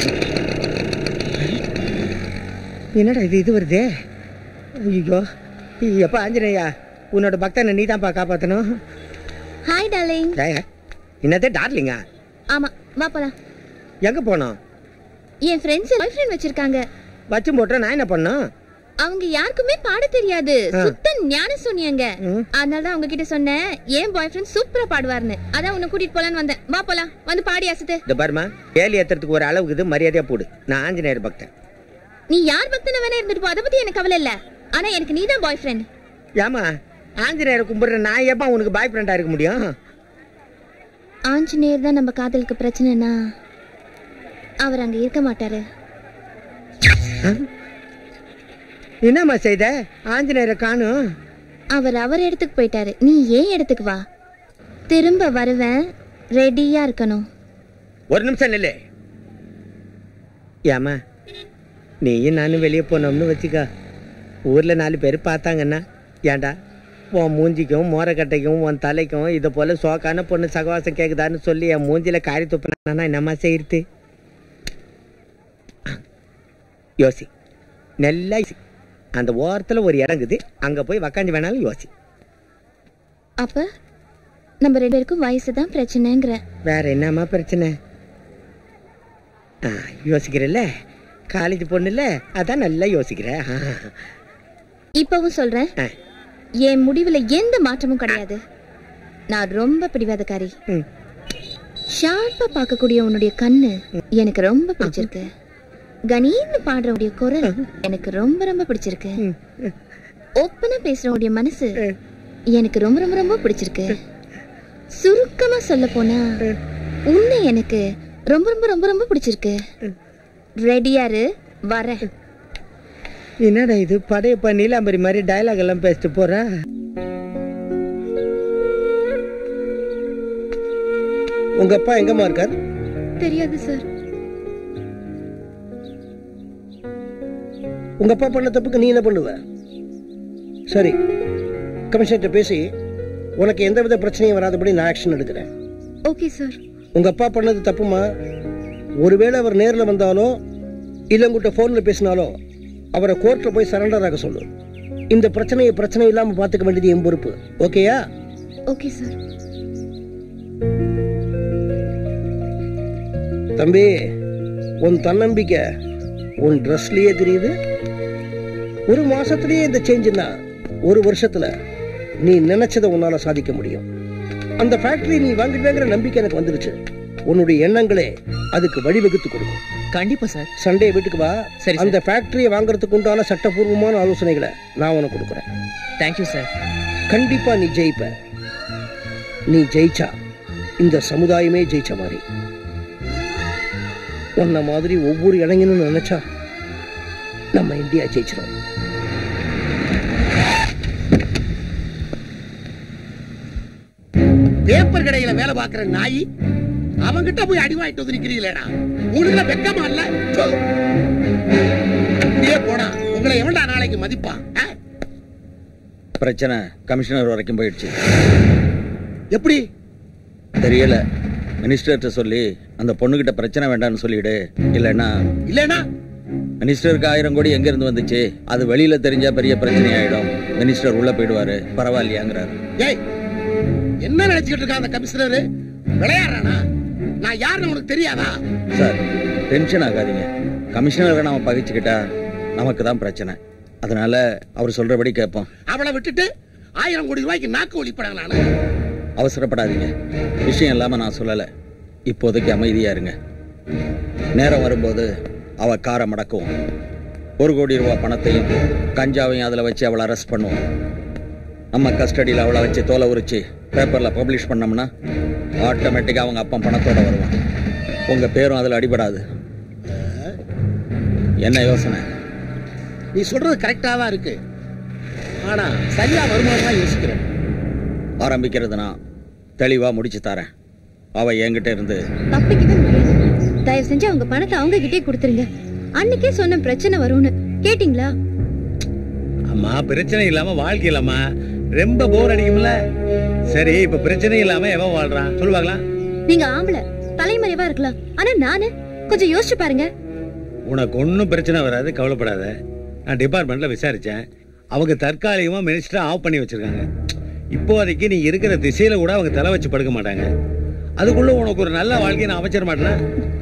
என்னடா இது இது வருதே ஐயோ எப்ப ஆஞ்சநேயா உன்னோட பக்தனை நீ தான்ப்பா காப்பாத்தணும் ஹாய் டார்லிங் ஏய், என்னதே டார்லிங்கா ஆமா வா போலாம் எங்க போனோம் என் ஃப்ரெண்ட்ஸ் பாய் ஃப்ரெண்ட் வச்சிருக்காங்க வச்சு போட்ட நான் என்ன பண்ணோம் அவங்க யாருக்குமே பாட தெரியாது ஆ. சுத்த ஞான சொன்னியாங்க அதனால தான் அவங்க கிட்ட சொன்னேன் என் பாய் ஃப்ரெண்ட் சூப்பரா பாடுவாருன்னு அதான் உன்னை கூட்டிட்டு போலான்னு வந்தேன் வா போலாம் வந்து பாடி அசத்து இந்த பாருமா வேலி ஏத்துறதுக்கு ஒரு அளவுக்கு இது மரியாதையா போடு நான் ஆஞ்சநேயர் பக்தன் நீ யார் பக்தன வேணா இருந்துட்டு போ அதை பத்தி எனக்கு கவலை இல்ல ஆனா எனக்கு நீதான் பாய் ஃப்ரெண்ட் ஏமா ஆஞ்சநேயரை கும்பிடுற நான் எப்ப உனக்கு பாய் ஃப்ரெண்டா இருக்க முடியும் ஆஞ்சநேயர் தான் நம்ம காதலுக்கு பிரச்சனைனா அவர் அங்க இருக்க மாட்டாரு என்னம்மா செய்த ஆஞ்சநேயரை காணும் அவர் அவர் இடத்துக்கு போயிட்டாரு நீ ஏன் இடத்துக்கு வா திரும்ப வருவேன் ரெடியா இருக்கணும் ஒரு நிமிஷம் நில்லு ஏமா நீயும் நானும் வெளியே போனோம்னு வச்சுக்க ஊர்ல நாலு பேர் பார்த்தாங்கன்னா ஏன்டா உன் மூஞ்சிக்கும் மோரக்கட்டைக்கும் உன் தலைக்கும் இதை போல சோக்கான பொண்ணு சகவாசம் கேக்குதான்னு சொல்லி என் மூஞ்சில காரி துப்பினா என்னம்மா செய்யறது யோசி நல்லா யோசி. அந்த ஓரத்துல ஒரு இடங்குது அங்க போய் உக்காந்து வேணாலும் யோசி அப்ப நம்ம ரெண்டு பேருக்கும் வயசு தான் பிரச்சனைங்கிற வேற என்னம்மா பிரச்சனை ஆ, யோசிக்கிறல்ல காலேஜ் பொண்ணுல அதான் நல்லா யோசிக்கிற ஆ. இப்பவும் சொல்றேன் என் முடிவுல எந்த மாற்றமும் கிடையாது நான் ரொம்ப பிடிவாதக்காரி ஷார்ப்பா பார்க்கக்கூடிய உன்னுடைய கண்ணு எனக்கு ரொம்ப பிடிச்சிருக்கு கணீர்னு பாடுறவுடைய குரல் எனக்கு ரொம்ப ரொம்ப பிடிச்சிருக்கு ஓப்பனா பேசுறவுடைய மனசு எனக்கு ரொம்ப ரொம்ப ரொம்ப பிடிச்சிருக்கு சுருக்கமா சொல்ல போனா உன்னை எனக்கு ரொம்ப ரொம்ப ரொம்ப ரொம்ப பிடிச்சிருக்கு ரெடியாரு வரேன் என்னடா இது படையப்பா நீலாம்பரி மாதிரி டயலாக் எல்லாம் பேசிட்டு போற உங்க அப்பா எங்கம்மா இருக்கார் தெரியாது சார் உங்க அப்பா பண்ண தப்புக்கு நீ என்ன பண்ணுவ சரி கமிஷனர்கிட்ட பேசி உனக்கு எந்தவித பிரச்சனையும் வராதபடி நான் ஆக்ஷன் எடுக்கிறேன் ஓகே சார் உங்க அப்பா பண்ணது தப்புமா ஒருவேளை அவர் நேர்ல வந்தாலோ இல்ல உங்ககிட்ட போன்ல பேசினாலோ அவரை கோர்ட்ல போய் சரண்டர் ஆக சொல்லு இந்த பிரச்சனையை பிரச்சனை இல்லாம பாத்துக்க வேண்டியது என் பொறுப்பு ஓகேயா ஓகே சார் தம்பி உன் தன்னம்பிக்கை உன் ட்ரெஸ்லயே தெரியுது ஒரு மாசத்திலேயே இந்த சேஞ்சுன்னா ஒரு வருஷத்துல நீ நினைச்சதை உன்னால சாதிக்க முடியும் அந்த ஃபேக்டரி நீ வாங்கிடுவேங்கிற நம்பிக்கை எனக்கு வந்துருச்சு உன்னுடைய எண்ணங்களே அதுக்கு வழிவகுத்து கொடுக்கும் கண்டிப்பா சார் சண்டே வீட்டுக்கு வா சரி, அந்த ஃபேக்டரியை வாங்குறதுக்கு உண்டான சட்டபூர்வமான ஆலோசனைகளை நான் உனக்கு கொடுக்குறேன் தேங்க்யூ சார் கண்டிப்பா நீ ஜெயிப்ப நீ ஜெயிச்சா இந்த சமுதாயமே ஜெயிச்ச மாதிரி உன்ன மாதிரி ஒவ்வொரு இளைஞனும் நினைச்சா நம்ம இந்தியா ஜெயிச்சிடும் பேப்பர் கடையில வேலை பார்க்கிற நாய் அவங்கிட்ட போய் அடி வாங்கிட்டு வந்து நிக்கிறீங்களேடா உங்களுக்கு வெக்கமா இல்ல சோ. இப்படியே போடா உங்களை எவன்டா நாளைக்கு மதிப்பா ஆ? பிரச்சனை கமிஷனர் வரைக்கும் போயிடுச்சு எப்படி தெரியல மினிஸ்டர்கிட்ட சொல்லி அந்த பொண்ணுகிட்ட பிரச்சனை வேண்டாம்னு சொல்லிடு இல்லைன்னா இல்லனா மினிஸ்டருக்கு ஆயிரம் கோடி எங்க இருந்து வந்துச்சு அது வெளியில தெரிஞ்சா பெரிய பிரச்சனை ஆயிடும் மினிஸ்டர் உள்ள போயிடுவாரு பரவாயில்லையாங்கிறாரு ஏய் என்ன நினைச்சுக்கிட்டு இருக்கா அந்த கமிஷனர் விளையாடுறானா நான் யாருன்னு உனக்கு தெரியாதா சார் டென்ஷன் ஆகாதீங்க கமிஷனரை நாம பகிச்சுக்கிட்டா நமக்கு தான் பிரச்சனை அதனால அவர் சொல்றபடி கேட்போம் அவளை விட்டுட்டு ஆயிரம் கோடி ரூபாய்க்கு நாக்கு ஒழிப்படா நானு அவசரப்படாதீங்க விஷயம் இல்லாம நான் சொல்லல இப்போதைக்கு அமைதியா இருங்க நேரம் வரும்போது அவ காரை மடக்குவோம் ஒரு கோடி ரூபாய் பணத்தையும் கஞ்சாவையும் அதுல வச்சு அவளை அரெஸ்ட் பண்ணுவோம் நம்ம கஸ்டடியில் அவளை வச்சு தோலை உரிச்சு பேப்பர்ல பப்ளிஷ் பண்ணோம்னா ஆட்டோமேட்டிக்கா அவங்க அப்பா பணத்தோட வருவான் உங்க பேரும் அதுல அடிபடாது என்ன யோசனை நீ சொல்றது கரெக்டா தான் இருக்கு ஆனா சரியா வருமானம் தான் யோசிக்கிறேன் ஆரம்பிக்கிறது நான் தெளிவா முடிச்சு தரேன் அவ என்கிட்ட இருந்து தப்பிக்கவே முடியாது தயவு செஞ்சு அவங்க பணத்தை அவங்க கிட்டே கொடுத்துருங்க அன்னைக்கே சொன்ன பிரச்சனை வரும்னு கேட்டிங்களா அம்மா பிரச்சனை இல்லாம வாழ்க்கை இல்லாமா ரொம்ப போர் அடிக்கும்ல சரி இப்ப பிரச்சனை இல்லாம எவன் வாழ்றான் சொல்லுவாங்களா நீங்க ஆம்பளை தலைமறைவா இருக்கலாம் ஆனா நானு கொஞ்சம் யோசிச்சு பாருங்க உனக்கு ஒன்றும் பிரச்சனை வராது கவலைப்படாத நான் டிபார்ட்மெண்ட்ல விசாரிச்சேன் அவங்க தற்காலிகமா மினிஸ்டரை ஆஃப் பண்ணி வச்சிருக்காங்க இப்போதைக்கு நீ இருக்கிற திசையில கூட அவங்க தலை வச்சு படுக்க மாட்டாங்க அதுக்குள்ள உனக்கு ஒரு நல்ல வாழ்க்கையை நான் அமைச்சிட மாட்டேனா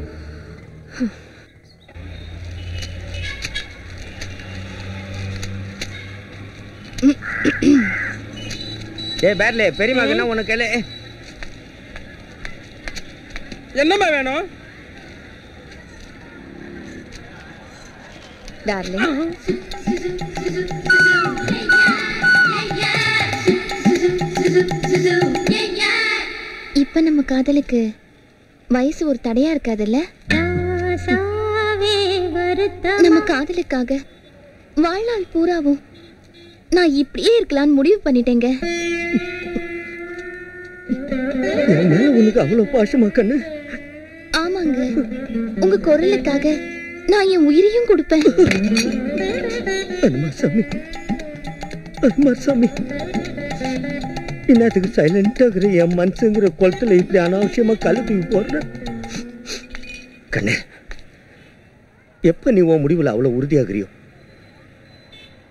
ஏய் பேட்லே பெரியமாக்கு என்ன உனக்கு கேளு என்னம்மா வேணும் டார்லிங் இப்ப நம்ம காதலுக்கு வயசு ஒரு தடையா இருக்காதுல்ல நம்ம காதலுக்காக வாழ்நாள் பூராவும் நான் இப்படியே இருக்கலாம்னு முடிவு பண்ணிட்டேங்க என் மேல உனக்கு அவ்வளவு பாசமா கண்ணு ஆமாங்க உங்க குரலுக்காக நான் என் உயிரையும் கொடுப்பேன் அனுமார் சாமி அனுமார் சாமி என்னத்துக்கு சைலண்டா இருக்கிற என் மனசுங்கிற குளத்துல இப்படி அனாவசியமா கழுவி போடுற கண்ணே எப்ப நீ உன் முடிவுல அவ்வளவு உறுதியாகிறியோ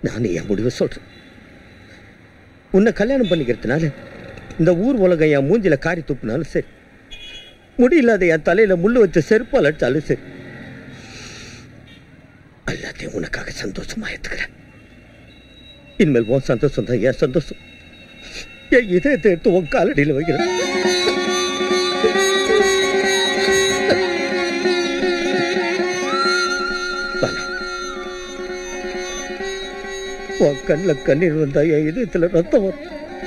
நான் என் முடிவை சொல்றேன் உன்னை கல்யாணம் பண்ணிக்கிறதுனால இந்த ஊர் உலகம் என் மூஞ்சில காரி துப்புனாலும் சரி முடியலாத என் தலையில முள்ளு வச்ச செருப்பால் அடிச்சாலும் சரி எல்லாத்தையும் உனக்காக சந்தோஷமா ஏத்துக்கிறேன் இனிமேல் உன் சந்தோஷம் தான் என் சந்தோஷம் என் இதயத்தை எடுத்து உன் காலடியில் வைக்கிறேன் வேணாம். உன் கண்ணில் கண்ணீர் வந்தா என் இதயத்துல ரத்தம் வரும்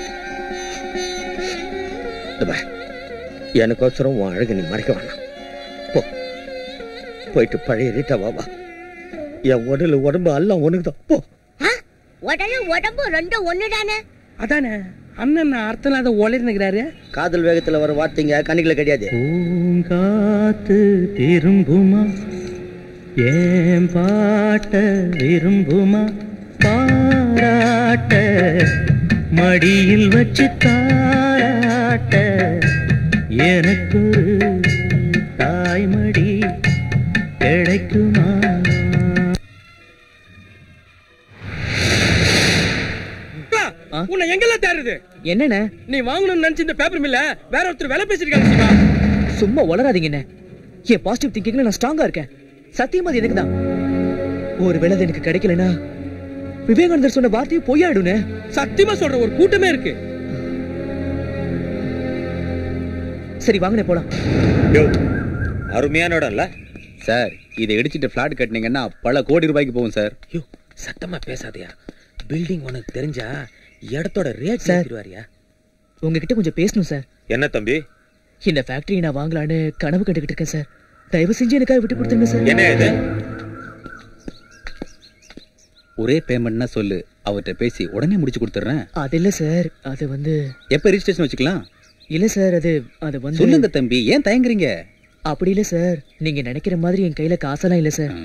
இந்த பார், எனக்கோசரம் உன் அழகு நீ மறைக்க வேணாம் போ போயிட்டு பழைய ரீட்டா வா வா என் உடல் உடம்பு எல்லாம் உனக்கு தான் போ உடனே உடம்பு ரெண்டும் ஒண்ணுதானே அதானே அண்ணன் அர்த்தம் இல்லாத ஒளிர்ந்துக்கிறாரு காதல் வேகத்துல வர வார்த்தைங்க கண்ணுக்குள்ள கிடையாது பூங்காத்து திரும்புமா ஏன் பாட்ட விரும்புமா பாராட்ட மடியில் வச்சு தாராட்ட எனக்கு ஒரு தாய்மடி கிடைக்குமா உன்னை எங்கெல்லாம் தேடுறது என்னண்ணே நீ வாங்கணும்னு நினைச்சு இந்த பேப்பர் மில்ல வேற ஒருத்தர் வேலை பேசிருக்காங்க சிவா சும்மா வளராதீங்க என்ன என் பாசிட்டிவ் திங்கிங்ல நான் ஸ்ட்ராங்கா இருக்கேன் சத்தியமா அது எனக்கு தான் ஒருவேளை அது எனக்கு கிடைக்கலனா விவேகானந்தர் சொன்ன வார்த்தையும் பொய்யாயிடுனே சத்தியமா சொல்ற ஒரு கூட்டமே இருக்கு சரி வாங்கனே போலாம் அருமையான இடம்ல சார் இதை இடிச்சிட்டு ஃபிளாட் கட்டினீங்கன்னா பல கோடி ரூபாய்க்கு போகும் சார் யோ சத்தமா பேசாதயா பில்டிங் உனக்கு தெரிஞ்சா இடத்தோட ரேட் சார். ஏத்திடுவாரியா உங்ககிட்ட கொஞ்சம் பேசணும் சார் என்ன தம்பி இந்த ஃபேக்டரியை நான் வாங்கலான்னு கனவு கண்டுகிட்டு இருக்கேன் சார் தயவு செஞ்சு எனக்காக விட்டு கொடுத்துருங்க சார் என்ன இது ஒரே பேமெண்ட்னா சொல்லு அவர்கிட்ட பேசி உடனே முடிச்சு கொடுத்துட்றேன் அது இல்ல சார் அது வந்து எப்ப ரிஜிஸ்ட்ரேஷன் வச்சுக்கலாம் இல்ல சார் அது அது வந்து சொல்லுங்க தம்பி ஏன் தயங்குறீங்க அப்படி இல்ல சார் நீங்க நினைக்கிற மாதிரி என் கையில காசெல்லாம் இல்ல சார்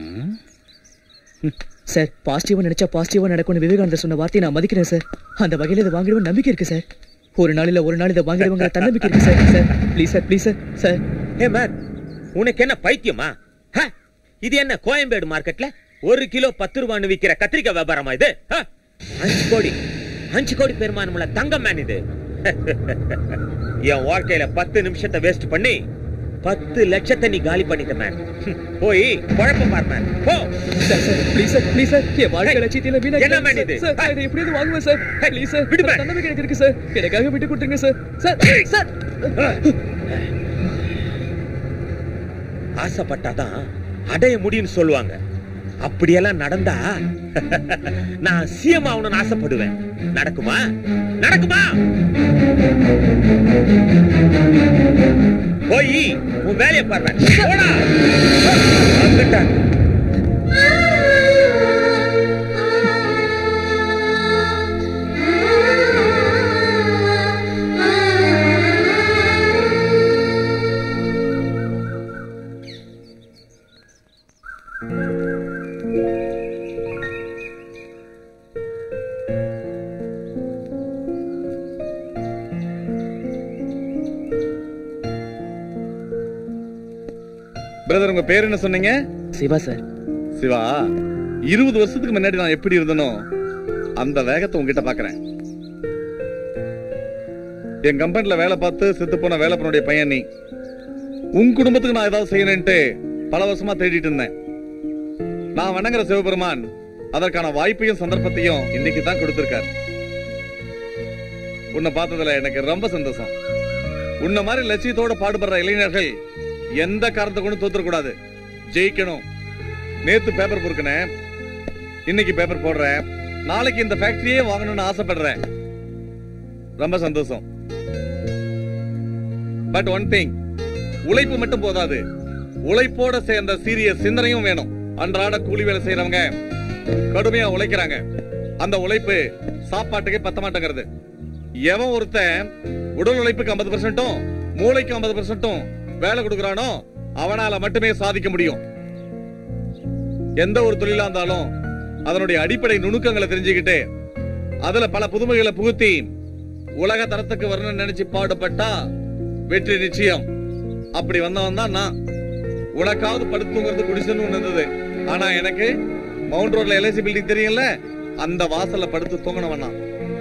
சார் பாசிட்டிவா நினைச்சா பாசிட்டிவா நடக்கும்னு விவேகானந்தர் சொன்ன வார்த்தையை நான் மதிக்கிறேன் சார் அந்த வகையில இதை வாங்கிடுவோம் நம்பிக்கை இருக்கு சார் ஒரு நாளில் ஒரு நாள் இதை வாங்கிடுவோங்கிற தன்னம்பிக்கை இருக்கு sir sir please sir please sir sir ஏ மேன் உனக்கு என்ன பைத்தியமா ஹ? இது என்ன கோயம்பேடு மார்க்கெட்ல ஒரு கிலோ பத்து ரூபான்னு விக்கிற கத்திரிக்காய் வியாபாரமா இது ஹ? அஞ்சு கோடி அஞ்சு கோடி பெருமானமுள்ள தங்கம் மேன் இது என் வாழ்க்கையில பத்து நிமிஷத்தை வேஸ்ட் பண்ணி பத்து லட்சத்தை நீ காலி பண்ணிட்ட மேன் போய் குழப்பம் பார் மேன் போ sir sir please sir please sir என் வாழ்க்கை லட்சியத்தில வீணா என்ன மேன் இது சார் சார், இதை எப்படியாவது வாங்குவேன் சார் ப்ளீஸ் சார் விடு தன்னம்பிக்கை எனக்கு இருக்கு சார் எனக்காக விட்டு கொடுத்துருங்க சார் சார் சார் ஆசைப்பட்டாதான் அடைய முடியும்னு சொல்லுவாங்க அப்படியெல்லாம் நடந்தா நான் சிஎம் ஆகணும்னு ஆசைப்படுவேன் நடக்குமா நடக்குமா போய் உன் வேலையை பாருங்க போடா வந்துட்டான். பிரதர் உங்க பேர் என்ன சொன்னீங்க சிவா சார் சிவா இருபது வருஷத்துக்கு முன்னாடி நான் எப்படி இருந்தனோ அந்த வேகத்தை உங்ககிட்ட பாக்குறேன் என் கம்பெனில வேலை பார்த்து செத்து போன வேலைப்பனுடைய பையன் நீ உன் குடும்பத்துக்கு நான் ஏதாவது செய்யணும்ட்டு பல வருஷமா தேடிட்டு இருந்தேன் நான் வணங்குற சிவபெருமான் அதற்கான வாய்ப்பையும் சந்தர்ப்பத்தையும் இன்னைக்கு தான் கொடுத்திருக்கார் உன்னை பார்த்ததுல எனக்கு ரொம்ப சந்தோஷம் உன்ன மாதிரி லட்சியத்தோட பாடுபடுற இளைஞர்கள் எந்த காரணத்தை கொண்டு தோத்துறக்கூடாது ஜெயிக்கணும் நேத்து பேப்பர் பொறுக்கினேன் இன்னைக்கு பேப்பர் போடுறேன் நாளைக்கு இந்த ஃபேக்டரியே வாங்கணும்னு ஆசைப்படுறேன் ரொம்ப சந்தோஷம் பட் ஒன் திங் உழைப்பு மட்டும் போதாது உழைப்போட சேர்ந்த சீரிய சிந்தனையும் வேணும் அன்றாட கூலி வேலை செய்யறவங்க கடுமையா உழைக்கிறாங்க அந்த உழைப்பு சாப்பாட்டுக்கே பத்த மாட்டேங்கிறது எவன் ஒருத்தன் உடல் உழைப்புக்கு ஐம்பது பெர்சென்ட்டும் மூளைக்கு ஐம்பது பெர்சென்ட்டும் வேலை கொடுக்கறானோ அவனால மட்டுமே சாதிக்க முடியும் எந்த ஒரு தொழிலா இருந்தாலும் அதனுடைய அடிப்படை நுணுக்கங்களை தெரிஞ்சுக்கிட்டு அதுல பல புதுமைகளை புகுத்தி உலக தரத்துக்கு வரணும்னு நினைச்சு பாடுபட்டா வெற்றி நிச்சயம் அப்படி வந்தவன் தான் நான் உனக்காவது படுத்துங்கிறது குடிசைன்னு ஒண்ணு இருந்தது ஆனா எனக்கு மவுண்ட் ரோட்ல எல்ஐசி பில்டிங் தெரியும்ல அந்த வாசல்ல படுத்து தூங்கினவனா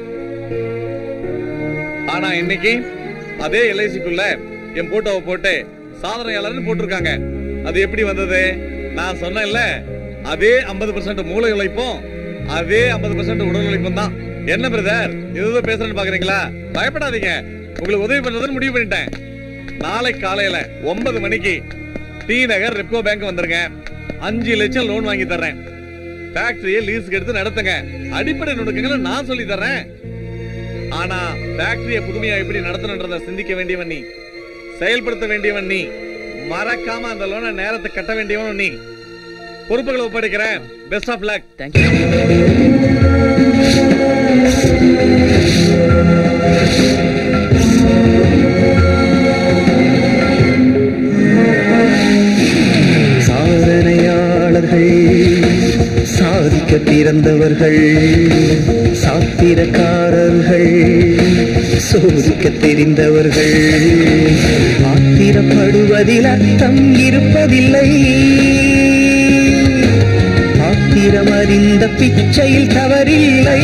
ஆனா இன்னைக்கு அதே எல்ஐசிக்குள்ள என் போட்டோவை போட்டு சாதனையாளர்னு போட்டிருக்காங்க அது எப்படி வந்தது நான் சொன்னேன்ல அதே 50% மூளை உழைப்பும் அதே 50% உடல் உழைப்பும் தான் என்ன பிரதர் ஏதோ பேசுறேன்னு பாக்குறீங்களா பயப்படாதீங்க உங்களுக்கு உதவி பண்றதுன்னு முடிவு பண்ணிட்டேன் நாளை காலையில ஒன்பது மணிக்கு டி நகர் ரெப்கோ பேங்க் வந்துருங்க அஞ்சு லட்சம் லோன் வாங்கி தர்றேன் ஃபேக்டரியை லீஸுக்கு எடுத்து நடத்துங்க அடிப்படை நுணுக்கங்களை நான் சொல்லி தர்றேன் ஆனா ஃபேக்டரியை புதுமையா எப்படி நடத்தணுன்றத சிந்திக்க வேண்டியவன் நீ செயல்படுத்த வேண்டியவன் நீ மறக்காம அந்த லோனை நேரத்தை கட்ட வேண்டியவன் நீ பொறுப்புகளை ஒப்படைக்கிறேன் பெஸ்ட் ஆஃப் லக் சாதனையாளர்கள் சாதிக்க பிறந்தவர்கள் சாத்திரக்காரர்கள் சோதிக்க தெரிந்தவர்கள் ஆத்திரப்படுவதில் அர்த்தம் இருப்பதில்லை ஆத்திரம் அறிந்த பிச்சையில் தவறில்லை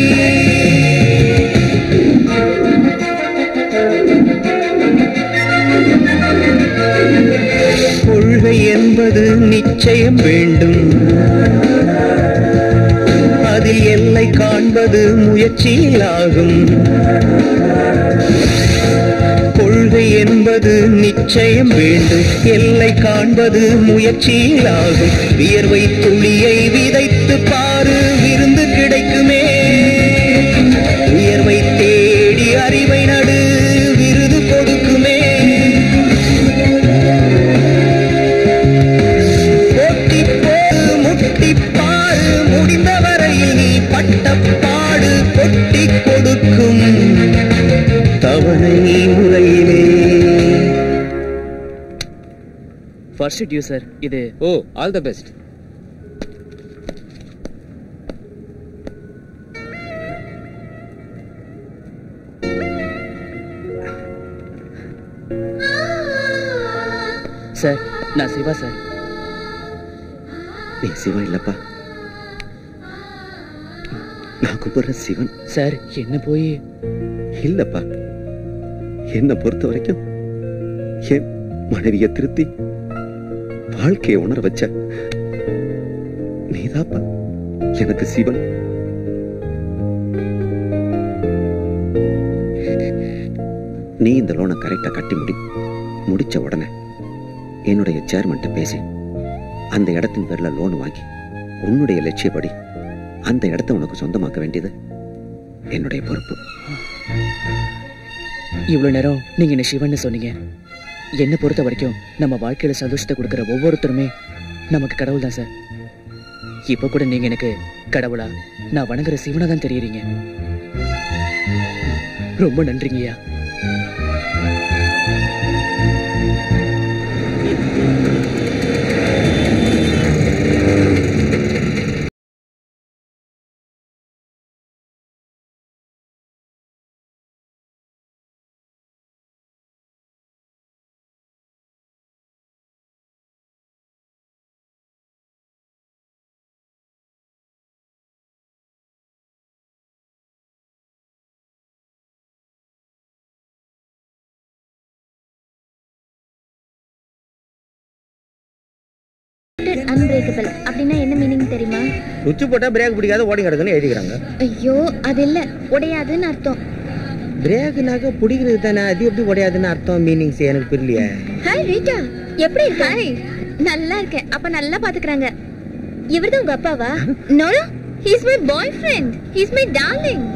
கொள்கை என்பது நிச்சயம் வேண்டும் அதில் எல்லை காண்பது முயற்சியிலாகும் கொள்கை என்பது நிச்சயம் வேண்டும் எல்லை காண்பது முயற்சியிலாகும் வியர்வை துளியை விதைத்து பாரு விருந்து கிடைக்குமே உயர்வை தேடி அறிவை நடு விருது கொடுக்குமே போட்டி போடு முட்டி பாரு முடிந்த வரையில் நீ பட்ட பாடு கொட்டி கொடுக்கும் தவணை முறையிலே ஃபர்ஸ்ட் டியூ சார் இது ஓ ஆல் த பெஸ்ட் சார் நான் சிவா சார் நீ சிவன் இல்லப்பா நான் கும்பிடுற சிவன் சார் என்ன போய் இல்லப்பா என்னை பொறுத்த வரைக்கும் என் மனைவியை திருத்தி வாழ்க்கையை உணர வச்ச நீதாப்பா எனக்கு சிவன் நீ இந்த லோனை கரெக்டா கட்டி முடி முடிச்ச உடனே என்னுடைய சேர்மன்ட்ட பேசி அந்த இடத்தின் பேர்ல லோன் வாங்கி உன்னுடைய லட்சியப்படி அந்த இடத்த உனக்கு சொந்தமாக்க வேண்டியது என்னுடைய பொறுப்பு இவ்வளவு நேரம் நீங்க என்ன சிவன்னு சொன்னீங்க என்னை பொறுத்த வரைக்கும் நம்ம வாழ்க்கையில சந்தோஷத்தை கொடுக்கிற ஒவ்வொருத்தருமே நமக்கு கடவுள் தான் சார் இப்ப கூட நீங்க எனக்கு கடவுளா நான் வணங்குற சிவனா தான் தெரியுறீங்க ரொம்ப நன்றிங்கய்யா அன்பிரேக்கபிள் அப்படின்னா என்ன மீனிங் தெரியுமா சுவிட்ச் போட்டா பிரேக் பிடிக்காத ஓடி கிடக்குன்னு எழுதிக்கிறாங்க ஐயோ அது இல்ல உடையாதுன்னு அர்த்தம் பிரேக்குனாக்க பிடிக்கிறது தானே அது எப்படி உடையாதுன்னு அர்த்தம் மீனிங்ஸ் எனக்கு புரியலையே ஹாய் ரீட்டா எப்படி இருக்க ஹாய் நல்லா இருக்கேன் அப்ப நல்லா பாத்துக்கறாங்க இவர்தான் உங்க அப்பாவா no no he's my boyfriend he's my darling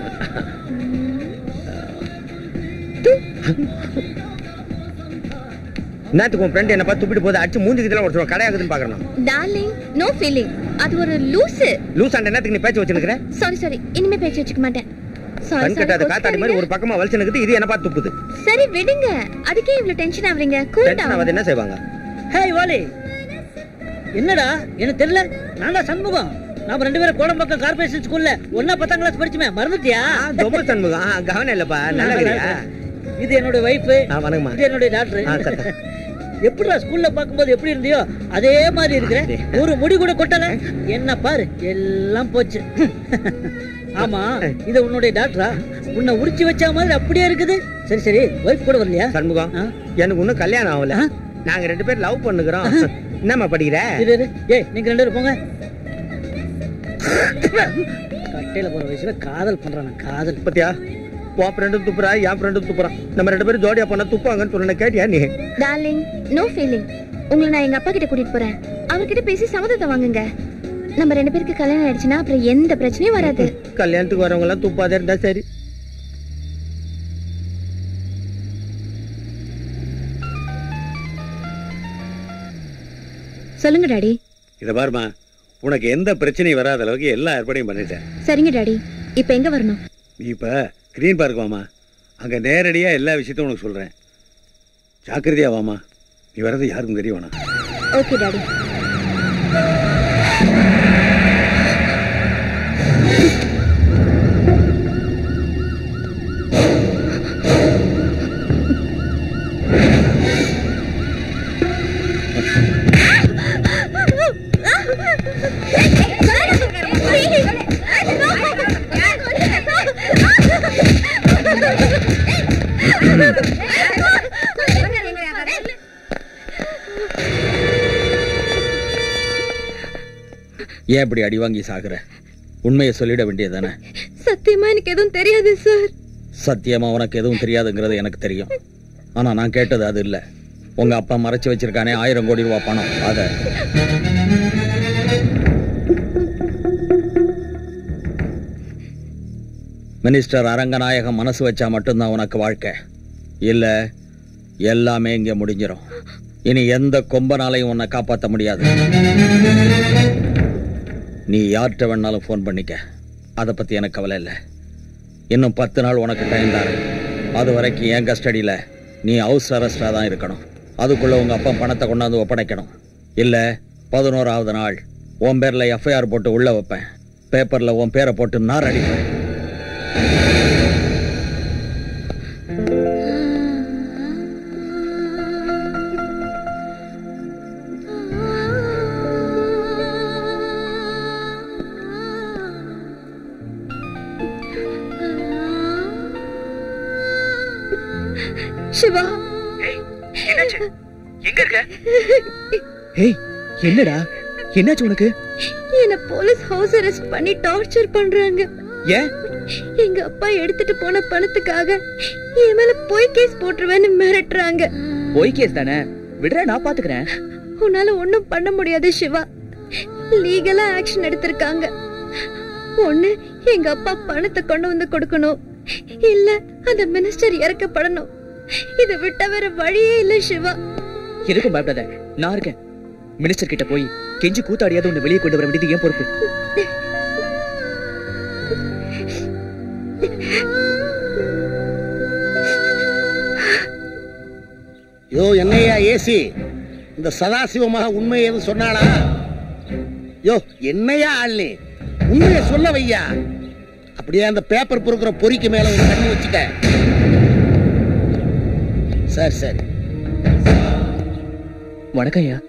என்னத்துக்கு உன் ஃப்ரெண்ட் என்ன பார்த்து துப்பிட்டு போது அடிச்சு மூஞ்சிக்கு இதெல்லாம் ஒரு சொல்லுவா கடையாகுதுன்னு பாக்குறேன் டார்லிங் நோ ஃபீலிங் அது ஒரு லூசு லூஸ் ஆண்ட என்னத்துக்கு நீ பேச்சு வச்சுருக்கிற சாரி சாரி இனிமே பேச்சு வச்சுக்க மாட்டேன் சாரி கண் கட்டாத காத்தாடி மாதிரி ஒரு பக்கமா வலிச்சுனுக்குது இது என்ன பார்த்து துப்புது சரி விடுங்க அதுக்கே இவ்ளோ டென்ஷன் ஆவறீங்க கூல் டென்ஷன் ஆகாது என்ன செய்வாங்க ஹேய் வாலி என்னடா எனக்கு தெரியல நான் தான் சண்முகம் நாம ரெண்டு பேரும் கோடம்பாக்கம் கார்பரேஷன் ஸ்கூல்ல ஒன்னா பத்தாம் கிளாஸ் படிச்சுமே மறந்துட்டியா ரொம்ப சண்முகம் கவனம் இல்லப்பா நல்லா இருக்கிறியா இது என்னோட வைஃப் ஆ, வணக்கம்மா. இது என்னுடைய டாக்டர் ஆ, கரெக்டா. எப்படிடா ஸ்கூல்ல பாக்கும்போது எப்படி இருந்தியோ அதே மாதிரி இருக்கிற ஒரு முடி கூட கொட்டல என்ன பாரு எல்லாம் போச்சு ஆமா இது உன்னுடைய டாக்டரா உன்னை உரிச்சு வச்ச மாதிரி அப்படியே இருக்குது சரி சரி ஒய்ஃப் கூட வரலையா சண்முகம் எனக்கு இன்னும் கல்யாணம் ஆகல நாங்க ரெண்டு பேரும் லவ் பண்ணுகிறோம் என்னம்மா படிக்கிற இரு, இரு. ஏய் நீங்க ரெண்டு பேரும் போங்க கட்டையில போற வயசுல காதல் பண்றான் காதல் பத்தியா உன் ஃப்ரெண்டும் துப்புறா என் ஃப்ரெண்டும் துப்புறான் நம்ம ரெண்டு பேரும் ஜோடியா பண்ண துப்பாங்கன்னு சொன்ன கேட்டியா நீ டார்லிங் நோ ஃபீலிங் உங்களை நான் எங்க அப்பா கிட்ட கூட்டிட்டு போறேன் அவர்கிட்ட பேசி சம்மதத்தை வாங்குங்க நம்ம ரெண்டு பேருக்கு கல்யாணம் ஆயிடுச்சுன்னா அப்புறம் எந்த பிரச்சனையும் வராது கல்யாணத்துக்கு வரவங்க எல்லாம் துப்பாதே இருந்தா சரி சொல்லுங்க டாடி இத பாருமா உனக்கு எந்த பிரச்சனையும் வராத அளவுக்கு எல்லா ஏற்பாடையும் பண்ணிட்டேன் சரிங்க டாடி இப்ப எங்க வரணும் நீ இப்ப கிரீன் பார்க் வாமா அங்க நேரடியா எல்லா விஷயத்தையும் உனக்கு சொல்றேன் ஜாக்கிரதையா வாமா நீ வர்றது யாருக்கும் தெரிய வேணாம் ஓகே டாடி ஏன் இப்படி அடி வாங்கி சாகுற உண்மையை சொல்லிட வேண்டியதானே சத்தியமா எனக்கு எதுவும் தெரியாது சார் சத்தியமா உனக்கு எதுவும் தெரியாதுங்கிறது எனக்கு தெரியும் ஆனா நான் கேட்டது அது இல்ல உங்க அப்பா மறைச்சு வச்சிருக்கானே ஆயிரம் கோடி ரூபாய் பணம் அத மினிஸ்டர் அரங்கநாயகம் மனசு வச்சா மட்டும்தான் உனக்கு வாழ்க்கை இல்ல எல்லாமே இங்க முடிஞ்சிரும் இனி எந்த கொம்பனாலையும் உன்னை காப்பாத்த முடியாது நீ யார்கிட்ட வேணாலும் ஃபோன் பண்ணிக்க அதை பத்தி எனக்கு கவலை இல்லை இன்னும் பத்து நாள் உனக்கு டைம் தரேன் அது வரைக்கும் என் கஸ்டடியில் நீ ஹவுஸ் அரெஸ்டாக தான் இருக்கணும் அதுக்குள்ள உங்க அப்பா பணத்தை கொண்டாந்து ஒப்படைக்கணும் இல்ல பதினோராவது நாள் உன் பேர்ல எஃப்ஐஆர் போட்டு உள்ள வைப்பேன் பேப்பர்ல உன் பேரை போட்டு நார் அடிப்பேன் சிவா என்னாச்சு எங்க இருக்க ஏய் என்னடா என்னாச்சு உனக்கு என்ன போலீஸ் ஹவுஸ் அரெஸ்ட் பண்ணி டார்ச்சர் பண்றாங்க ஏன் எங்க அப்பா எடுத்துட்டு போன பணத்துக்காக என் மேல பொய் கேஸ் போட்டுருவேன்னு மிரட்டுறாங்க பொய் கேஸ் தானே விடுற நான் பாத்துக்கிறேன் உன்னால ஒண்ணும் பண்ண முடியாது சிவா லீகலா ஆக்ஷன் எடுத்திருக்காங்க ஒண்ணு எங்க அப்பா பணத்தை கொண்டு வந்து கொடுக்கணும் இல்ல அந்த மினிஸ்டர் இறக்கப்படணும் இதை விட்ட வேற வழியே இல்ல சிவா எதுக்கும் பயப்படாத நான் இருக்கேன் மினிஸ்டர் கிட்ட போய் கெஞ்சி கூத்தாடியாவது உன்னை வெளியே கொண்டு வர வேண்டியது ஏன் பொறுப்பு யோ என்னையா ஏசி இந்த சதாசிவமாக உண்மை எதுவும் சொன்னாளா யோ என்னையா ஆள் நீ உண்மையை சொல்ல வையா அப்படியே அந்த பேப்பர் பொறுக்கிற பொறிக்கு மேல ஒரு கண்ணு வச்சுக்க சரி சரி வணக்கம் ஐயா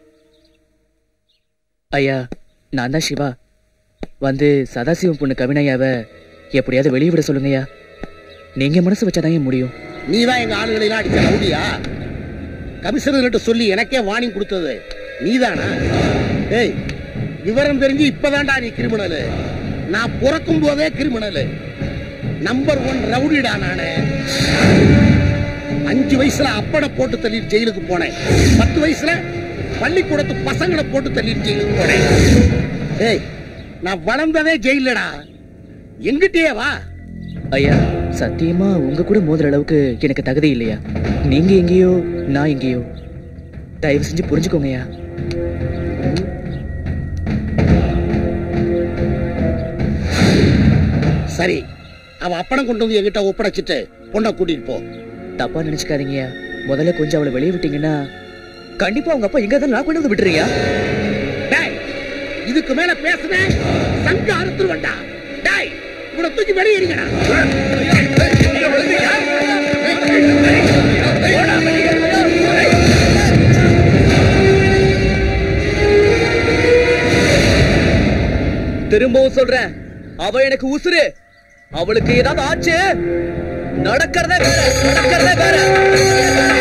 ஐயா நான் தான் சிவா வந்து சதாசிவம் பொண்ணு கவினையாவை எப்படியாவது வெளியே விட சொல்லுங்கய்யா நீங்க மனசு வச்சாதான் முடியும் நீ தான் எங்க ஆளுகளை எல்லாம் அடிச்ச ரவுடியா கமிஷனர்கிட்ட சொல்லி எனக்கே வார்னிங் கொடுத்தது நீதானா ஏய் விவரம் தெரிஞ்சு இப்பதான்டா நீ கிரிமினல் நான் பிறக்கும் போதே கிரிமினல் நம்பர் ஒன் ரவுடிடா நானு அஞ்சு வயசுல அப்பனை போட்டு தள்ளிட்டு ஜெயிலுக்கு போனேன் பத்து வயசுல பள்ளிக்கூடத்து பசங்களை போட்டு தள்ளிட்டு ஜெயிலுக்கு போனேன் ஏய் நான் வளர்ந்ததே ஜெயிலடா எங்கிட்டயே வா ஐயா சத்தியமா உங்க கூட மோதுற அளவுக்கு எனக்கு தகுதி இல்லையா நீங்க எங்கேயோ நான் எங்கேயோ தயவு செஞ்சு புரிஞ்சுக்கோங்கய்யா சரி அவ அப்படம் கொண்டு வந்து என்கிட்ட ஒப்படைச்சிட்டு பொண்ணை கூட்டிட்டு போ தப்பா நினைச்சுக்காதீங்கய்யா முதல்ல கொஞ்சம் அவளை வெளியே விட்டீங்கன்னா கண்டிப்பா உங்க அப்பா எங்க இருந்தாலும் நான் கொண்டு வந்து விட்டுறீங்க டேய் இதுக்கு மேல பேசுனேன் சங்க அறுத்துருவண்டா டேய் இவனை தூக்கி வெளியேறிங்கடா திரும்பவும் சொல்றேன் அவ எனக்கு உசுரு அவளுக்கு ஏதாவது ஆச்சு நடக்கிறதே வேற நடக்கிறதே வேற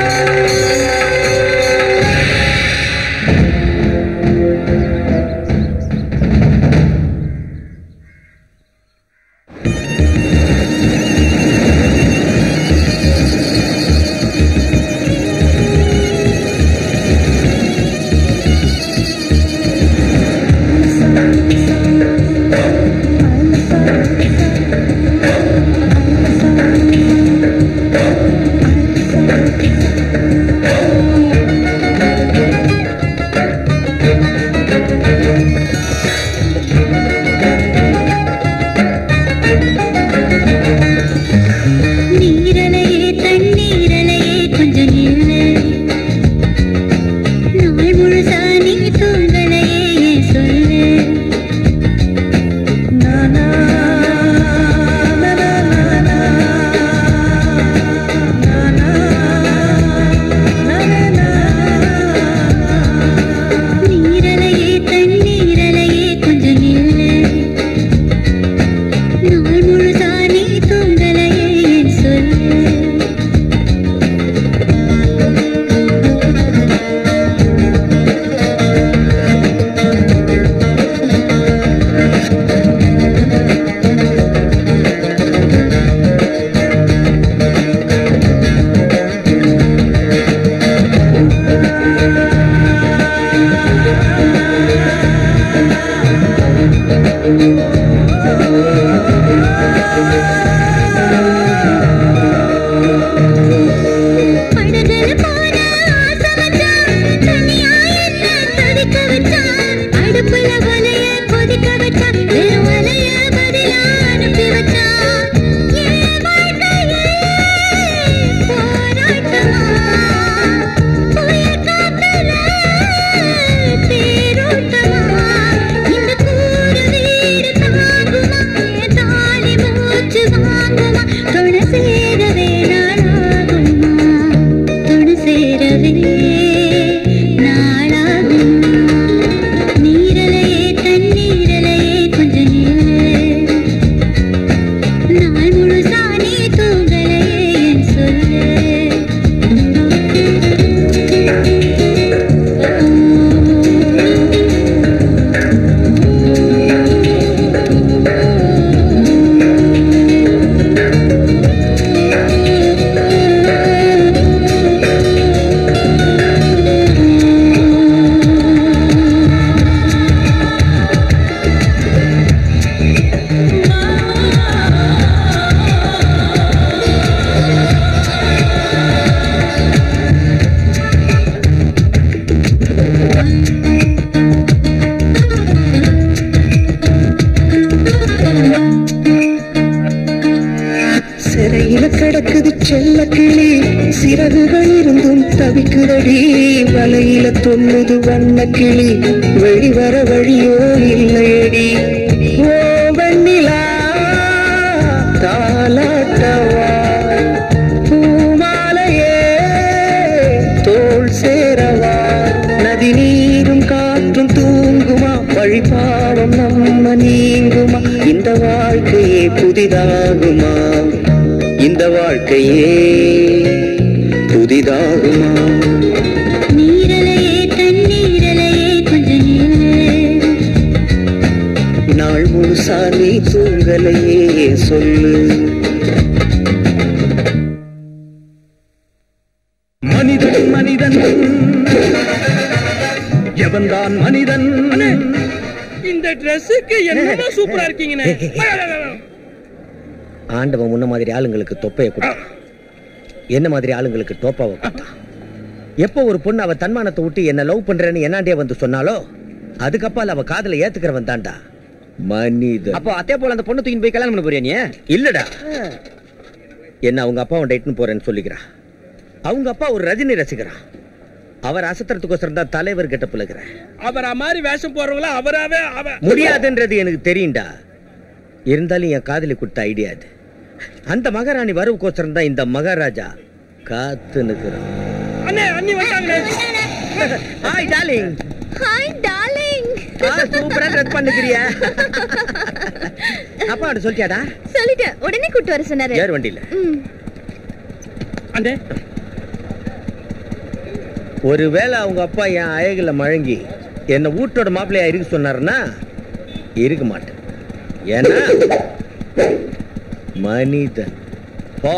நீரலையே தண்ணீரலையே கொஞ்சம் நில்லு நாள் முழுசா நீ தூங்கலையே ஏன் சொல்லு நானா நீரலையே தண்ணீரலையே கொஞ்சம் நில்லு நாள் முழுசா நீ தூங்கலையே ஏன் சொல்லு படகுல போன ஆசை மச்சான், தனியா என்ன தவிக்க வச்சான். அடுப்புல வலைய கொதிக்க வச்சான், வெறும் வலைய பதிலா அனுப்பி வச்சான். என் வாழ்க்கையே போராட்டமா, புயல் காத்துல தேரோட்டமா. இந்த கூறு வீடு தாங்குமா, என் தாலி மூச்சு வாங்குமா, துணை சேரவே நாளாகுமா துணை சேரவே நாளாகும் நீரலையே தண்ணீரலையே கொஞ்சம் நில்லு நாள் முழுசா நீ தூங்கலையே என் சொல்லு சிறையில கிடக்குது செல்ல கிளி சிறகுகள் இருந்தும் தவிக்குதடி வலையில தொன்னுது வண்ண கிளி வெளிவர வழியோ இல்லையடி ஓ வெண்ணிலா தாலாட்டவா பூமாலையே தோல் சேரவா நதி நீரும் காற்றும் தூங்குமா வழிபாவம் நம்ம நீங்குமா இந்த வாழ்க்கையே புதிதாகுமா இந்த வாழ்க்கையே புதிதாகுமா நீரலையே தண்ணீரலையே கொஞ்சம் நில்லு நாள் முழுசா நீ தூங்கலையே சொல்லு மனிதன் மனிதன் எவன்தான் மனிதன் இந்த ட்ரெஸ்ஸுக்கு என்னமா சூப்பரா இருக்கீங்கண்ணே ஆண்டவன் முன்ன மாதிரி ஆளுங்களுக்கு தொப்பைய கொடுத்தான் என்ன மாதிரி ஆளுங்களுக்கு டோப்பாவை கொடுத்தான் எப்போ ஒரு பொண்ணு அவ தன்மானத்தை விட்டு என்ன லவ் பண்றேன்னு என்னாண்டே வந்து சொன்னாலோ அதுக்கப்பால் அவ காதல ஏத்துக்கிறவன் தான்டா மனிதன் அப்போ அதே போல அந்த பொண்ணு தூக்கி போய் கல்யாணம் பண்ண போறியா நீ இல்லடா என்ன அவங்க அப்பாவும் டேட்னு போறேன்னு சொல்லிக்கிறான் அவங்க அப்பா ஒரு ரஜினி ரசிகரான் அவர் அசத்துறதுக்கோசரம் தான் தலைவர் கிட்ட பிள்ளைகிறேன் அவரா மாதிரி வேஷம் போடுறவங்கள அவராவே அவ முடியாதுன்றது எனக்கு தெரியும்டா இருந்தாலும் என் காதலி கொடுத்த ஐடியா அது அந்த மகாராணி வரவுக்கோசரம் தான் இந்த மகாராஜா காத்து நிற்கிறான் அண்ணே அண்ணி வந்தாங்களே ஹாய் டார்லிங் ஹாய் டார்லிங் சூப்பரா ட்ரெஸ் பண்ணுக்கிறியா அப்பா அவன் சொல்லிட்டியாடா சொல்லிட்டேன் உடனே கூட்டு வர சொன்னாரு யார் வண்டியில ம். அந்த ஒருவேளை அவங்க அப்பா என் அழகுல மழங்கி என்ன வீட்டோட மாப்பிள்ளையா இருக்க சொன்னாருன்னா இருக்க மாட்டேன் ஏன்னா மனிதன் போ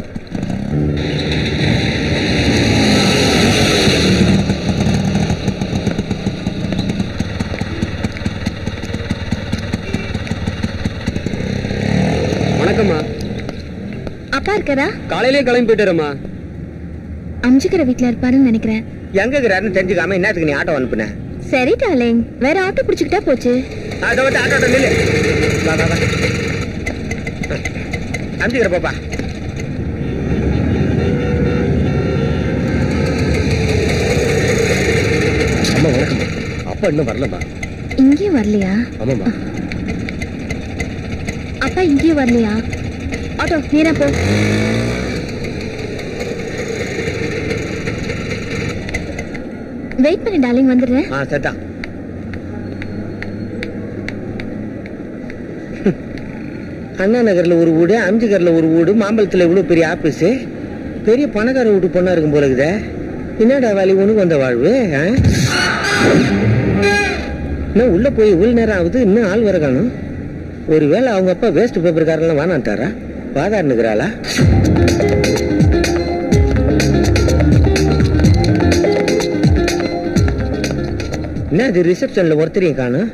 வணக்கம்மா அப்பா இருக்காரா காலையிலேயே கிளம்பி போயிட்டுறம்மா அம்ஜிக்கிற வீட்ல இருப்பாருன்னு நினைக்கிறேன் எங்க இருக்கிறாருன்னு தெரிஞ்சுக்காம என்னத்துக்கு நீ ஆட்டோ அனுப்புன சரி டார்லிங் வேற ஆட்டோ பிடிச்சுக்கிட்டா போச்சு அதை வந்து ஆட்டோ நில்லு வா வா வா அனுப்பிக்கிற பாப்பா அம்மா வணக்கம் அப்பா இன்னும் வரலம்மா இங்கேயும் வரலையா ஆமாம்மா அப்பா இங்கேயும் வரலையா ஆட்டோ நேரா போ வெயிட் பண்ணி டார்லிங் வந்துடுறேன் ஆ சரிதான் அண்ணா நகர்ல ஒரு வீடு அம்ஜிகர்ல ஒரு வீடு மாம்பழத்துல இவ்வளவு பெரிய ஆபீஸ் பெரிய பணக்கார வீட்டு பொண்ணா இருக்கும் போல இருக்குதே என்னடா வேலை உனக்கு வந்த வாழ்வு ஆ? இன்னும் உள்ள போய் இவ்வளவு நேரம் ஆகுது இன்னும் ஆள் வர காணும் ஒருவேளை அவங்க அப்பா வேஸ்ட் பேப்பர் காரெல்லாம் வேணான்ட்டாரா வாதாடுனுக்குறாளா என்ன இது ரிசப்ஷன்ல ஒருத்தரையும் காணும்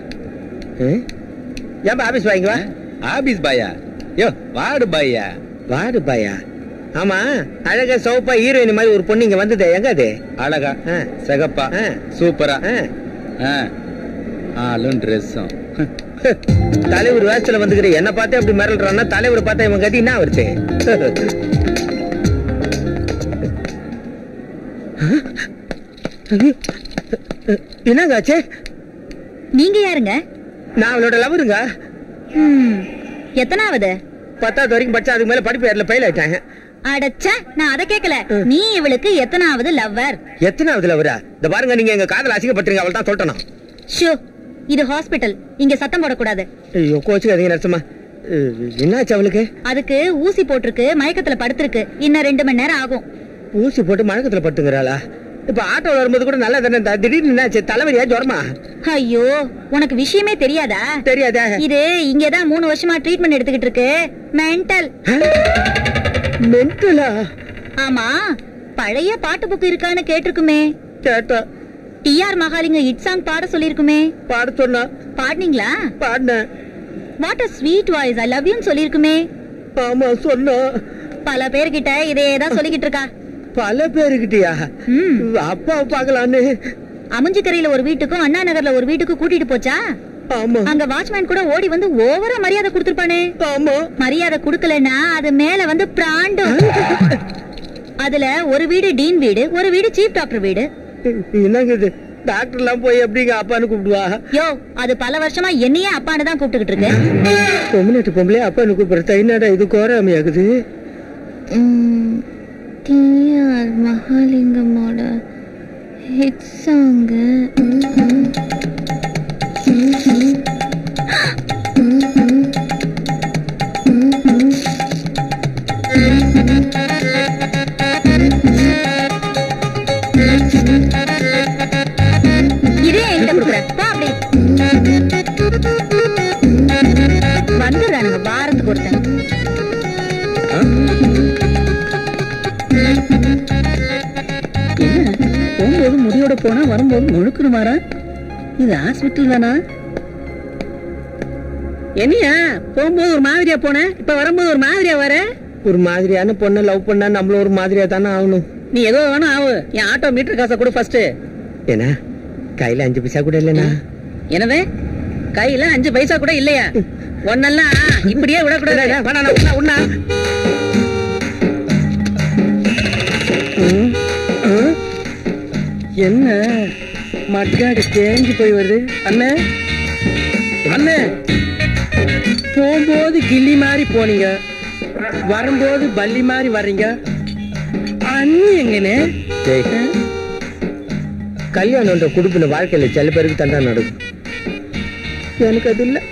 ஏன்பா ஆபீஸ் வாங்கி வா ஆபீஸ் பாயா யோ வார்டு பாயா வார்டு பாயா ஆமா அழகா சோப்பா ஹீரோயின் மாதிரி ஒரு பொண்ணு இங்க வந்ததே எங்க அது அழகா சிகப்பா சூப்பரா ஆ. ஆளும் ட்ரெஸ்ஸும் தலைவர் வேஷத்துல வந்துக்கிற என்ன பார்த்தே அப்படி மிரள்றான்னா தலைவர் பார்த்தா இவன் கதி என்ன வருது என்னங்க ஆச்சு நீங்க யாருங்க நான் அவளோட லவருங்க ம், எத்தனாவது பத்தாவது வரைக்கும் படிச்சா அதுக்கு மேல படிப்பு ஏறல ஃபெயில் ஆயிட்டாங்க அடச்ச நான் அத கேக்கல நீ இவளுக்கு எத்தனாவது லவ்வர் எத்தனாவது லவரா இந்த பாருங்க நீங்க எங்க காதல அசிங்கப்பட்டுருங்க அவள் தான் சொல்லிட்டேன் ஷோ இது ஹாஸ்பிட்டல் இங்க சத்தம் போடக்கூடாது ஐயோ கோச்சுக்காதீங்க நரசம்மா அஹ், என்னாச்சு அவளுக்கு அதுக்கு ஊசி போட்டிருக்கு மயக்கத்துல படுத்திருக்கு இன்னும் ரெண்டு மணி நேரம் ஆகும் ஊசி போட்டு மழக்கத்துல பட்டுங்கிறாளா இப்ப ஆட்டோல வரும்போது கூட நல்லா தானே இருந்தா. திடீர்னு என்னாச்சு தலைவலியா ஜுரமா ஐயோ உனக்கு விஷயமே தெரியாதா தெரியாதா இது இங்கதான் மூணு வருஷமா ட்ரீட்மெண்ட் எடுத்துக்கிட்டு இருக்கு மென்டல் மென்டலா ஆமா பழைய பாட்டு புக் இருக்கான்னு கேட்டிருக்குமே கேட்டா டிஆர் மகாலிங்க இட் சாங் பாட சொல்லிருக்குமே பாட சொன்னா பாடுனீங்களா பாடினேன் what a sweet voice I love you சொல்லிருக்குமே ஆமா சொன்னா பல பேர்கிட்ட இதே தான் சொல்லிக்கிட்டு இருக்கா பல பேருக்கிட்டயா அப்பா பாக்கலான்னு அமுஞ்சிக்கரையில ஒரு வீட்டுக்கும் அண்ணா நகர்ல ஒரு வீட்டுக்கும் கூட்டிட்டு போச்சா ஆமா அங்க வாட்ச்மேன் கூட ஓடி வந்து ஓவரா மரியாதை கொடுத்திருப்பானே ஆமா மரியாதை கொடுக்கலன்னா அது மேல வந்து பிராண்டும் அதுல ஒரு வீடு டீன் வீடு ஒரு வீடு சீஃப் டாக்டர் வீடு என்னங்க இது டாக்டர் எல்லாம் போய் எப்படிங்க அப்பான்னு கூப்பிடுவா யோ அது பல வருஷமா என்னையே அப்பான்னு தான் கூப்பிட்டுக்கிட்டு இருக்கு பொம்மநாட்டு பொம்பளை அப்பான்னு கூப்பிடுறதா என்னடா இது கோராமையாகுது டிஆர் மகாலிங்கமோட ஹிட் சாங்கு இதே என்கிட்ட கொடுக்குறேன் வா அப்படி வந்துடுறானுங்க வாரத்துக்கு ஒருத்தன் என்ன போகும்போது முடியோட போனா வரும்போது முழுக்கணும் மாறா இது ஹாஸ்பிட்டல் தானா என்னையா போகும்போது ஒரு மாதிரியா போன இப்ப வரும்போது ஒரு மாதிரியா வர ஒரு மாதிரியான பொண்ணை லவ் பண்ணா நம்மள ஒரு மாதிரியா தானே ஆகணும் நீ ஏதோ வேணும் ஆவு என் ஆட்டோ மீட்டர் காசை கொடு ஃபர்ஸ்ட் என்ன கையில அஞ்சு பைசா கூட இல்லைண்ணா என்னது கையில அஞ்சு பைசா கூட இல்லையா ஒன்னெல்லாம் இப்படியே விடக்கூடாது வேணாண்ணா, உண்ணா, உண்ணா. ம், ம். என்ன மட்காடு தேஞ்சு போய் வருது அண்ணே அண்ணே போகும்போது கில்லி மாதிரி போனீங்க வரும்போது பல்லி மாதிரி வர்றீங்க அண்ணி எங்கனே டேய், கல்யாணம்ன்ற குடுப்பின வாழ்க்கையில சில பேருக்கு தண்டா நடக்கும் எனக்கு அது இல்ல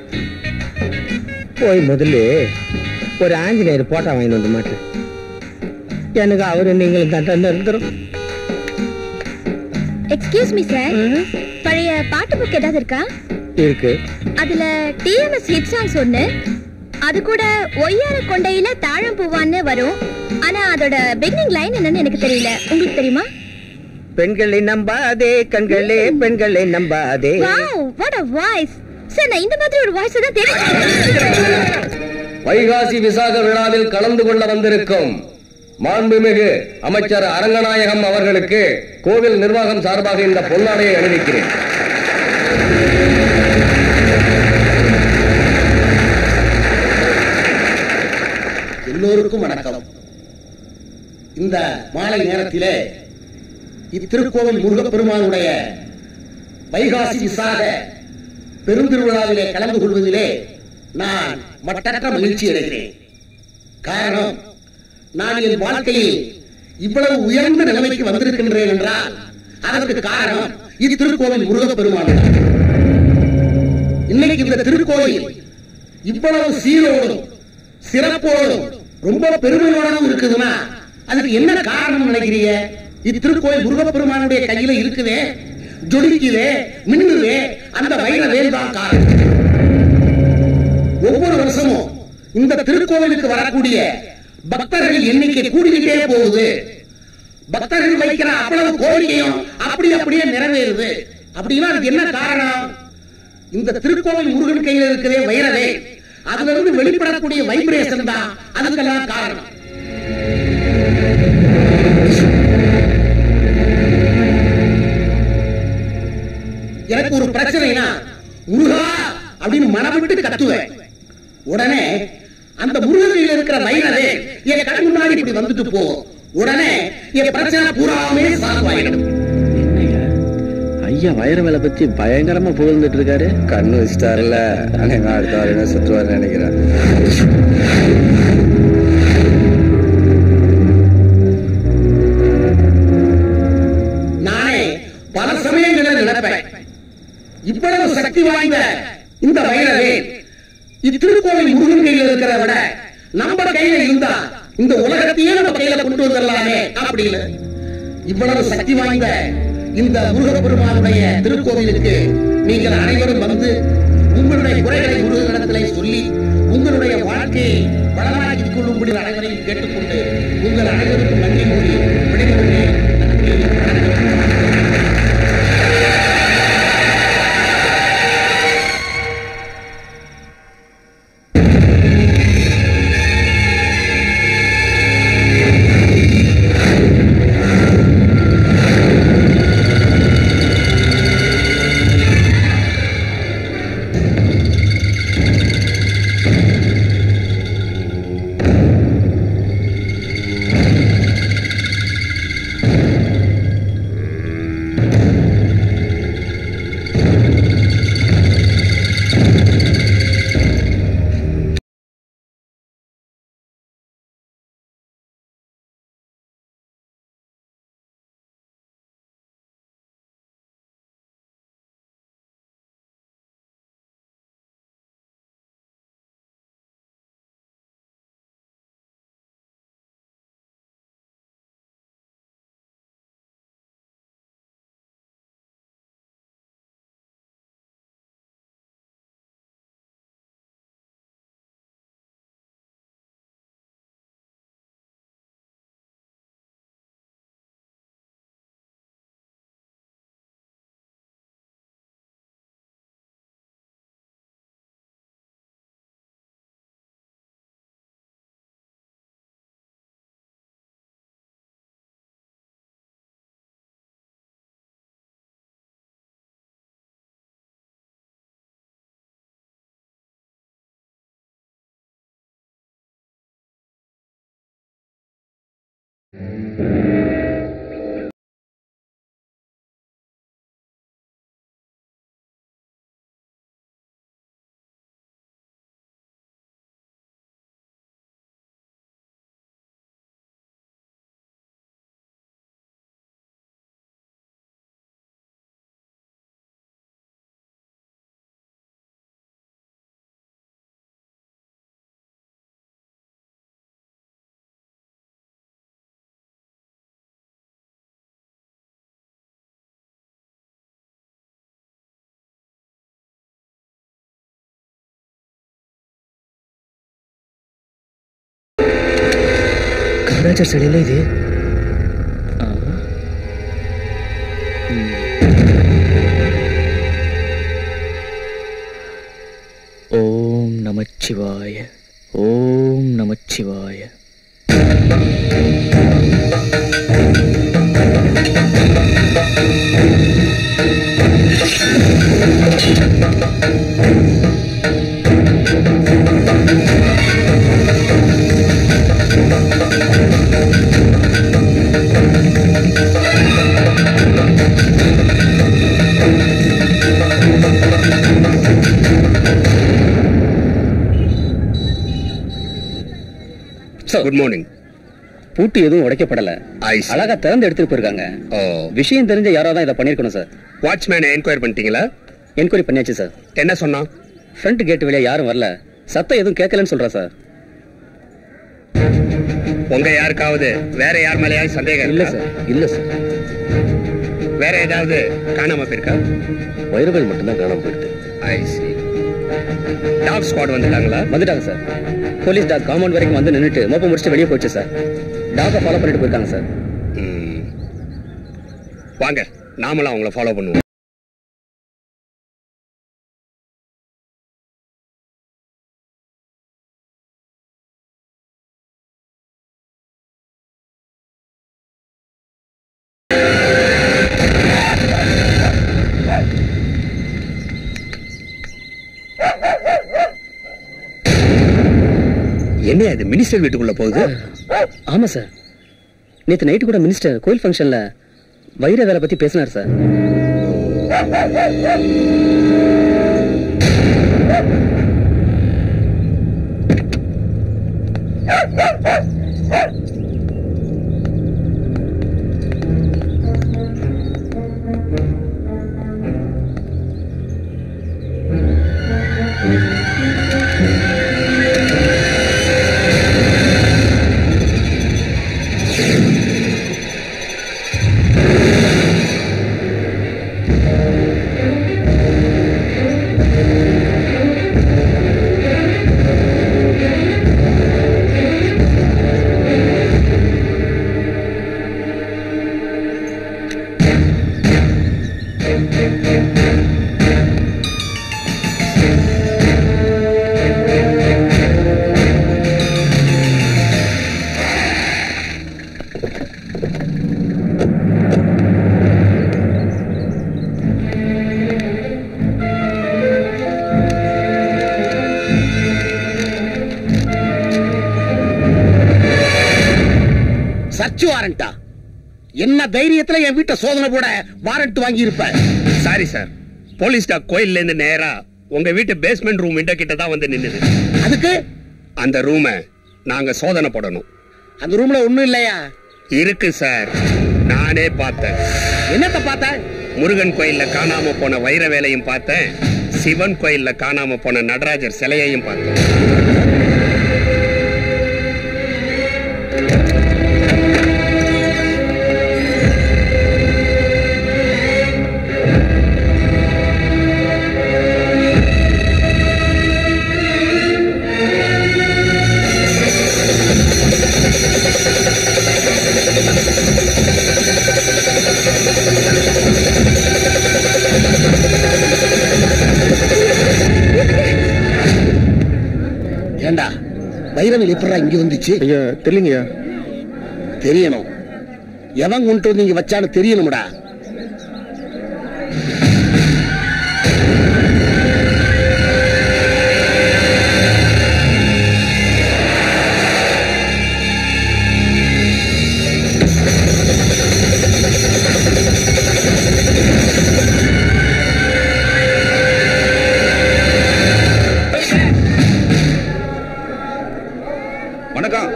போய் முதல்ல ஒரு ஆஞ்சநேயர் போட்டா வாங்கிட்டு வந்து மாட்டேன் எனக்கு அவரு நீங்களும் தான் இருந்துரும் எக்ஸ்கியூஸ் மீ சார் பழைய பாட்டு புக் ஏதாவது இருக்கா இருக்கு அதுல டிஎம்எஸ் ஹிட் சாங்ஸ் ஒண்ணு அது கூட ஒய்யார கொண்டையில தாழம் பூவான்னு வரும் ஆனா அதோட பிகினிங் லைன் என்னன்னு எனக்கு தெரியல உங்களுக்கு தெரியுமா பெண்களை நம்பாதே கண்களே பெண்களை நம்பாதே wow what a voice sir நான் இந்த மாதிரி ஒரு வாய்ஸ் தான் தெரியும் வைகாசி விசாக விழாவில் கலந்து கொள்ள வந்திருக்கும் மாண்புமிகு அமைச்சர் அரங்கநாயகம் அவர்களுக்கு கோவில் நிர்வாகம் சார்பாக இந்த பொன்னாடையை அணிவிக்கிறேன் எல்லோருக்கும் வணக்கம் இந்த மாலை நேரத்திலே இத்திருக்கோவில் முருகப்பெருமானுடைய வைகாசி விசாக பெருந்திருவிழாவிலே கலந்து கொள்வதிலே நான் மட்டற்ற மகிழ்ச்சி அடைகிறேன் காரணம் நான் என் வாழ்க்கையில் இவ்வளவு உயர்ந்த நிலைமைக்கு வந்திருக்கின்றேன் என்றால் அதற்கு காரணம் இத்திருக்கோவில் முருகப்பெருமான் இன்னைக்கு இந்த திருக்கோயில் இவ்வளவு சீரோடும் சிறப்போடும் ரொம்ப பெருமையோடும் இருக்குதுன்னா அதுக்கு என்ன காரணம் நினைக்கிறீங்க இது திருக்கோயில் முருகப்பெருமானுடைய கையில இருக்குதே ஜொலிக்குதே மின்னுதே அந்த வைர வேல் தான் காரணம் ஒவ்வொரு வருஷமும் இந்த திருக்கோவிலுக்கு வரக்கூடிய பக்தர்கள் எண்ணிக்கை கூடிக்கிட்டே போகுது பக்தர்கள் வைக்கிற அவ்வளவு கோரிக்கையும் அப்படி அப்படியே நிறைவேறுது அப்படின்னா அதுக்கு என்ன காரணம் இந்த திருக்கோவில் முருகன் கையில் இருக்கிறதே வைரவே அதுல இருந்து வெளிப்படக்கூடிய வைப்ரேஷன் தான் அதுக்கெல்லாம் காரணம் எனக்கு ஒரு பிரச்சனைனா முருகா அப்படின்னு மனவிட்டு கத்துவேன் உடனே அந்த முருகன் கையில் இருக்கிற வைரவே என் கண் முன்னாடி இப்படி வந்துட்டு போகும் உடனே என் பிரச்சனை பூராமே சால்வ் ஆயிடும் ஐயா வைர வேலை பத்தி பயங்கரமா புகழ்ந்துட்டு இருக்காரு கண்ணு வச்சிட்டாருல அன்னைக்கு அடுத்த வாரம் சுற்றுவார் நினைக்கிறேன் நானே பல சமயங்களில் நினைப்பேன் இவ்வளவு சக்தி வாய்ந்த இந்த வைரவே இத்திருக்கோவில் முருகன் கையில் இருக்கிற விட நம்ம கையில இருந்தா இந்த உலகத்தையே நம்ம கையில கொண்டு வந்துடலாமே அப்படின்னு இவ்வளவு சக்தி வாய்ந்த இந்த முருகப்பெருமானுடைய திருக்கோவிலுக்கு நீங்கள் அனைவரும் வந்து உங்களுடைய குறைகளை முருகனிடத்திலே சொல்லி உங்களுடைய வாழ்க்கையை வளமாக்கிக் கொள்ளும்படி அனைவரையும் கேட்டுக்கொண்டு உங்கள் அனைவருக்கும் நன்றி கூறி விடைபெறுகிறேன் நன்றி வணக்கம். நடராஜர் சிலையில இது ஆ. ம். ஓம் நமச்சிவாய ஓம் நமச்சிவாய குட் மார்னிங் பூட்டு எதுவும் உடைக்கப்படல அழகா திறந்து எடுத்துட்டு போயிருக்காங்க விஷயம் தெரிஞ்ச யாரோ தான் இதை பண்ணிருக்கணும் சார் வாட்ச்மேனை என்கொயரி பண்ணிட்டீங்களா என்கொயரி பண்ணியாச்சு சார் என்ன சொன்னான் ஃப்ரண்ட் கேட் வழியா யாரும் வரல சத்தம் எதுவும் கேட்கலன்னு சொல்றா சார் உங்க யாருக்காவது வேற யார் மேலேயாவது சந்தேகம் இல்ல இருக்கா? சார் இல்ல சார் வேற ஏதாவது காணாம போயிருக்கா வைரவேல் மட்டும்தான் காணாம போயிடுது ஐ சி டாக் ஸ்குவாட் வந்துட்டாங்களா வந்துட்டாங்க சார் போலீஸ் டாக் காம்பவுண்ட் வரைக்கும் வந்து நின்னுட்டு மோப்ப முடிச்சுட்டு வெளியே போயிடுச்சு சார் டாக்கை ஃபாலோ பண்ணிட்டு போயிருக்காங்க சார் ம். வாங்க நாமளும் அவங்கள ஃபாலோ பண்ணுவோம் என்ன இது மினிஸ்டர் வீட்டுக்குள்ள போகுது ஆமா சார் நேத்து நைட்டு கூட மினிஸ்டர் கோயில் ஃபங்க்ஷன்ல வைர வேலை பத்தி பேசினார் சார் சர்ச் வாரண்டா என்ன தைரியத்துல என் வீட்டை சோதனை போட வாரண்ட் வாங்கி இருப்ப சாரி சார் போலீஸ் டாக் கோயில்ல இருந்து நேரா உங்க வீட்டு பேஸ்மெண்ட் ரூம் விண்டோ கிட்ட தான் வந்து நின்னுது அதுக்கு அந்த ரூமை நாங்க சோதனை போடணும் அந்த ரூம்ல ஒண்ணும் இல்லையா இருக்கு சார் நானே பார்த்தேன் என்னத்த பார்த்த முருகன் கோயில்ல காணாம போன வைர வேலையும் பார்த்தேன் சிவன் கோயில்ல காணாம போன நடராஜர் சிலையையும் பார்த்தேன் ஏண்டா வைரவில் எப்படா இங்க வந்துச்சு ஐயா தெரியலங்கய்யா தெரியணும் எவன் கொண்டு வந்து இங்க வச்சான்னு தெரியணும்டா வணக்கம்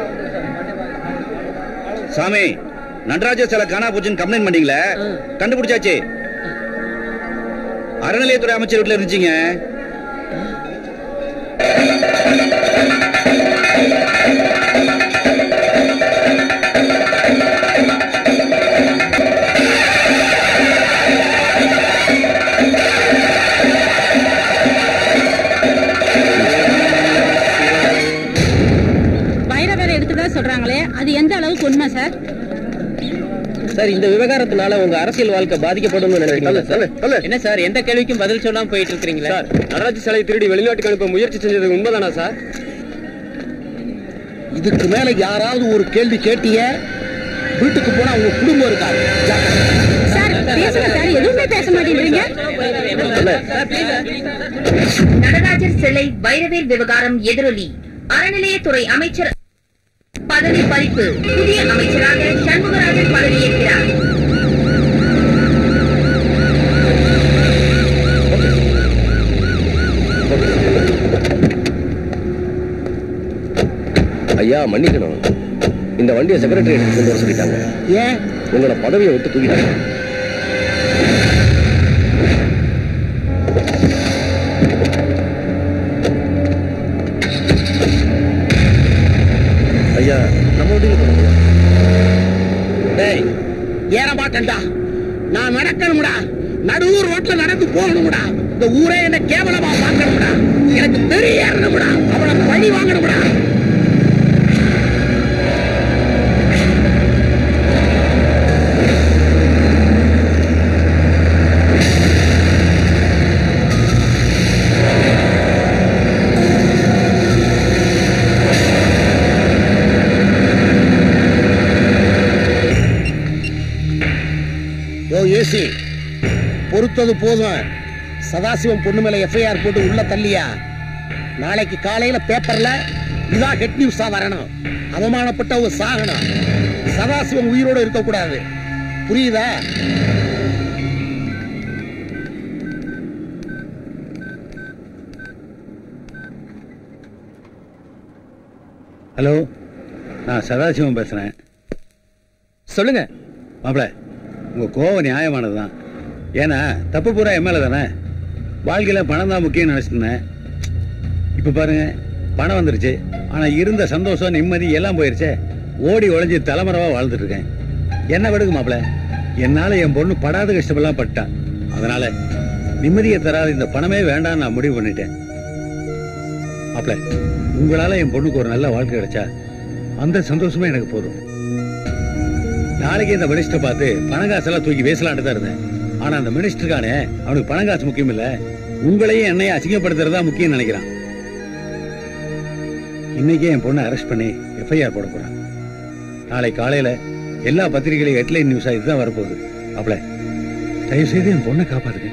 சாமி நடராஜர் சில காணா போச்சுன்னு கம்ப்ளைண்ட் பண்ணீங்களே கண்டுபிடிச்சாச்சு அறநிலையத்துறை அமைச்சர் வீட்டுல இருந்துச்சுங்க வைர வேலை எடுத்துட்டா சொல்றாங்களே அது எந்த அளவு ஆமா சார் சார் இந்த விவகாரத்தினால உங்க அரசியல் வாழ்க்கை பாதிக்கப்படும் நினைக்கிறீங்களா சார் என்ன சார் எந்த கேள்விக்கும் பதில் சொல்லாம போயிட்டு இருக்கீங்களா சார் நடராஜ் சிலை திருடி வெளிநாட்டுக்கு அனுப்ப முயற்சி செஞ்சது உண்மைதானா சார் இதுக்கு மேல யாராவது ஒரு கேள்வி கேட்டிய வீட்டுக்கு போனா உங்க குடும்பம் இருக்காது சார் பேசுங்க சார் எதுவுமே பேச மாட்டேங்கிறீங்க நடராஜர் சிலை வைரவேல் விவகாரம் எதிரொலி அறநிலையத்துறை அமைச்சர் பதவி பறிப்பு புதிய அமைச்சராக சண்முகராஜன் பதவியேற்கிறார் ஐயா மன்னிக்கணும் இந்த வண்டியை செக்ரட்டரியேட் கொண்டு வர சொல்லிட்டாங்க ஏன் உங்களோட பதவியை விட்டு தூக்கிட்டாங்க ஐயா நம்ம வண்டியில் போகணும் டேய் ஏற மாட்டேன்டா நான் நடக்கணும்டா நடுவூர் ரோட்ல நடந்து போகணும்டா இந்த ஊரே என்ன கேவலமா பார்க்கணும்டா எனக்கு பெரிய ஏறணும்டா அவளை பழி வாங்கணும்டா யோ ஏசி பொறுத்தது போதும் சதாசிவம் பொண்ணு மேல எஃப்ஐஆர் போட்டு உள்ள தள்ளியா நாளைக்கு காலையில பேப்பர்ல இதான் ஹெட் நியூஸா வரணும் அவமானப்பட்டவங்க சாகணும் சதாசிவம் உயிரோட இருக்கக்கூடாது புரியுதா ஹலோ நான் சதாசிவம் பேசுறேன் சொல்லுங்க மாப்பிள உங்க கோவம் நியாயமானதுதான் ஏன்னா தப்பு பூரா என் மேல தானே வாழ்க்கையில பணம் தான் முக்கியம் நினைச்சிருந்தேன் இப்ப பாருங்க பணம் வந்துருச்சு ஆனா இருந்த சந்தோஷம் நிம்மதி எல்லாம் போயிருச்சே ஓடி ஒளிஞ்சு தலைமறைவா வாழ்ந்துட்டு இருக்கேன் என்ன விடுங்க மாப்பிள என்னால என் பொண்ணு படாத கஷ்டமெல்லாம் பட்டான் அதனால நிம்மதியை தராத இந்த பணமே வேண்டாம்னு நான் முடிவு பண்ணிட்டேன் மாப்பிள உங்களால என் பொண்ணுக்கு ஒரு நல்ல வாழ்க்கை கிடைச்சா அந்த சந்தோஷமே எனக்கு போதும் நாளைக்கு இந்த மினிஸ்டர் பார்த்து பணங்காசெல்லாம் தூக்கி பேசலான்ட்டு தான் இருந்தேன் ஆனா அந்த மினிஸ்டருக்கானே அவனுக்கு பணங்காசு முக்கியம் இல்ல உங்களையும் என்னையும் அசிங்கப்படுத்துறதா முக்கியம் நினைக்கிறான் இன்னைக்கே என் பொண்ணை அரெஸ்ட் பண்ணி எஃப்ஐஆர் போட போறான் நாளை காலையில எல்லா பத்திரிகைகளையும் ஹெட்லைன் நியூஸா இதுதான் வரப்போகுது அப்பல தயவு செய்து என் பொண்ணை காப்பாத்துங்க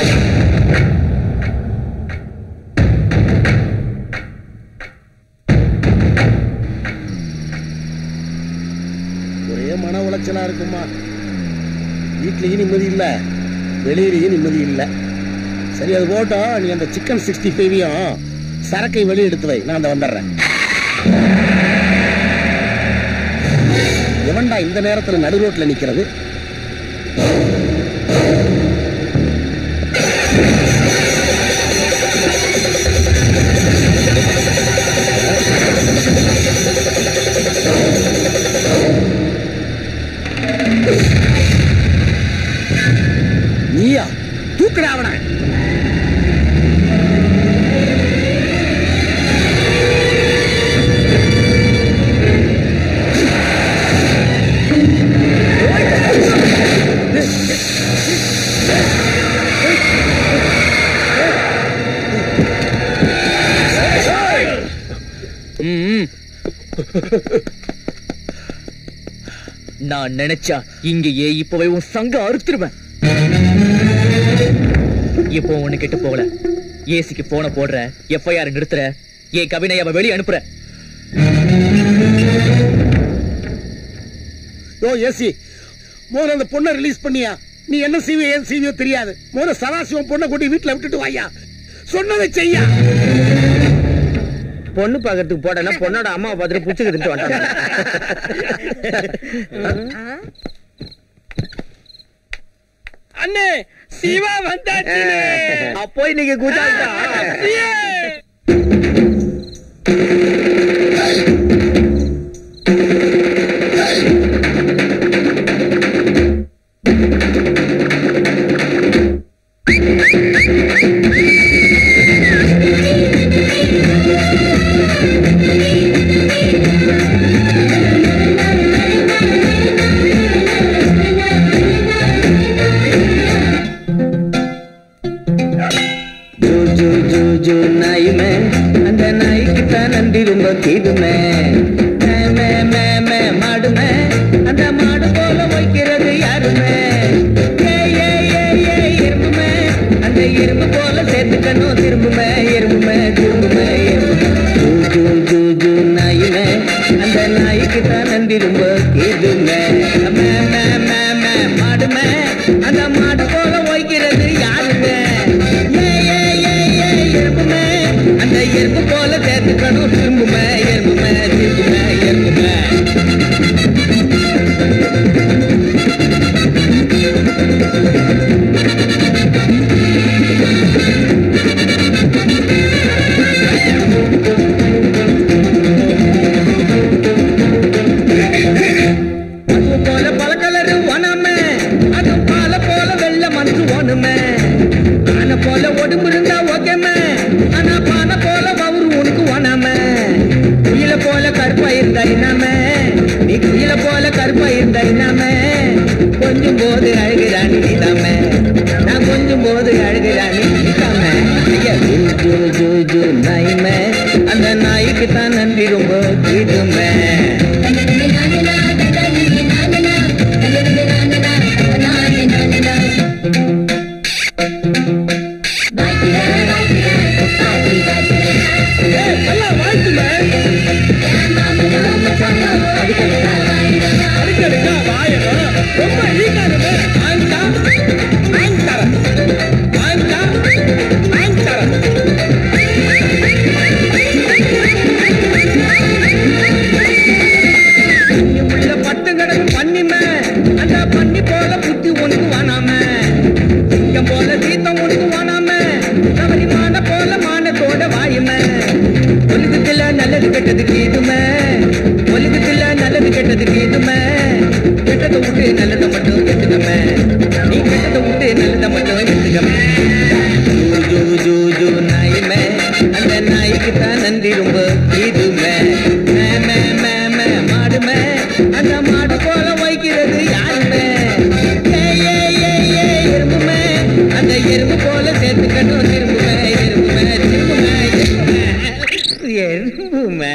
ஒரே மன உளைச்சலா இருக்குமா வீட்லயும் நிம்மதி இல்ல வெளியிலயும் நிம்மதி இல்ல சரி அது போட்டோம் நீ அந்த சிக்கன் சிக்ஸ்டி ஃபைவையும் சரக்கை வெளியே எடுத்து வை நான் அந்த வந்துடுறேன் எவன்டா இந்த நேரத்துல நடு ரோட்ல நிக்கிறது நீயா தூக்குடா அவனை ம்ம். நான் நினைச்சா இங்கேயே இப்பவே உன் சங்க அறுத்துருவேன் இப்போ ஒண்ணு கெட்டு போகல ஏசிக்கு போன போடுற எஃப்ஐஆர் நிறுத்துற என் கவினை அவ வெளியே அனுப்புற யோ ஏசி முதல்ல அந்த பொண்ணை ரிலீஸ் பண்ணியா நீ என்ன செய்வியோ ஏன் செய்வியோ தெரியாது முதல்ல சதாசிவம் பொண்ணை கொண்டு வீட்டுல விட்டுட்டு வாயா சொன்னதை செய்யா பொண்ணு பாக்கிறதுக்கு போட்டேன்னா பொண்ணோட அம்மாவை பார்த்துட்டு புடிச்சுக்கிட்டு வந்துட்டாங்க அண்ணே சிவா வந்தாச்சு அப்போ இன்னைக்கு கூட்டாண்டா Thank you. அந்த நாய்க்கு தான் நன்றி ரொம்ப தீதுமே மே, மே, மே, மே, மாடுமே அந்த மாடு போல வைக்கிறது யாருமே ஏய், ஏய், ஏய், ஏய், எறும்புமே அந்த எறும்பு போல சேர்த்துக்கணும் திரும்புமே எறும்புமே திரும்புமே எறும்புமே ஜூ, ஜூ, ஜூ, ஜூ, நாயுமே அந்த நாய்க்கு தான் நன்றி ரொம்ப தீதுமே மே, மே, மே, மே, மாடுமே அந்த மாடு போல வைக்கிறது யாருமே ஏய், ஏய், ஏய், ஏய், எறும்புமே அந்த எறும்பு போல சேர்த்துக்கணும் திரும்புமே எறும்புமே திரும்புமே எறும்புமே அது போல பல கலரு ஒனமே அது பால போல வெள்ள மனசு ஒண்ணுமே ஆன போல ஒடும்பு இருந்தா ஓகேமே ஆனா பான போல அவரு உனக்கு ஒனாமே குயில போல கருப்பா இருந்தா என்னமே நீ குயில போல கருப்பா இருந்தா என்னமே கொஞ்சம் போது அழுகிறானி நீதாமே நான் கொஞ்சம் போது அழுகிறானி நீதாமே ஐயா ஜூ ஜூ ஜூ ஜூ நாயுமே அந்த நாய்க்கு தான் நன்றி ரொம்ப தீதுமே உள்ள பட்டு கிடக்கு பண்ணிமே அந்த பண்ணி போல புத்தி உனக்கு வானாம சிங்கம் போல சீத்தம் உனக்கு வானாம கவரி மான போல மானத்தோட வாயுமே ஒலுக்கத்துல நல்லது கெட்டதுக்கு இதுமே ஒலுக்கத்துல நல்லது கெட்டதுக்கு இதுமே கெட்டதை விட்டு நல்லதை மட்டும் எடுத்துக்கமே நீ கெட்டதை விட்டு நல்லதை மட்டும் எடுத்துக்கமே ஜூ ஜூ ஜூ ஜூ நாயுமே அந்த நாய்க்கு தான் நன்றி ரொம்ப இதுமே மே மே மே மே மாடுமே அந்த மாடு போல வைக்கிறது யாருமே ஏய், ஏய், ஏய், ஏய், எறும்புமே அந்த எறும்பு போல சேர்த்துக்கணும் திரும்புமே எறும்புமே திரும்புமே எறும்புமே எறும்புமே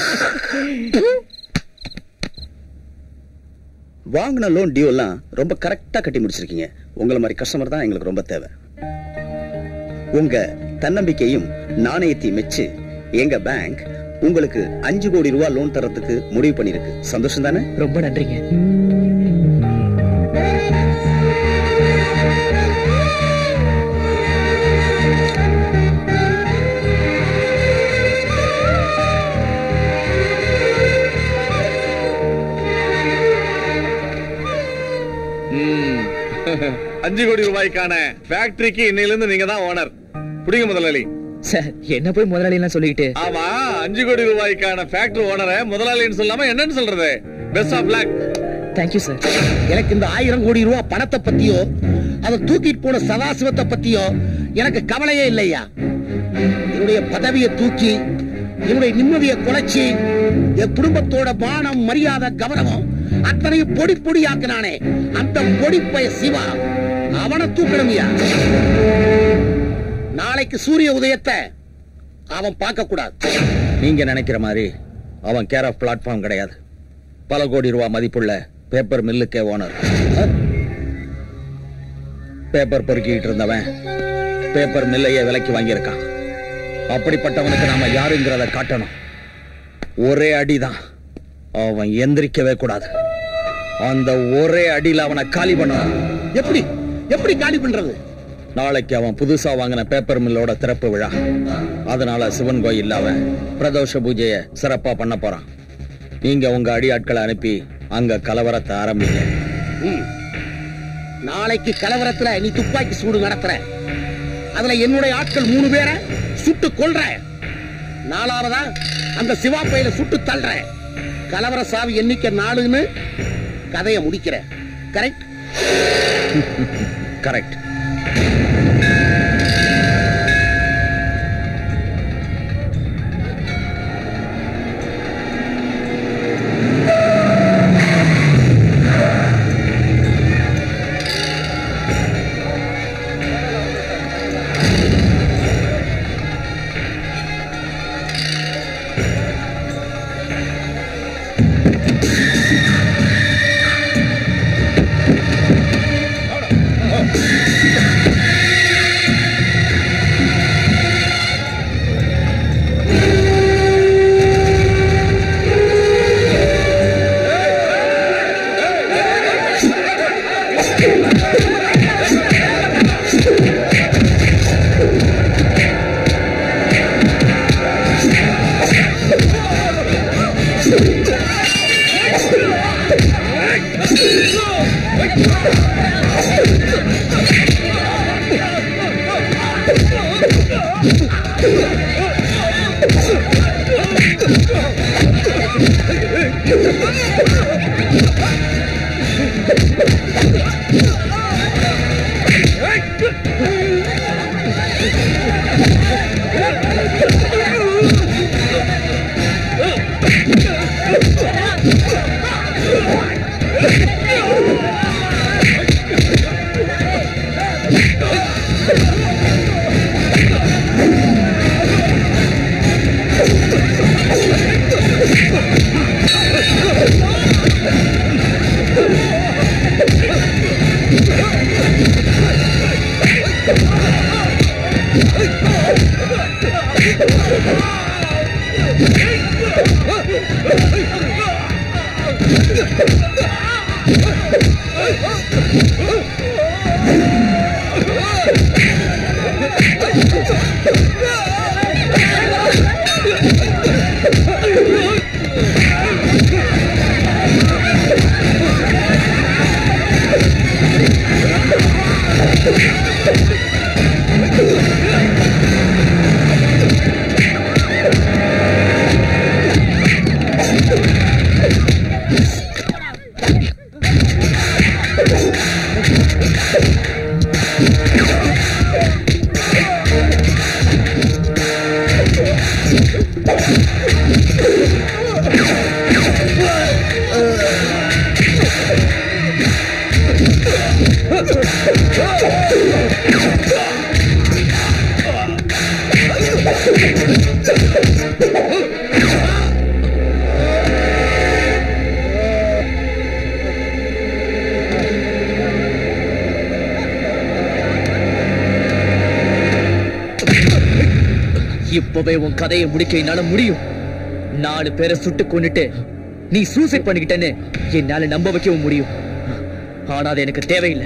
வாங்கின லோன் டியூ எல்லாம் ரொம்ப கரெக்டா கட்டி முடிச்சிருக்கீங்க உங்களை மாதிரி கஸ்டமர் தான் எங்களுக்கு ரொம்ப தேவை உங்க தன்னம்பிக்கையும் நாணயத்தையும் மெச்சு எங்க பேங்க் உங்களுக்கு அஞ்சு கோடி ரூபாய் லோன் தரத்துக்கு முடிவு பண்ணிருக்கு சந்தோஷம் தானே ரொம்ப நன்றிங்க ம். அஞ்சு கோடி ரூபாய்க்கான ஃபேக்டரிக்கு இன்னையிலிருந்து நீங்க தான் ஓனர் புடிங்க முதலாளி சார் என்ன போய் முதலாளி எல்லாம் சொல்லிக்கிட்டு ஆமா அஞ்சு கோடி ரூபாய்க்கான ஃபேக்டரி ஓனரை முதலாளின்னு சொல்லாம என்னன்னு சொல்றது best of luck thank you sir எனக்கு இந்த ஆயிரம் கோடி ரூபாய் பணத்தை பத்தியோ அதை தூக்கிட்டு போன சதாசிவத்தை பத்தியோ எனக்கு கவலையே இல்லையா என்னுடைய பதவியை தூக்கி என்னுடைய நிம்மதியை குலைச்சி என் குடும்பத்தோட மானம் மரியாதை கௌரவம் அத்தனையும் பொடி பொடி ஆக்கினானே அந்த பொடிப்பைய சிவா அவனை தூக்கணுமியா நாளைக்கு சூரிய உதயத்தை அவன் பார்க்க கூடாது நீங்க நினைக்கிற மாதிரி அவன் கேர் ஆஃப் பிளாட்ஃபார்ம் கிடையாது பல கோடி ரூபாய் மதிப்புள்ள பேப்பர் மில்லுக்கே ஓனர் பேப்பர் பொறுக்கிட்டு இருந்தவன் பேப்பர் மில்லையே விலைக்கு வாங்கியிருக்கான் அப்படிப்பட்டவனுக்கு நாம யாருங்கிறத காட்டணும் ஒரே அடிதான் அவன் எந்திரிக்கவே கூடாது அந்த ஒரே அடியில அவனை காலி பண்ணணும் எப்படி எப்படி காலி பண்றது நாளைக்கு அவன் புதுசா வாங்கின பேப்பர் மில்லோட திறப்பு விழா அதனால சிவன் கோயில்ல அவன் பிரதோஷ பூஜைய சிறப்பா பண்ண போறான் நீங்க உங்க அடியாட்களை அனுப்பி அங்க கலவரத்தை ஆரம்பிங்க ம். நாளைக்கு கலவரத்துல நீ துப்பாக்கி சூடு நடத்துற அதுல என்னுடைய ஆட்கள் மூணு பேரை சுட்டு கொல்ற நாலாவதா அந்த சிவா பையில சுட்டு தள்ளுற கலவர சாவி எண்ணிக்கை நாலுன்னு கதையை முடிக்கிற கரெக்ட் கரெக்ட் இப்பவே உன் கதையை முடிக்க என்னால முடியும் நாலு பேரை சுட்டு கொன்னுட்டு நீ சூசைட் பண்ணிக்கிட்டேன்னு என்னால நம்ப வைக்கவும் முடியும் ஆனா அது எனக்கு தேவையில்லை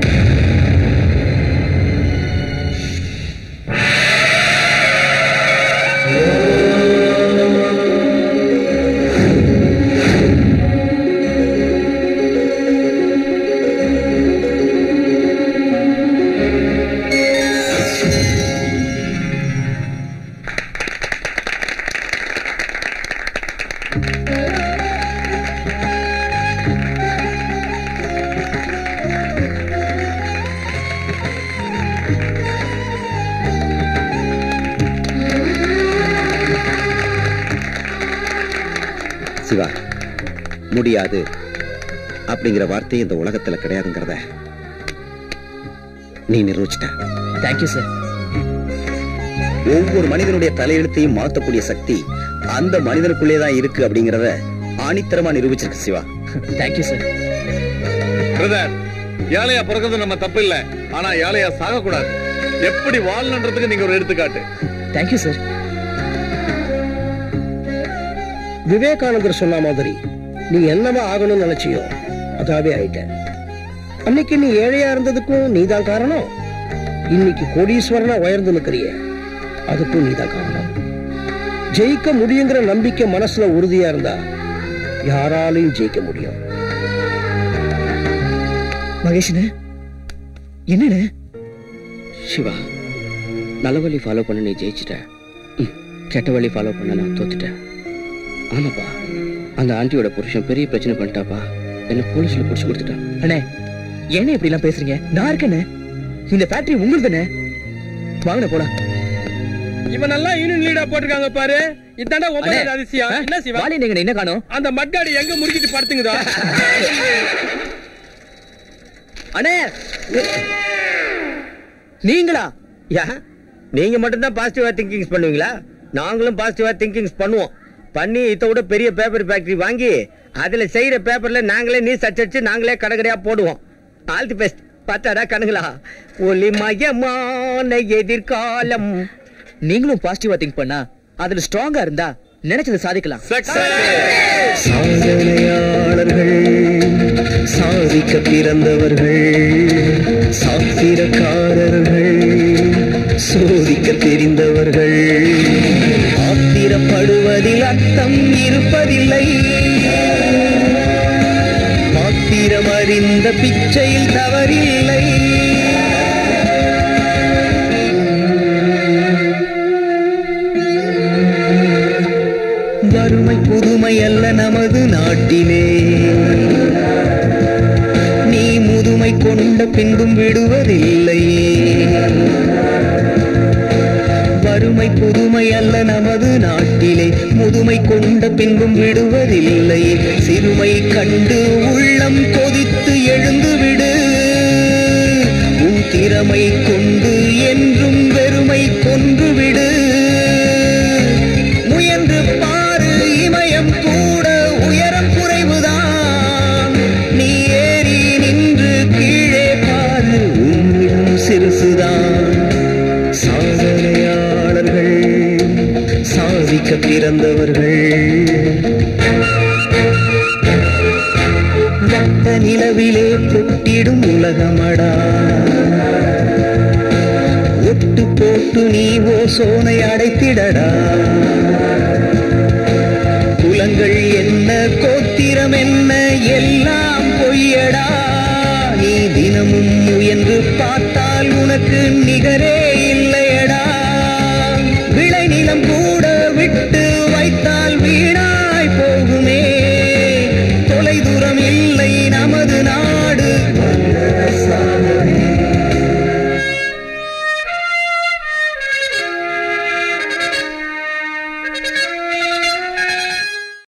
சிவா முடியாது அப்படிங்கிற வார்த்தை இந்த உலகத்துல கிடையாதுங்கிறத நீ நிரூபிச்சிட்ட தேங்க்யூ சார் ஒவ்வொரு மனிதனுடைய தலையெழுத்தையும் மாத்தக்கூடிய சக்தி அந்த மனிதனுக்குள்ளே தான் இருக்கு அப்படிங்கறத ஆணித்தரமா நிரூபிச்சிருக்கு சிவா தேங்க்யூ சார் பிரதர் ஏழையா பிறக்கிறது நம்ம தப்பு இல்ல ஆனா ஏழையா சாக கூடாது எப்படி வாழணுன்றதுக்கு நீங்க ஒரு எடுத்துக்காட்டு தேங்க்யூ சார் விவேகானந்தர் சொன்ன மாதிரி நீ என்னவா ஆகணும்னு நினைச்சியோ அதாவே ஆயிட்ட அன்னைக்கு நீ ஏழையா இருந்ததுக்கும் நீதான் காரணம் இன்னைக்கு கோடீஸ்வரனா உயர்ந்து நிக்கிறிய அதுக்கும் நீதான் காரணம் ஜெயிக்க முடியுங்கிற நம்பிக்கை மனசுல உறுதியா இருந்தா யாராலையும் ஜெயிக்க முடியும் மகேஷ்னு என்னன்னு சிவா நல்ல வழி ஃபாலோ பண்ண நீ ஜெயிச்சிட்ட ம், கெட்ட வழி ஃபாலோ பண்ண நான் தோத்துட்டேன் ஆமாப்பா அந்த ஆண்டியோட புருஷன் பெரிய பிரச்சனை பண்ணிட்டாப்பா என்ன போலீஸ்ல புடிச்சு கொடுத்துட்டான் அண்ணே என்ன இப்படி எல்லாம் பேசுறீங்க நான் இருக்கேன்னு இந்த ஃபேக்டரி உங்களுக்கு தானே வாங்கின போலாம் இவன் எல்லாம் யூனியன் லீடா போட்டிருக்காங்க பாரு இதாண்டா அண்ணே, ஒன்பதாவது அதிசயம் என்ன சிவா வாலி நீங்க என்ன காணோம் அந்த மட்காடி எங்க முறுக்கிட்டு படுத்துங்கதா அண்ணே நீங்களா யா நீங்க மட்டும்தான் பாசிட்டிவா திங்கிங்ஸ் பண்ணுவீங்களா நாங்களும் பாசிட்டிவா திங்கிங்ஸ் பண்ணுவோம் பண்ணி இதை விட பெரிய பேப்பர் ஃபேக்டரி வாங்கி அதுல செய்யற பேப்பர்ல நாங்களே நீர் சச்சடிச்சு நாங்களே கடற்கரையா போடுவோம் ஆல் தி பெஸ்ட் பார்த்தாடா கணுங்களா ஒளிமயமான எதிர்காலம் நீங்களும் பாசிட்டிவா திங்க் பண்ணா அதுல ஸ்ட்ராங்கா இருந்தா நினைச்சதை சாதிக்கலாம் சாதனையாளர்கள் சாதிக்க பிறந்தவர்கள் சாத்திரக்காரர்கள் சோதிக்க தெரிந்தவர்கள் ஆத்திரப்படுவதில் அர்த்தம் இருப்பதில்லை பாத்திரம் அறிந்த பிச்சையில் தவறில்லை வறுமை புதுமை அல்ல நமது நாட்டிலே நீ முதுமை கொண்ட பின்பும் விடுவதில்லையே வறுமை புதுமை அல்ல நமது நாட்டிலே முதுமை கொண்ட பின்பும் விடுவதில்லையே சிறுமை கண்டு உள்ளம் கொதித்து எழுந்து விடு உன் திறமை கொண்டு என்றும் வெறுமை கொன்று விடு முயன்று பாரு இமயம் கூட உயரம் குறைவுதான் நீ ஏறி நின்று கீழே பாரு உன்னிடம் சிறுசுதான் சாதனையாளர்கள் சாதிக்க பிறந்தவர்கள் வட்ட நிலவிலே பொட்டிடும் உலகமடா ஒட்டு போட்டு நீ ஓ சோனை அடைத்திடடா குலங்கள் என்ன கோத்திரம் என்ன எல்லாம் பொய்யடா நீ தினமும் முயன்று பார்த்தால் உனக்கு நிகரே